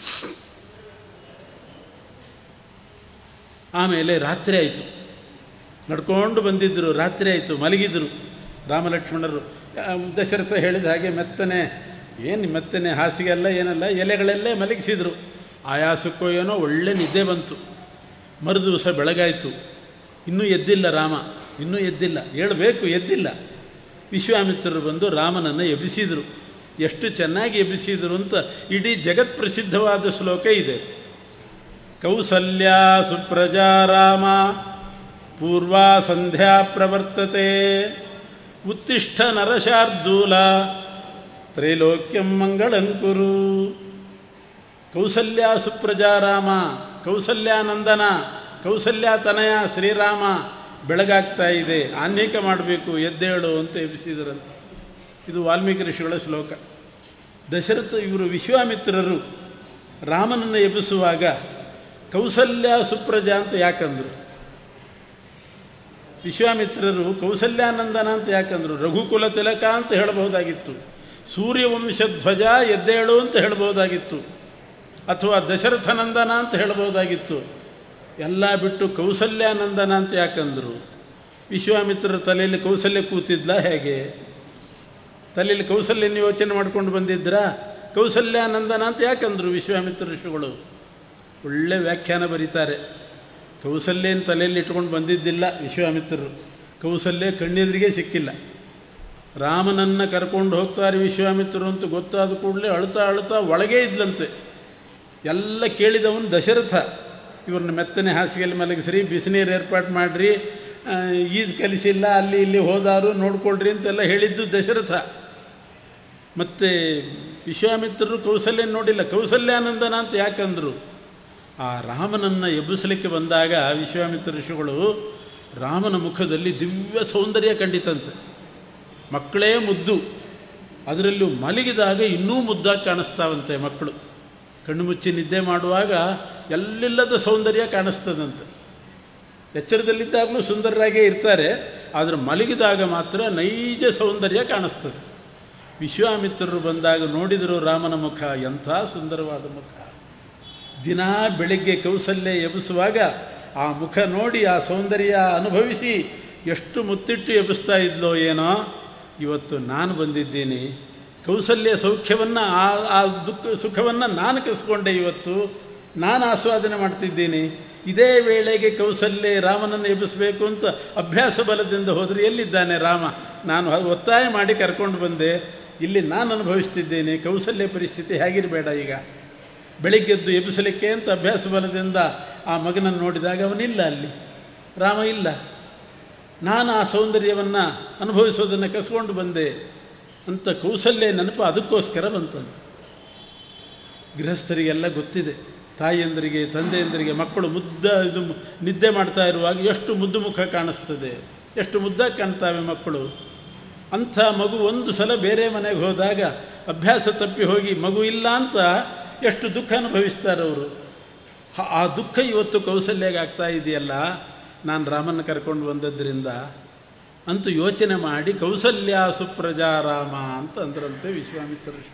ಆಮೇಲೆ ರಾತ್ರಿ ಆಯಿತು ನಡ್ಕೊಂಡು ಬಂದಿದ್ದರು ರಾತ್ರಿ ಆಯಿತು ಮಲಗಿದರು ರಾಮಲಕ್ಷ್ಮಣರು ಆ, ದಶರಥ ಹೇಳಿದ ಹಾಗೆ ಮೆತ್ತನೆ ಏನು ಮೆತ್ತನೆ ಹಾಸಿಗೆ ಎಲ್ಲ ಏನಲ್ಲ ಎಲೆಗಳಲ್ಲೇ ಮಲಗಿಸಿದರು ಆಯಾಸಕ್ಕೋ ಏನೋ ಒಳ್ಳೆ ನಿದ್ದೆ ಬಂತು ಮರು ದಿವಸ ಬೆಳಗಾಯಿತು ಇನ್ನೂ ಎದ್ದಿಲ್ಲ ರಾಮ ಇನ್ನೂ ಎದ್ದಿಲ್ಲ ಹೇಳಬೇಕು ಎದ್ದಿಲ್ಲ ವಿಶ್ವಾಮಿತ್ರರು ಬಂದು ರಾಮನನ್ನು ಎಬ್ಬಿಸಿದರು ಎಷ್ಟು ಚೆನ್ನಾಗಿ ಎಬ್ಬಿಸಿದರು ಅಂತ ಇಡೀ ಜಗತ್ ಪ್ರಸಿದ್ಧವಾದ ಶ್ಲೋಕ ಇದೆ ಕೌಸಲ್ಯ ಸುಪ್ರಜಾ ರಾಮ ಪೂರ್ವಾ ಸಂಧ್ಯಾ ಪ್ರವರ್ತತೆ ಉತ್ತಿಷ್ಠ ನರಶಾರ್ದೂಲ ತ್ರೈಲೋಕ್ಯಂ ಮಂಗಳಂಕುರು ಕೌಸಲ್ಯ ಸುಪ್ರಜಾ ರಾಮ ಕೌಸಲ್ಯಾನಂದನ ಕೌಸಲ್ಯ ತನಯ ಶ್ರೀರಾಮ ಬೆಳಗಾಗ್ತಾ ಇದೆ ಆನ್ಯಕ ಮಾಡಬೇಕು ಎದ್ದೇಳು ಅಂತ ಎಬ್ಬಿಸಿದರಂತೆ ಇದು ವಾಲ್ಮೀಕಿ ಋಷಿಗಳ ಶ್ಲೋಕ ದಶರಥ ಇವರು ವಿಶ್ವಾಮಿತ್ರರು ರಾಮನನ್ನು ಎಬ್ಬಿಸುವಾಗ ಕೌಸಲ್ಯ ಸುಪ್ರಜಾ ಅಂತ ಯಾಕಂದರು ವಿಶ್ವಾಮಿತ್ರರು ಕೌಸಲ್ಯಾನಂದನ ಅಂತ ಯಾಕಂದರು ರಘುಕುಲ ತಿಲಕ ಅಂತ ಹೇಳಬಹುದಾಗಿತ್ತು ಸೂರ್ಯವಂಶಧ್ವಜ ಎದ್ದೇಳು ಅಂತ ಹೇಳಬಹುದಾಗಿತ್ತು ಅಥವಾ ದಶರಥನಂದನ ಅಂತ ಹೇಳಬಹುದಾಗಿತ್ತು ಎಲ್ಲ ಬಿಟ್ಟು ಕೌಸಲ್ಯಾನಂದನ ಅಂತ ಯಾಕಂದರು ವಿಶ್ವಾಮಿತ್ರರ ತಲೆಯಲ್ಲಿ ಕೌಸಲ್ಯ ಕೂತಿದ್ಲ ಹೇಗೆ ತಲೆಯಲ್ಲಿ ಕೌಸಲ್ಯನ ಯೋಚನೆ ಮಾಡ್ಕೊಂಡು ಬಂದಿದ್ರಾ ಕೌಸಲ್ಯಾನಂದನ ಅಂತ ಯಾಕಂದರು ವಿಶ್ವಾಮಿತ್ರ ಋಷಿಗಳು ಒಳ್ಳೆ ವ್ಯಾಖ್ಯಾನ ಬರೀತಾರೆ ಕೌಸಲ್ಯನ ತಲೆಯಲ್ಲಿ ಇಟ್ಕೊಂಡು ಬಂದಿದ್ದಿಲ್ಲ ವಿಶ್ವಾಮಿತ್ರರು ಕೌಸಲ್ಯ ಕಣ್ಣೆದುರಿಗೆ ಸಿಕ್ಕಿಲ್ಲ ರಾಮನನ್ನು ಕರ್ಕೊಂಡು ಹೋಗ್ತಾರೆ ವಿಶ್ವಾಮಿತ್ರರು ಅಂತ ಗೊತ್ತಾದ ಕೂಡಲೇ ಅಳ್ತಾ ಅಳ್ತಾ ಒಳಗೇ ಇದ್ಲಂತೆ ಎಲ್ಲ ಕೇಳಿದವನು ದಶರಥ ಇವ್ರನ್ನ ಮೆತ್ತನೆ ಹಾಸಿಗೆಯಲ್ಲಿ ಮಲಗಿಸ್ರಿ ಬಿಸಿನೀರು ಏರ್ಪಾಟ್ ಮಾಡಿರಿ ಈಜು ಕಲಿಸಿಲ್ಲ ಅಲ್ಲಿ ಇಲ್ಲಿ ಹೋದಾರು ನೋಡ್ಕೊಳ್ರಿ ಅಂತೆಲ್ಲ ಹೇಳಿದ್ದು ದಶರಥ ಮತ್ತು ವಿಶ್ವಾಮಿತ್ರರು ಕೌಸಲ್ಯ ನೋಡಿಲ್ಲ ಕೌಸಲ್ಯಾನಂದನ ಅಂತ ಯಾಕಂದರು ಆ ರಾಮನನ್ನು ಎಬ್ಬಿಸಲಿಕ್ಕೆ ಬಂದಾಗ ವಿಶ್ವಾಮಿತ್ರ ಋಷಿಗಳು ರಾಮನ ಮುಖದಲ್ಲಿ ದಿವ್ಯ ಸೌಂದರ್ಯ ಕಂಡಿತಂತೆ ಮಕ್ಕಳೇ ಮುದ್ದು ಅದರಲ್ಲೂ ಮಲಗಿದಾಗ ಇನ್ನೂ ಮುದ್ದಾಗಿ ಕಾಣಿಸ್ತಾವಂತೆ ಮಕ್ಕಳು ಕಣ್ಣು ಮುಚ್ಚಿ ನಿದ್ದೆ ಮಾಡುವಾಗ ಎಲ್ಲಿಲ್ಲದ ಸೌಂದರ್ಯ ಕಾಣಿಸ್ತದಂತೆ ಎಚ್ಚರದಲ್ಲಿದ್ದಾಗಲೂ ಸುಂದರರಾಗೇ ಇರ್ತಾರೆ ಆದರೆ ಮಲಗಿದಾಗ ಮಾತ್ರ ನೈಜ ಸೌಂದರ್ಯ ಕಾಣಿಸ್ತದೆ ವಿಶ್ವಾಮಿತ್ರರು ಬಂದಾಗ ನೋಡಿದರು ರಾಮನ ಮುಖ ಎಂಥ ಸುಂದರವಾದ ಮುಖ ದಿನಾ ಬೆಳಗ್ಗೆ ಕೌಸಲ್ಯ ಎಬ್ಬಿಸುವಾಗ ಆ ಮುಖ ನೋಡಿ ಆ ಸೌಂದರ್ಯ ಅನುಭವಿಸಿ ಎಷ್ಟು ಮುತ್ತಿಟ್ಟು ಎಬ್ಬಿಸ್ತಾ ಇದ್ಲೋ ಏನೋ ಇವತ್ತು ನಾನು ಬಂದಿದ್ದೀನಿ ಕೌಸಲ್ಯ ಸೌಖ್ಯವನ್ನು ಆ ಆ ದುಃಖ ಸುಖವನ್ನು ನಾನು ಕಸ್ಕೊಂಡೆ ಇವತ್ತು ನಾನು ಆಸ್ವಾದನೆ ಮಾಡ್ತಿದ್ದೀನಿ ಇದೇ ವೇಳೆಗೆ ಕೌಸಲ್ಯ ರಾಮನನ್ನು ಎಬ್ಬಿಸಬೇಕು ಅಂತ ಅಭ್ಯಾಸ ಬಲದಿಂದ ಹೋದರೆ ಎಲ್ಲಿದ್ದಾನೆ ರಾಮ ನಾನು ಒತ್ತಾಯ ಮಾಡಿ ಕರ್ಕೊಂಡು ಬಂದೆ ಇಲ್ಲಿ ನಾನು ಅನುಭವಿಸ್ತಿದ್ದೇನೆ ಕೌಸಲ್ಯ ಪರಿಸ್ಥಿತಿ ಹೇಗಿರಬೇಡ ಈಗ ಬೆಳಿಗ್ಗೆದ್ದು ಎಬ್ಬಿಸಲಿಕ್ಕೆ ಅಂತ ಅಭ್ಯಾಸ ಬಲದಿಂದ ಆ ಮಗನನ್ನು ನೋಡಿದಾಗ ಅವನಿಲ್ಲ ಅಲ್ಲಿ ರಾಮ ಇಲ್ಲ ನಾನು ಆ ಸೌಂದರ್ಯವನ್ನು ಅನುಭವಿಸೋದನ್ನು ಕಸ್ಕೊಂಡು ಬಂದೆ ಅಂತ ಕೌಸಲ್ಯ ನೆನಪು ಅದಕ್ಕೋಸ್ಕರ ಬಂತಂತೆ ಗೃಹಸ್ಥರಿಗೆಲ್ಲ ಗೊತ್ತಿದೆ ತಾಯಿಯಂದರಿಗೆ ತಂದೆಯಂದರಿಗೆ ಮಕ್ಕಳು ಮುದ್ದ ಇದು ನಿದ್ದೆ ಮಾಡ್ತಾ ಇರುವಾಗ ಎಷ್ಟು ಮುದ್ದು ಮುಖ ಕಾಣಿಸ್ತದೆ ಎಷ್ಟು ಮುದ್ದಾಗಿ ಕಾಣ್ತಾವೆ ಮಕ್ಕಳು ಅಂಥ ಮಗು ಒಂದು ಸಲ ಬೇರೆ ಮನೆಗೆ ಹೋದಾಗ ಅಭ್ಯಾಸ ತಪ್ಪಿ ಹೋಗಿ ಮಗು ಇಲ್ಲ ಅಂತ ಎಷ್ಟು ದುಃಖ ಅನುಭವಿಸ್ತಾರೆ ಅವರು ಆ ದುಃಖ ಇವತ್ತು ಕೌಸಲ್ಯಾಗ ಆಗ್ತಾ ಇದೆಯಲ್ಲ ನಾನು ರಾಮನ ಕರ್ಕೊಂಡು ಬಂದದ್ರಿಂದ ಅಂತೂ ಯೋಚನೆ ಮಾಡಿ ಕೌಸಲ್ಯ ಸುಪ್ರಜಾ ರಾಮ ಅಂತ ಅಂದ್ರಂತೆ ವಿಶ್ವಾಮಿತ್ರ ಋಷಿ.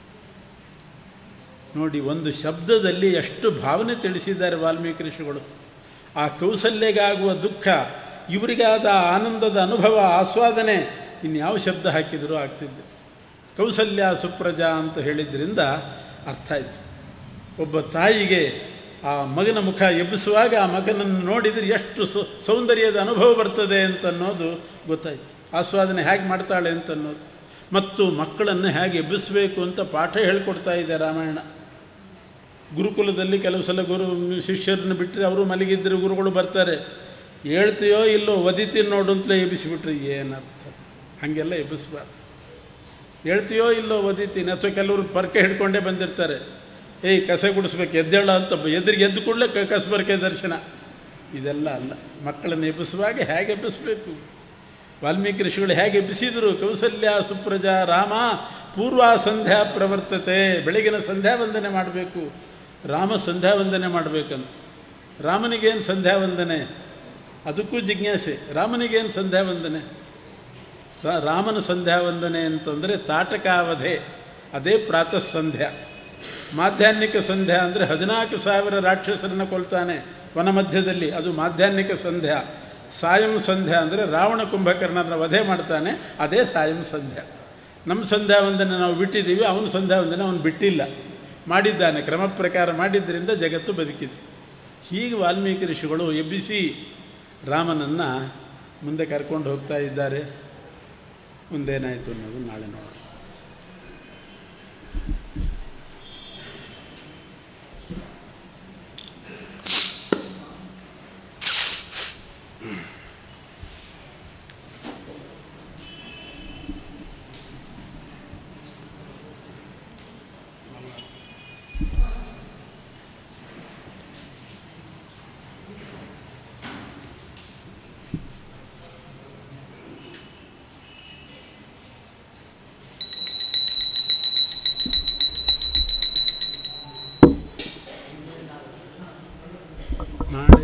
ನೋಡಿ ಒಂದು ಶಬ್ದದಲ್ಲಿ ಎಷ್ಟು ಭಾವನೆ ತಿಳಿಸಿದ್ದಾರೆ ವಾಲ್ಮೀಕಿ ಋಷಿಗಳು ಆ ಕೌಸಲ್ಯಗಾಗುವ ದುಃಖ ಇವರಿಗಾದ ಆನಂದದ ಅನುಭವ ಆಸ್ವಾದನೆ ಇನ್ಯಾವ ಶಬ್ದ ಹಾಕಿದರೂ ಆಗ್ತಿದ್ದೆ ಕೌಸಲ್ಯ ಸುಪ್ರಜಾ ಅಂತ ಹೇಳಿದ್ರಿಂದ ಅರ್ಥ ಆಯಿತು ಒಬ್ಬ ತಾಯಿಗೆ ಆ ಮಗನ ಮುಖ ಎಬ್ಬಿಸುವಾಗ ಆ ಮಗನನ್ನು ನೋಡಿದರೆ ಎಷ್ಟು ಸೌ ಸೌಂದರ್ಯದ ಅನುಭವ ಬರ್ತದೆ ಅಂತ ಅನ್ನೋದು ಗೊತ್ತಾಯಿತು ಆಸ್ವಾದನೆ ಹೇಗೆ ಮಾಡ್ತಾಳೆ ಅಂತ ಅನ್ನೋದು ಮತ್ತು ಮಕ್ಕಳನ್ನು ಹೇಗೆ ಎಬ್ಬಿಸಬೇಕು ಅಂತ ಪಾಠ ಹೇಳ್ಕೊಡ್ತಾ ಇದೆ ರಾಮಾಯಣ ಗುರುಕುಲದಲ್ಲಿ ಕೆಲವು ಸಲ ಗುರು ಶಿಷ್ಯರನ್ನು ಬಿಟ್ಟರೆ ಅವರು ಮಲಗಿದ್ದರೆ ಗುರುಗಳು ಬರ್ತಾರೆ ಹೇಳ್ತೀಯೋ ಇಲ್ಲೋ ಒದಿತೀನಿ ನೋಡು ಅಂತಲೇ ಎಬ್ಬಿಸಿಬಿಟ್ರೆ ಏನರ್ಥ ಹಾಗೆಲ್ಲ ಎಬ್ಬಿಸ್ಬಾರ್ದು ಹೇಳ್ತೀಯೋ ಇಲ್ಲೋ ಒದಿತೀನಿ ಅಥವಾ ಕೆಲವರು ಪರ್ಕೆ ಹಿಡ್ಕೊಂಡೇ ಬಂದಿರ್ತಾರೆ ಏಯ್ ಕಸ ಗುಡಿಸ್ಬೇಕು ಎದ್ದೇಳ ಅಂತ ಎದುರಿಗೆ ಎದ್ದು ಕೂಡಲೇ ಕ ಕಸಬರ್ಕೆ ದರ್ಶನ ಇದೆಲ್ಲ ಅಲ್ಲ ಮಕ್ಕಳನ್ನು ಎಬ್ಬಿಸುವಾಗ ಹೇಗೆ ಎಬ್ಬಿಸಬೇಕು ವಾಲ್ಮೀಕಿ ಋಷಿಗಳು ಹೇಗೆ ಎಬ್ಬಿಸಿದರು ಕೌಸಲ್ಯ ಸುಪ್ರಜಾ ರಾಮ ಪೂರ್ವ ಸಂಧ್ಯಾ ಪ್ರವರ್ತತೆ ಬೆಳಗಿನ ಸಂಧ್ಯಾ ವಂದನೆ ಮಾಡಬೇಕು ರಾಮ ಸಂಧ್ಯಾ ವಂದನೆ ಮಾಡಬೇಕಂತ ರಾಮನಿಗೇನು ಸಂಧ್ಯಾ ವಂದನೆ ಅದಕ್ಕೂ ಜಿಜ್ಞಾಸೆ ರಾಮನಿಗೇನು ಸಂಧ್ಯಾ ವಂದನೆ ಸ ರಾಮನ ಸಂಧ್ಯಾ ವಂದನೆ ಅಂತಂದರೆ ತಾಟಕಾವಧೆ ಅದೇ ಪ್ರಾತಃ ಸಂಧ್ಯಾ ಮಾಧ್ಯಾಹ್ನಿಕ ಸಂಧ್ಯಾ ಅಂದರೆ ಹದಿನಾಲ್ಕು ಸಾವಿರ ರಾಕ್ಷಸರನ್ನು ಕೊಲ್ತಾನೆ ವನ ಮಧ್ಯದಲ್ಲಿ ಅದು ಮಾಧ್ಯಾಹ್ನಿಕ ಸಂಧ್ಯಾ ಸಾಯಂ ಸಂಧ್ಯಾ ಅಂದರೆ ರಾವಣ ಕುಂಭಕರ್ಣನ ವಧೆ ಮಾಡ್ತಾನೆ ಅದೇ ಸಾಯಂ ಸಂಧ್ಯಾ ನಮ್ಮ ಸಂಧ್ಯಾ ವಂದನೆ ನಾವು ಬಿಟ್ಟಿದ್ದೀವಿ ಅವನ ಸಂಧ್ಯಾ ವಂದನೆ ಅವನು ಬಿಟ್ಟಿಲ್ಲ ಮಾಡಿದ್ದಾನೆ ಕ್ರಮ ಪ್ರಕಾರ ಮಾಡಿದ್ದರಿಂದ ಜಗತ್ತು ಬದುಕಿದೆ ಹೀಗೆ ವಾಲ್ಮೀಕಿ ಋಷಿಗಳು ಎಬ್ಬಿಸಿ ರಾಮನನ್ನು ಮುಂದೆ ಕರ್ಕೊಂಡು ಹೋಗ್ತಾ ಇದ್ದಾರೆ ಮುಂದೇನಾಯಿತು ಅನ್ನೋದು ನಾಳೆ ನೋಡೋಣ ನಾಳೆ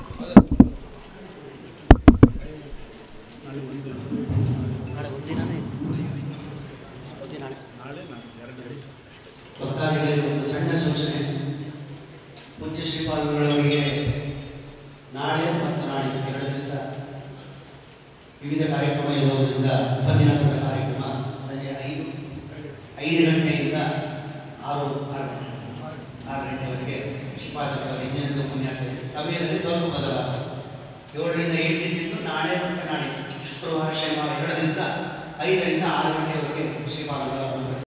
ನಾಳೆ ಒಂದು ನಾಳೆ ಒಂದಿನನೇ ಒಂದಿನ ನಾಳೆ ನಾಳೆ ನಾನು ಎರಡು ದಿವಸ ಭಕ್ತಾದಿಗಳಿಗೆ ಒಂದು ಸಣ್ಣ ಸೂಚನೆ ಪೂಜ್ಯ ಶ್ರೀಪಾದಗಳವರಿಗೆ ನಾಳೆ ಮತ್ತು ನಾಳೆ ಎರಡು ದಿವಸ ವಿವಿಧ ಕಾರ್ಯಕ್ರಮ ಇರುವುದರಿಂದ ಉಪನ್ಯಾಸದ ಕಾರ್ಯಕ್ರಮ ಸಂಜೆ ಐದು ಐದು ಗಂಟೆಯಿಂದ ಆರು ಆರು ಆರು ಗಂಟೆವರೆಗೆ ಶ್ರೀಪಾದಗಳವರ ಇಂದಿನಿಂದ ಉಪನ್ಯಾಸ ಇದೆ ಸಮಯದಲ್ಲಿ ಸ್ವಲ್ಪ ಬದಲಾವಣೆ ಏಳರಿಂದ ಎಂಟಿದ್ದು ನಾಳೆ ಮತ್ತು ನಾಳೆ ಶುಕ್ರವಾರ ಶನಿವಾರ ಎರಡು ದಿವಸ ಐದರಿಂದ ಆರು ಗಂಟೆವರೆಗೆ ಶ್ರೀಪಾದಗಳವರ